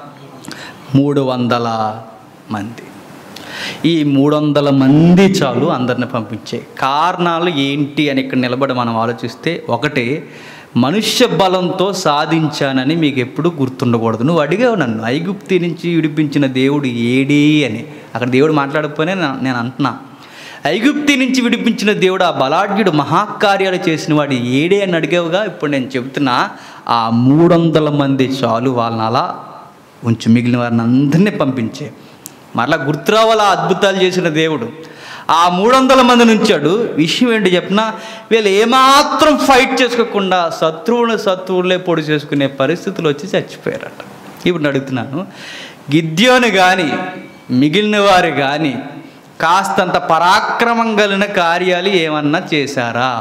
మూడు వందల మంది ఈ మూడు వందల మంది చాలు అందరిని పంపించే కారణాలు ఏంటి అని ఇక్కడ నిలబడి మనం ఆలోచిస్తే ఒకటి మనుష్య బలంతో సాధించానని మీకు ఎప్పుడు గుర్తుండకూడదు నువ్వు అడిగావు నన్ను ఐగుప్తి నుంచి విడిపించిన దేవుడు ఏడి అని అక్కడ దేవుడు మాట్లాడకపోయినా నా- నేను అంటున్నా ఐగుప్తి నుంచి విడిపించిన దేవుడు ఆ బలాఢ్యుడు మహాకార్యాలు చేసిన వాడు ఏడే అని అడిగావుగా ఇప్పుడు నేను చెబుతున్నా ఆ మూడు వందల మంది చాలు వాళ్ళని అలా ఉంచి మిగిలిన వారిని అందరినీ పంపించే మరలా గుర్తురావాల అద్భుతాలు చేసిన దేవుడు ఆ మూడు వందల మందిని ఉంచాడు విషయం ఏంటి చెప్పినా వీళ్ళు ఏమాత్రం ఫైట్ చేసుకోకుండా శత్రువుని శత్రువులే పొడి చేసుకునే పరిస్థితులు వచ్చి చచ్చిపోయారట ఇప్పుడు నేను అడుగుతున్నాను గిద్యోని కానీ మిగిలిన వారు కానీ కాస్తంత పరాక్రమం కలిగిన కార్యాలు ఏమన్నా చేశారా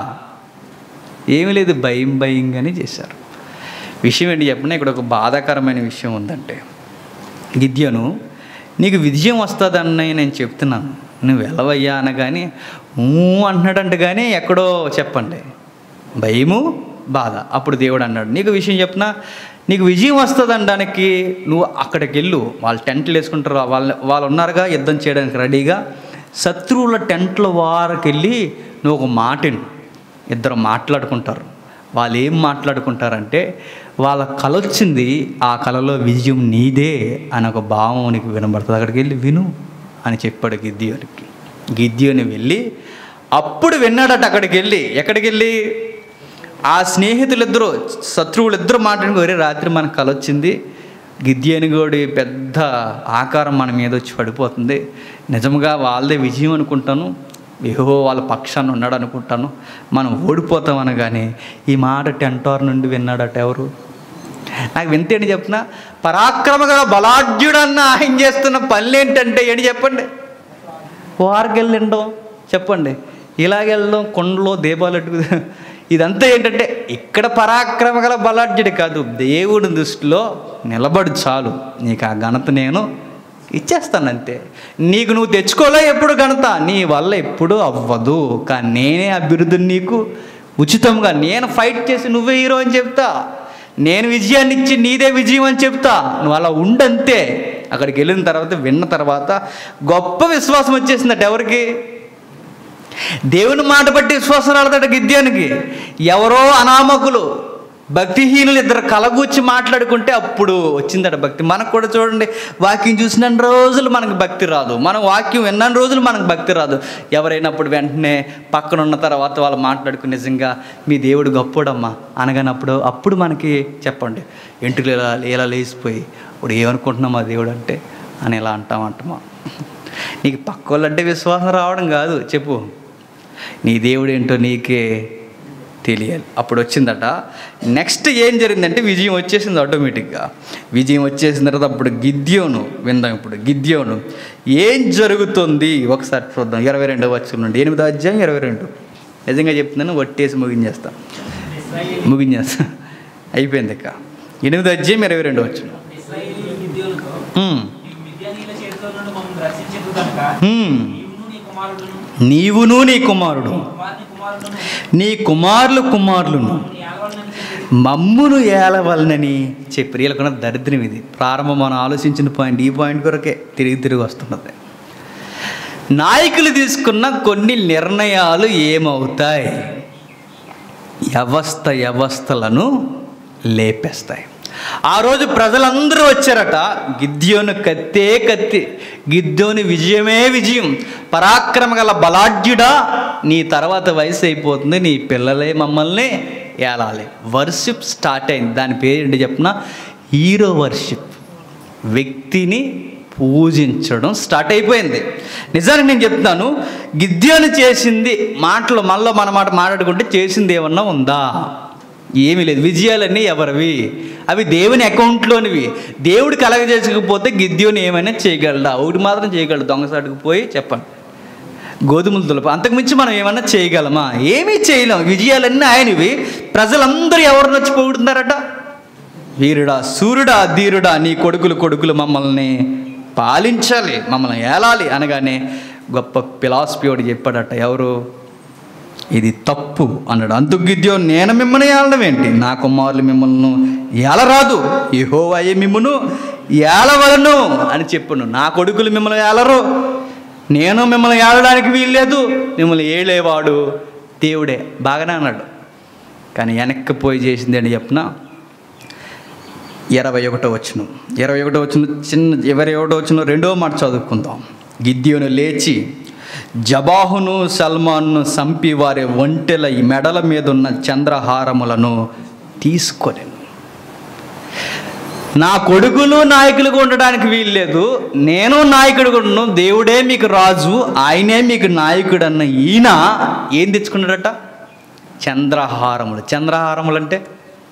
ఏమీ లేదు భయం భయంగానే చేశారు విషయం ఏంటి చెప్పినా ఇక్కడ ఒక బాధాకరమైన విషయం ఉందంటే గిద్యను నీకు విజయం వస్తుందని నేను చెప్తున్నాను నువ్వు వెళ్ళవయ్యా అనగాని ఊ అంటున్నాడంట కానీ ఎక్కడో చెప్పండి భయము బాధ అప్పుడు దేవుడు అన్నాడు నీకు విషయం చెప్పినా నీకు విజయం వస్తుంది అనడానికి నువ్వు అక్కడికి వెళ్ళు వాళ్ళు టెంట్లు వేసుకుంటారు వాళ్ళు వాళ్ళు ఉన్నారుగా యుద్ధం చేయడానికి రెడీగా శత్రువుల టెంట్ల వారికి వెళ్ళి నువ్వు ఒక మాటను ఇద్దరు మాట్లాడుకుంటారు వాళ్ళు ఏం మాట్లాడుకుంటారంటే వాళ్ళ కల వచ్చింది ఆ కళలో విజయం నీదే అని ఒక భావం నీకు వినబడుతుంది అక్కడికి వెళ్ళి విను అని చెప్పాడు గిద్యోనికి గిద్యోని వెళ్ళి అప్పుడు విన్నాడట అక్కడికి వెళ్ళి ఎక్కడికి వెళ్ళి ఆ స్నేహితులిద్దరూ శత్రువులిద్దరూ మాట్లాడుకుని ఒరే రాత్రి మనకు కల వచ్చింది గిద్యనిగోడి పెద్ద ఆకారం మన మీద వచ్చి పడిపోతుంది నిజంగా వాళ్ళదే విజయం అనుకుంటాను ఏహో వాళ్ళ పక్షాన్ని ఉన్నాడు అనుకుంటాను మనం ఓడిపోతాం అనగానే ఈ మాట టెంటార్ నుండి విన్నాడట ఎవరు నాకు వింతేంటి చెప్పిన పరాక్రమగా బలాఢ్యుడన్న ఆయన చేస్తున్న పనులు ఏంటంటే ఏంటి చెప్పండి వారికెళ్ళిండో చెప్పండి ఇలాగెళ్ళడం కొండలో దీపాలు పెట్టుకు ఇదంతా ఏంటంటే ఇక్కడ పరాక్రమ గల బలాఢ్యుడు కాదు దేవుడి దృష్టిలో నిలబడు చాలు నీకు ఆ ఘనత నేను ఇచ్చేస్తాను అంతే నీకు నువ్వు తెచ్చుకోలే ఎప్పుడు ఘనత నీ వల్ల ఎప్పుడు అవ్వదు కానీ నేనే అభివృద్ధిని నీకు ఉచితంగా నేను ఫైట్ చేసి నువ్వే హీరో అని చెప్తా నేను విజయాన్ని ఇచ్చి నీదే విజయం అని చెప్తా నువ్వు అలా ఉండంతే అక్కడికి వెళ్ళిన తర్వాత విన్న తర్వాత గొప్ప విశ్వాసం వచ్చేసిందట ఎవరికి దేవుని మాట బట్టి విశ్వాసం రాలదట గిద్యానికి ఎవరో అనామకులు భక్తిహీనులు ఇద్దరు కలగూర్చి మాట్లాడుకుంటే అప్పుడు వచ్చిందట భక్తి మనకు కూడా చూడండి వాక్యం చూసిన రోజులు మనకు భక్తి రాదు మనం వాక్యం విన్న రోజులు మనకు భక్తి రాదు ఎవరైనప్పుడు వెంటనే పక్కన ఉన్న తర్వాత వాళ్ళు మాట్లాడుకుని నిజంగా మీ దేవుడు గొప్పోడమ్మా అనగానప్పుడు అప్పుడు మనకి చెప్పండి ఎంటుకలు ఇలా ఇలా లేచిపోయి ఇప్పుడు ఏమనుకుంటున్నాం మా దేవుడు అంటే అని ఇలా అంటాం అంటామా నీకు పక్క వాళ్ళంటే విశ్వాసం రావడం కాదు చెప్పు నీ దేవుడు ఏంటో నీకే తెలియాలి అప్పుడు వచ్చిందట నెక్స్ట్ ఏం జరిగిందంటే విజయం వచ్చేసింది ఆటోమేటిక్గా విజయం వచ్చేసిన తర్వాత అప్పుడు గిద్యోను విందాం ఇప్పుడు గిద్యోను ఏం జరుగుతుంది ఒకసారి చూద్దాం ఇరవై రెండో వచ్చిన నుండి ఎనిమిదో అధ్యాయం ఇరవై రెండు నిజంగా చెప్తున్నాను వట్టేసి ముగించేస్తాం ఇస్రాయేల్ ముగించేస్తా అయిపోయింది ఇక ఎనిమిదో అధ్యాయం ఇరవై రెండు వచ్చిన ఇస్రాయేలు గిద్యోనుతో నీకు మిద్యానీయుల చేతిలో నుండి మమ్మల్ని రక్షించదు కనుక నీవును నీ కుమారుడును నీవును నీ కుమారుడు కుమారుని కుమారుడును నీ కుమారులు కుమారులను మమ్మల్ని ఏలవాలని చెప్పి మమ్మును ఏలవలనని చెప్పి వీళ్ళకున్న దరిద్రం ఇది ప్రారంభం మనం ఆలోచించిన పాయింట్ ఈ పాయింట్ కొరకే తిరిగి తిరిగి వస్తున్నది నాయకులు తీసుకున్న కొన్ని నిర్ణయాలు ఏమవుతాయి వ్యవస్థ వ్యవస్థలను లేపేస్తాయి ఆ రోజు ప్రజలందరూ వచ్చారట గిద్యోను కత్తే కత్తి గిద్యోని విజయమే విజయం పరాక్రమ గల బలాఢ్యుడా నీ తర్వాత వయసు అయిపోతుంది నీ పిల్లలే మమ్మల్ని ఏలాలి వర్షిప్ స్టార్ట్ అయింది దాని పేరు ఏంటి చెప్పిన హీరో వర్షిప్ వ్యక్తిని పూజించడం స్టార్ట్ అయిపోయింది నిజానికి నేను చెప్తాను గిద్యోను చేసింది మాటలు మనలో మన మాట మాట్లాడుకుంటే చేసింది ఏమన్నా ఉందా ఏమీ లేదు విజయాలన్నీ ఎవరివి అవి దేవుని అకౌంట్లోనివి దేవుడు కలగజేసకపోతే గిద్యోని ఏమైనా చేయగలడా ఒకటి మాత్రం చేయగలడు దొంగసాటుకు పోయి చెప్పండి గోధుమలు దులప అంతకుమించి మనం ఏమన్నా చేయగలమా ఏమీ చేయలేం విజయాలన్నీ ఆయనవి ప్రజలందరూ ఎవరిని వచ్చి పొగుడుతున్నారట వీరుడా సూర్యుడా ధీరుడా నీ కొడుకులు కొడుకులు మమ్మల్ని పాలించాలి మమ్మల్ని ఏలాలి అనగానే గొప్ప ఫిలాసఫీ ఒకటి చెప్పాడట ఎవరు ఇది తప్పు అన్నాడు అందుకు గిద్యోను నేను మిమ్మల్ని ఏలడం ఏంటి నా కుమారులు మిమ్మల్ని ఏలరాదు యెహోవాయే మిమ్మను ఏలవలను అని చెప్పును నా కొడుకులు మిమ్మల్ని ఏలరు నేను మిమ్మల్ని ఏలడానికి వీల్లేదు మిమ్మల్ని ఏలేవాడు దేవుడే బాగానే అన్నాడు కానీ వెనక్కి పోయి చేసింది అని చెప్పిన ఇరవై ఒకటో వచ్చును ఇరవై ఒకటో వచ్చిన చిన్న ఇరవై ఒకటో వచ్చిన రెండో మాట చదువుకుందాం గిద్యోను లేచి జబాహును సల్మాన్ను సంపి వారి ఒంటెల ఈ మెడల మీద ఉన్న చంద్రహారములను తీసుకొని నా కొడుకులు నాయకులుగా ఉండడానికి వీల్లేదు నేను నాయకుడు ఉండను దేవుడే మీకు రాజు ఆయనే మీకు నాయకుడు అన్న ఈయన ఏం తెచ్చుకున్నాడట చంద్రహారములు చంద్రహారములు అంటే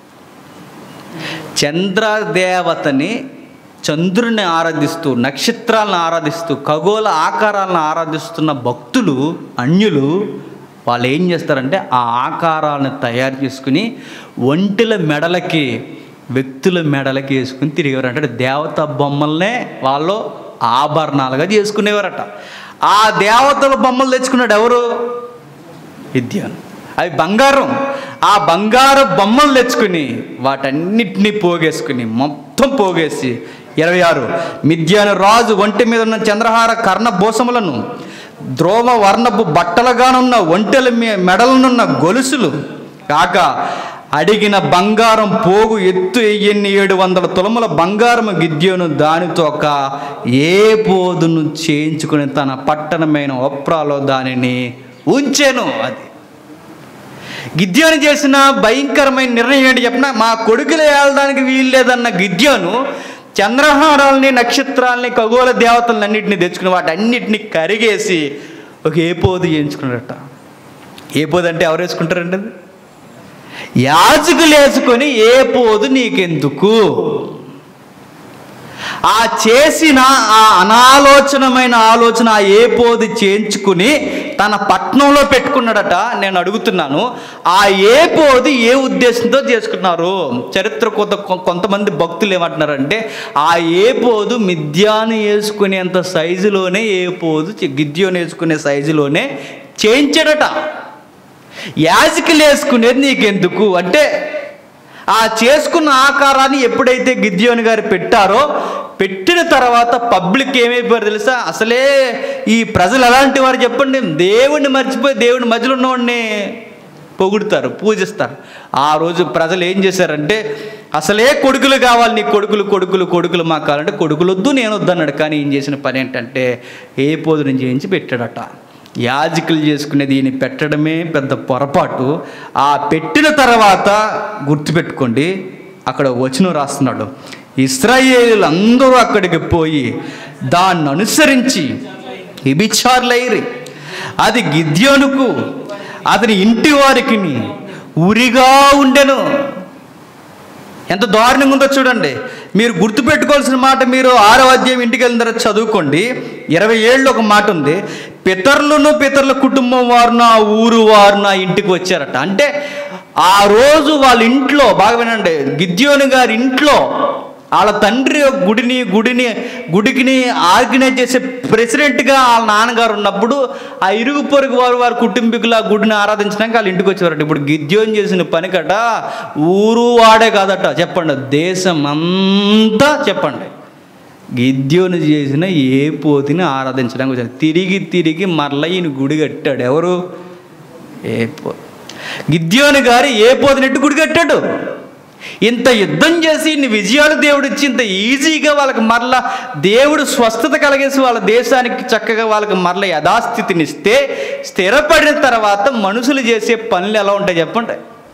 చంద్రదేవతని చంద్రుని ఆరాధిస్తూ నక్షత్రాలను ఆరాధిస్తూ ఖగోళ ఆకారాలను ఆరాధిస్తున్న భక్తులు అన్యులు వాళ్ళు ఏం చేస్తారంటే ఆ ఆకారాలను తయారు చేసుకుని ఒంటిల మెడలకి వ్యక్తుల మెడలకి వేసుకుని తిరిగేవారు అంటే దేవత బొమ్మల్నే వాళ్ళు ఆభరణాలుగా చేసుకునేవారట ఆ దేవతల బొమ్మలు తెచ్చుకున్నాడు ఎవరు విద్యాను అవి బంగారం ఆ బంగారు బొమ్మలు తెచ్చుకుని వాటన్నిటినీ పోగేసుకుని మొత్తం పోగేసి ఇరవై ఆరు మిథ్యాను రాజు ఒంటి మీద ఉన్న చంద్రహార కర్ణ భూసములను ద్రోమ వర్ణపు బట్టలుగానున్న ఒంటెల మీ మెడలనున్న గొలుసులు కాక అడిగిన బంగారం పోగు ఎత్తు ఎయ్యన్ని ఏడు వందల తులముల బంగారము గిద్యోను దానితో ఒక ఏ పోదును చేయించుకుని తన పట్టణమైన ఒప్రాలో దానిని ఉంచెను అది గిద్యోను చేసిన భయంకరమైన నిర్ణయం ఏంటి చెప్పిన మా కొడుకులు ఏళ్ళడానికి వీలు లేదన్న గిద్యోను చంద్రహారాలని నక్షత్రాలని ఖగోళ దేవతలను అన్నింటినీ తెచ్చుకుని వాటన్నిటిని కరిగేసి ఒక ఏ పోదు చేయించుకున్నాడట ఏ పోదు అంటే ఎవరు వేసుకుంటారండి అది యాజకులు వేసుకొని ఏ పోదు నీకెందుకు ఆ చేసిన ఆ అనాలోచనమైన ఆలోచన ఆ ఏ పోది చేయించుకుని తన పట్నంలో పెట్టుకున్నాడట నేను అడుగుతున్నాను ఆ ఏ పోది ఏ ఉద్దేశంతో చేసుకున్నారు చరిత్ర కొంత కొంతమంది భక్తులు ఏమంటున్నారంటే ఆ ఏ పోదు మిథ్యాను వేసుకునేంత సైజులోనే ఏ పోదు గిద్యోని వేసుకునే సైజులోనే చేయించాడట యాజకులు వేసుకునేది నీకెందుకు అంటే ఆ చేసుకున్న ఆకారాన్ని ఎప్పుడైతే గిద్యోని గారు పెట్టారో పెట్టిన తర్వాత పబ్లిక్ ఏమైపోయారు తెలుసా అసలే ఈ ప్రజలు ఎలాంటి వారు చెప్పండి దేవుడిని మర్చిపోయి దేవుడి మధ్యలో ఉన్నవాడిని పొగుడుతారు పూజిస్తారు ఆ రోజు ప్రజలు ఏం చేశారంటే అసలే కొడుకులు కావాలి నీ కొడుకులు కొడుకులు కొడుకులు మాకు కావాలంటే కొడుకులు వద్దు నేను వద్దు అన్నాడు కానీ ఏం చేసిన పని ఏంటంటే ఏ పోదు నుంచి చేయించి పెట్టాడట యాజకులు చేసుకునేది ఈయన పెట్టడమే పెద్ద పొరపాటు ఆ పెట్టిన తర్వాత గుర్తుపెట్టుకోండి అక్కడ వచనం రాస్తున్నాడు ఇస్రాయేలీలు అందరూ అక్కడికి పోయి దాన్ని అనుసరించి విభిచారులైరి అది గిద్యోనుకు అతని ఇంటి వారికి ఉరిగా ఉండెను ఎంత దారుణంగా ఉందో చూడండి మీరు గుర్తుపెట్టుకోవాల్సిన మాట మీరు ఆరో అధ్యాయం ఇంటికి వెళ్ళిన తర్వాత చదువుకోండి ఇరవై ఏళ్ళు ఒక మాట ఉంది పితరులను పితరుల కుటుంబం వారును ఆ ఊరు వారును ఆ ఇంటికి వచ్చారట అంటే ఆ రోజు వాళ్ళ ఇంట్లో బాగా వినండి గిద్యోని గారి ఇంట్లో వాళ్ళ తండ్రి ఒక గుడిని గుడిని గుడికిని ఆర్గనైజ్ చేసే ప్రెసిడెంట్గా వాళ్ళ నాన్నగారు ఉన్నప్పుడు ఆ ఇరుగు పొరుగు వారు వారి కుటుంబీకులు ఆ గుడిని ఆరాధించడానికి వాళ్ళ ఇంటికి వచ్చేవారట ఇప్పుడు గిద్యోని చేసిన పని కట ఊరు వాడే కాదట చెప్పండి దేశం అంతా చెప్పండి గిద్యోని చేసిన ఏ పోతిని ఆరాధించడానికి వచ్చారు తిరిగి తిరిగి మరల ఈయన గుడి కట్టాడు ఎవరు ఏ పో గిద్యోని గారు ఏ పోతినట్టు గుడి కట్టాడు ఇంత యుద్ధం చేసి ఇన్ని విజయాలు దేవుడు ఇచ్చి ఇంత ఈజీగా వాళ్ళకి మరలా దేవుడు స్వస్థత కలిగేసి వాళ్ళ దేశానికి చక్కగా వాళ్ళకి మరలా యథాస్థితిని ఇస్తే స్థిరపడిన తర్వాత మనుషులు చేసే పనులు ఎలా ఉంటాయి చెప్పండి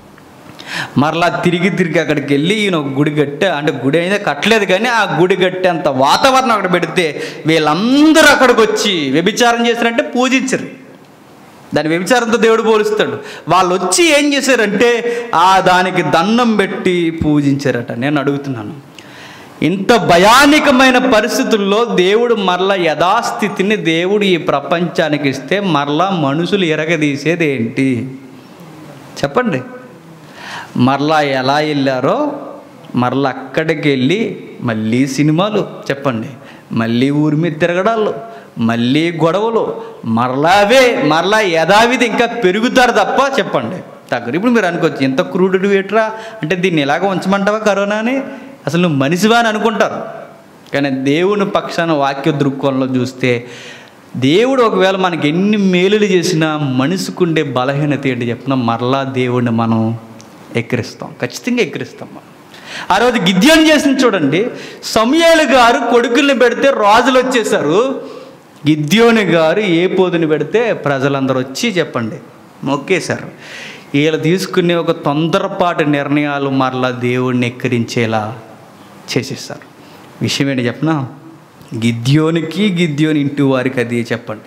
మరలా తిరిగి తిరిగి అక్కడికి వెళ్ళి ఈయన ఒక గుడి కట్టే అంటే గుడి అయితే కట్టలేదు కానీ ఆ గుడి కట్టేంత వాతావరణం అక్కడ పెడితే వీళ్ళందరూ అక్కడికి వచ్చి వ్యభిచారం చేశారంటే పూజించరు దాని వ్యభిచారంతో దేవుడు పోలుస్తాడు వాళ్ళు వచ్చి ఏం చేశారంటే ఆ దానికి దండం పెట్టి పూజించారట నేను అడుగుతున్నాను ఇంత భయానికమైన పరిస్థితుల్లో దేవుడు మరలా యథాస్థితిని దేవుడు ఈ ప్రపంచానికి ఇస్తే మరలా మనుషులు ఎరగదీసేది ఏంటి చెప్పండి మరలా ఎలా వెళ్ళారో మరలా అక్కడికి వెళ్ళి మళ్ళీ సినిమాలు చెప్పండి మళ్ళీ ఊరి మీద తిరగడాలు మళ్ళీ గొడవలు మరలా అవే మరలా యథావిధి ఇంకా పెరుగుతారు తప్ప చెప్పండి తగ్గరు ఇప్పుడు మీరు అనుకోవచ్చు ఎంత క్రూడు వేట్రా అంటే దీన్ని ఎలాగ ఉంచమంటావా కరోనా అని అసలు నువ్వు మనిషివా అని అనుకుంటారు కానీ దేవుని పక్షాన వాక్య దృక్కోణంలో చూస్తే దేవుడు ఒకవేళ మనకి ఎన్ని మేలులు చేసినా మనిషికుండే బలహీనత ఏంటి చెప్పినా మరలా దేవుడిని మనం ఎక్కిరిస్తాం ఖచ్చితంగా ఎక్కిరిస్తాం మనం ఆ రోజు గిద్యోని చేసింది చూడండి సమయాలు గారు కొడుకుల్ని పెడితే రాజులు వచ్చేసారు గిద్యోని గారు ఏ పోదుని పెడితే ప్రజలందరూ వచ్చి చెప్పండి మొక్కేశారు వీళ్ళు తీసుకునే ఒక తొందరపాటు నిర్ణయాలు మరలా దేవుడిని ఎక్కిరించేలా చేసేస్తారు విషయం ఏంటి చెప్పనా గిద్యోనికి గిద్యోని ఇంటి వారికి అది చెప్పండి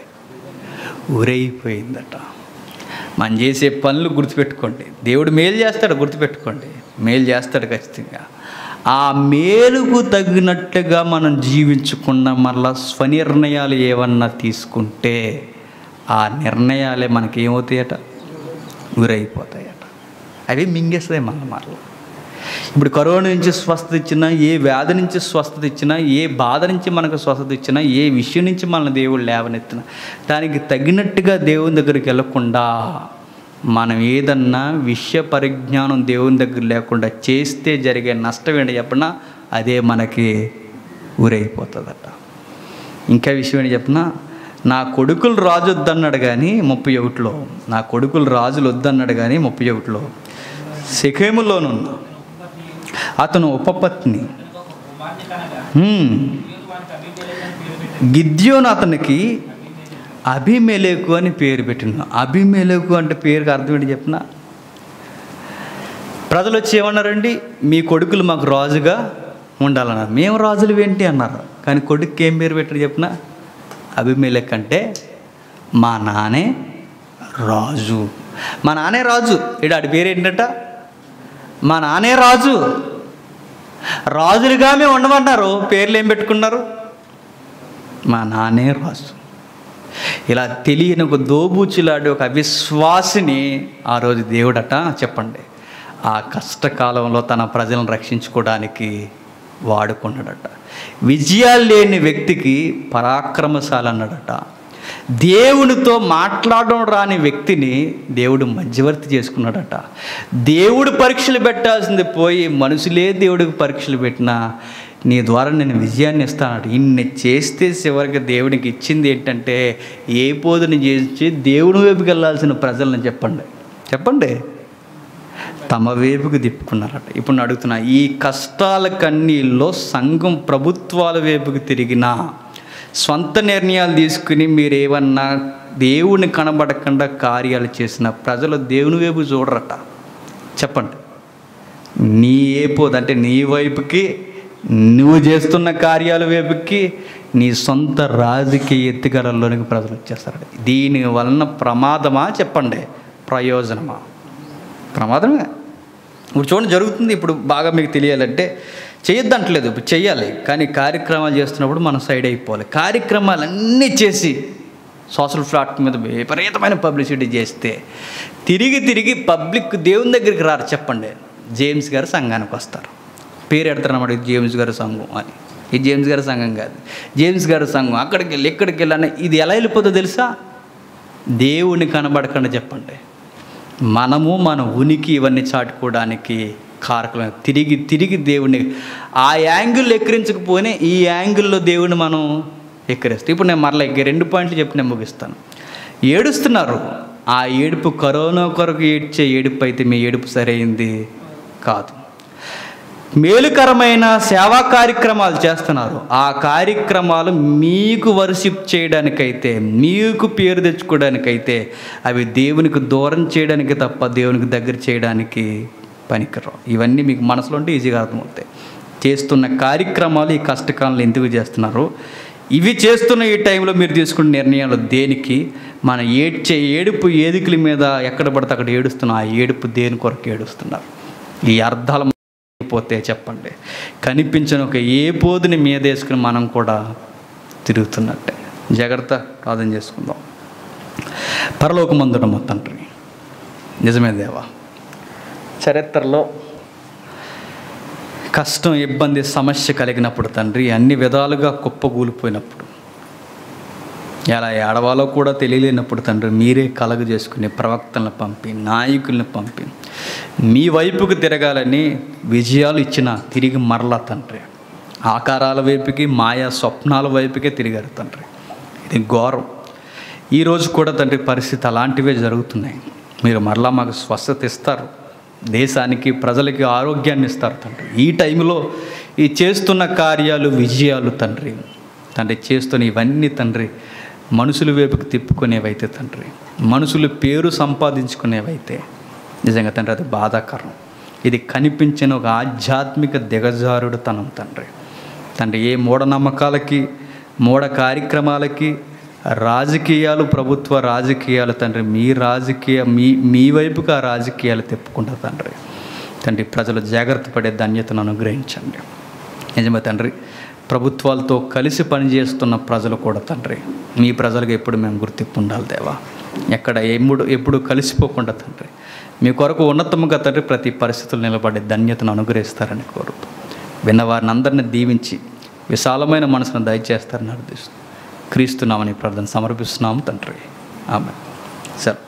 ఊరైపోయిందట మనం చేసే పనులు గుర్తుపెట్టుకోండి దేవుడు మేలు చేస్తాడు గుర్తుపెట్టుకోండి మేలు చేస్తాడు ఖచ్చితంగా ఆ మేలుకు తగినట్టుగా మనం జీవించకుండా మరలా స్వనిర్ణయాలు ఏమన్నా తీసుకుంటే ఆ నిర్ణయాలే మనకి ఏమవుతాయట గురైపోతాయట అవి మింగేస్తాయి మళ్ళీ మరలా ఇప్పుడు కరోనా నుంచి స్వస్థత ఇచ్చినా ఏ వ్యాధి నుంచి స్వస్థత ఇచ్చినా ఏ బాధ నుంచి మనకు స్వస్థత ఇచ్చినా ఏ విషయం నుంచి మన దేవుడు లేవనెత్తినా దానికి తగినట్టుగా దేవుని దగ్గరికి వెళ్ళకుండా మనం ఏదన్నా విషయ పరిజ్ఞానం దేవుని దగ్గర లేకుండా చేస్తే జరిగే నష్టం ఏంటి చెప్పినా అదే మనకి ఊరైపోతుందట ఇంకా విషయం ఏంటి చెప్పినా నా కొడుకులు రాజు వద్దన్నాడు కానీ ముప్పై ఒకటిలో నా కొడుకులు రాజులు వద్దన్నాడు కానీ ముప్పై ఒకటిలో శకేములోనున్న అతను ఉపపత్ని కుమార్తె కనగా హ్మ్. దేవుడు వానికి అభిమేలకని పేరు పెట్టాడు గిద్యోను అతనికి అభిమెలేకు అని పేరు పెట్టిన అభిమెలేకు అంటే పేరుకి అర్థం ఏంటి చెప్పిన ప్రజలు వచ్చి ఏమన్నారండి మీ కొడుకులు మాకు రాజుగా ఉండాలన్నారు మేము రాజులు ఏంటి అన్నారు కానీ కొడుక్కి ఏం పేరు పెట్టారు చెప్పిన అభిమేలక్ అంటే మా నానే రాజు మా నానే రాజు ఇడు ఆడి పేరు ఏంటంట మా నానే రాజు రాజులుగా మేము ఉండమన్నారు పేర్లు ఏం పెట్టుకున్నారు మా నానే రాజు ఇలా తెలియని ఒక దోబూచులాంటి ఒక అవిశ్వాసిని ఆ రోజు దేవుడట చెప్పండి ఆ కష్టకాలంలో తన ప్రజలను రక్షించుకోవడానికి వాడుకున్నాడట విజయాలు లేని వ్యక్తికి పరాక్రమశాలి అన్నాడట దేవునితో మాట్లాడడం రాని వ్యక్తిని దేవుడు మధ్యవర్తి చేసుకున్నాడట దేవుడు పరీక్షలు పెట్టాల్సింది పోయి మనుషులే దేవుడికి పరీక్షలు పెట్టినా నీ ద్వారా నేను విజయాన్ని ఇస్తానట ఇన్ని చేస్తే చివరికి దేవునికి ఇచ్చింది ఏంటంటే ఏ పోదుని చేసి దేవుని వైపుకి వెళ్ళాల్సిన ప్రజలను చెప్పండి చెప్పండి తమ వైపుకు తిప్పుకున్నారట ఇప్పుడు నేను అడుగుతున్నా ఈ కష్టాల కన్నీళ్ళలో సంఘం ప్రభుత్వాల వైపుకు తిరిగినా స్వంత నిర్ణయాలు తీసుకుని మీరు ఏమన్నా దేవుని కనబడకుండా కార్యాలు చేసిన ప్రజలు దేవుని వైపు చూడరట చెప్పండి నీ ఏపోదు అంటే నీ వైపుకి నువ్వు చేస్తున్న కార్యాల వైపుకి నీ సొంత రాజకీయ ఎత్తుగడల్లోనికి ప్రజలు వచ్చేస్తారు దీని వలన ప్రమాదమా చెప్పండి ప్రయోజనమా ప్రమాదమే ఇప్పుడు చూడండి జరుగుతుంది ఇప్పుడు బాగా మీకు తెలియాలంటే చేయొద్దంటలేదు ఇప్పుడు చెయ్యాలి కానీ కార్యక్రమాలు చేస్తున్నప్పుడు మనం సైడ్ అయిపోవాలి కార్యక్రమాలన్నీ చేసి సోషల్ ప్లాట్ఫామ్ మీద విపరీతమైన పబ్లిసిటీ చేస్తే తిరిగి తిరిగి పబ్లిక్ దేవుని దగ్గరికి రారు చెప్పండి జేమ్స్ గారు సంఘానికి వస్తారు పేరు ఎడతారన్నమాట ఇది జేమ్స్ గారి సంఘం అని ఇది జేమ్స్ గారి సంఘం కాదు జేమ్స్ గారి సంఘం అక్కడికి వెళ్ళి ఇక్కడికి వెళ్ళని ఇది ఎలా వెళ్ళిపోతుందో తెలుసా దేవుని కనబడకుండా చెప్పండి మనము మన ఉనికి ఇవన్నీ చాటుకోవడానికి కారకమే తిరిగి తిరిగి దేవుని ఆ యాంగిల్ ఎక్కిరించకపోతే ఈ యాంగిల్లో దేవుని మనం ఎక్కిరిస్తాం ఇప్పుడు నేను మరలా ఈ రెండు పాయింట్లు చెప్పి నేను ముగిస్తాను ఏడుస్తున్నారు ఆ ఏడుపు కరోనా కొరకు ఏడ్చే ఏడుపు అయితే మీ ఏడుపు సరైంది కాదు మేలుకరమైన సేవా కార్యక్రమాలు చేస్తున్నారు ఆ కార్యక్రమాలు మీకు వర్షిప్ చేయడానికైతే మీకు పేరు తెచ్చుకోవడానికైతే అవి దేవునికి దూరం చేయడానికి తప్ప దేవునికి దగ్గర చేయడానికి పనికిరావు ఇవన్నీ మీకు మనసులో ఉంటే ఈజీగా అర్థమవుతాయి చేస్తున్న కార్యక్రమాలు ఈ కష్టకాలంలో ఎందుకు చేస్తున్నారు ఇవి చేస్తున్న ఈ టైంలో మీరు తీసుకున్న నిర్ణయాలు దేనికి మన ఏడ్చే ఏడుపు ఏదికల మీద ఎక్కడ పడితే అక్కడ ఏడుస్తున్న ఆ ఏడుపు దేని కొరకు ఏడుస్తున్నారు ఈ అర్థాలు పోతే చెప్పండి కనిపించిన ఒక ఏ పోదుని మీద వేసుకుని మనం కూడా తిరుగుతున్నట్టే జాగ్రత్త ప్రార్థన చేసుకుందాం పరలోకమందుడమ్మ తండ్రి నిజమే దేవా చరిత్రలో కష్టం ఇబ్బంది సమస్య కలిగినప్పుడు తండ్రి అన్ని విధాలుగా కుప్పగూలిపోయినప్పుడు ఎలా ఏడవాలో కూడా తెలియలేనప్పుడు తండ్రి మీరే కలగ చేసుకుని ప్రవక్తలను పంపి నాయకుల్ని పంపి మీ వైపుకు తిరగాలని విజయాలు ఇచ్చిన తిరిగి మరలా తండ్రి ఆకారాల వైపుకి మాయా స్వప్నాల వైపుకే తిరిగారు తండ్రి ఇది ఘోరం ఈరోజు కూడా తండ్రి పరిస్థితి అలాంటివే జరుగుతున్నాయి మీరు మరలా మాకు స్వస్థత ఇస్తారు దేశానికి ప్రజలకి ఆరోగ్యాన్ని ఇస్తారు తండ్రి ఈ టైంలో ఈ చేస్తున్న కార్యాలు విజయాలు తండ్రి తండ్రి చేస్తున్న ఇవన్నీ తండ్రి మనుషుల వైపుకి తిప్పుకునేవైతే తండ్రి మనుషులు పేరు సంపాదించుకునేవైతే నిజంగా తండ్రి అది బాధాకరం ఇది కనిపించిన ఒక ఆధ్యాత్మిక దిగజారుడు తనం తండ్రి తండ్రి ఏ మూఢనమ్మకాలకి మూఢ కార్యక్రమాలకి రాజకీయాలు ప్రభుత్వ రాజకీయాలు తండ్రి మీ రాజకీయ మీ మీ వైపుకి ఆ రాజకీయాలు తిప్పుకుంటారు తండ్రి తండ్రి ప్రజలు జాగ్రత్త పడే ధన్యతను అనుగ్రహించండి నిజమే తండ్రి ప్రభుత్వాలతో కలిసి పనిచేస్తున్న ప్రజలు కూడా తండ్రి మీ ప్రజలకు ఎప్పుడు మేము గుర్తింపు ఉండాలి దేవా ఎక్కడ ఎప్పుడు ఎప్పుడు కలిసిపోకుండా తండ్రి మీ కొరకు ఉన్నతముగా తండ్రి ప్రతి పరిస్థితులు నిలబడే ధన్యతను అనుగ్రహిస్తారని కోరుతూ విన్నవారిని అందరిని దీవించి విశాలమైన మనసును దయచేస్తారని అర్థిస్తూ క్రీస్తున్నామని ప్రార్థన సమర్పిస్తున్నాము తండ్రి ఆమె సరే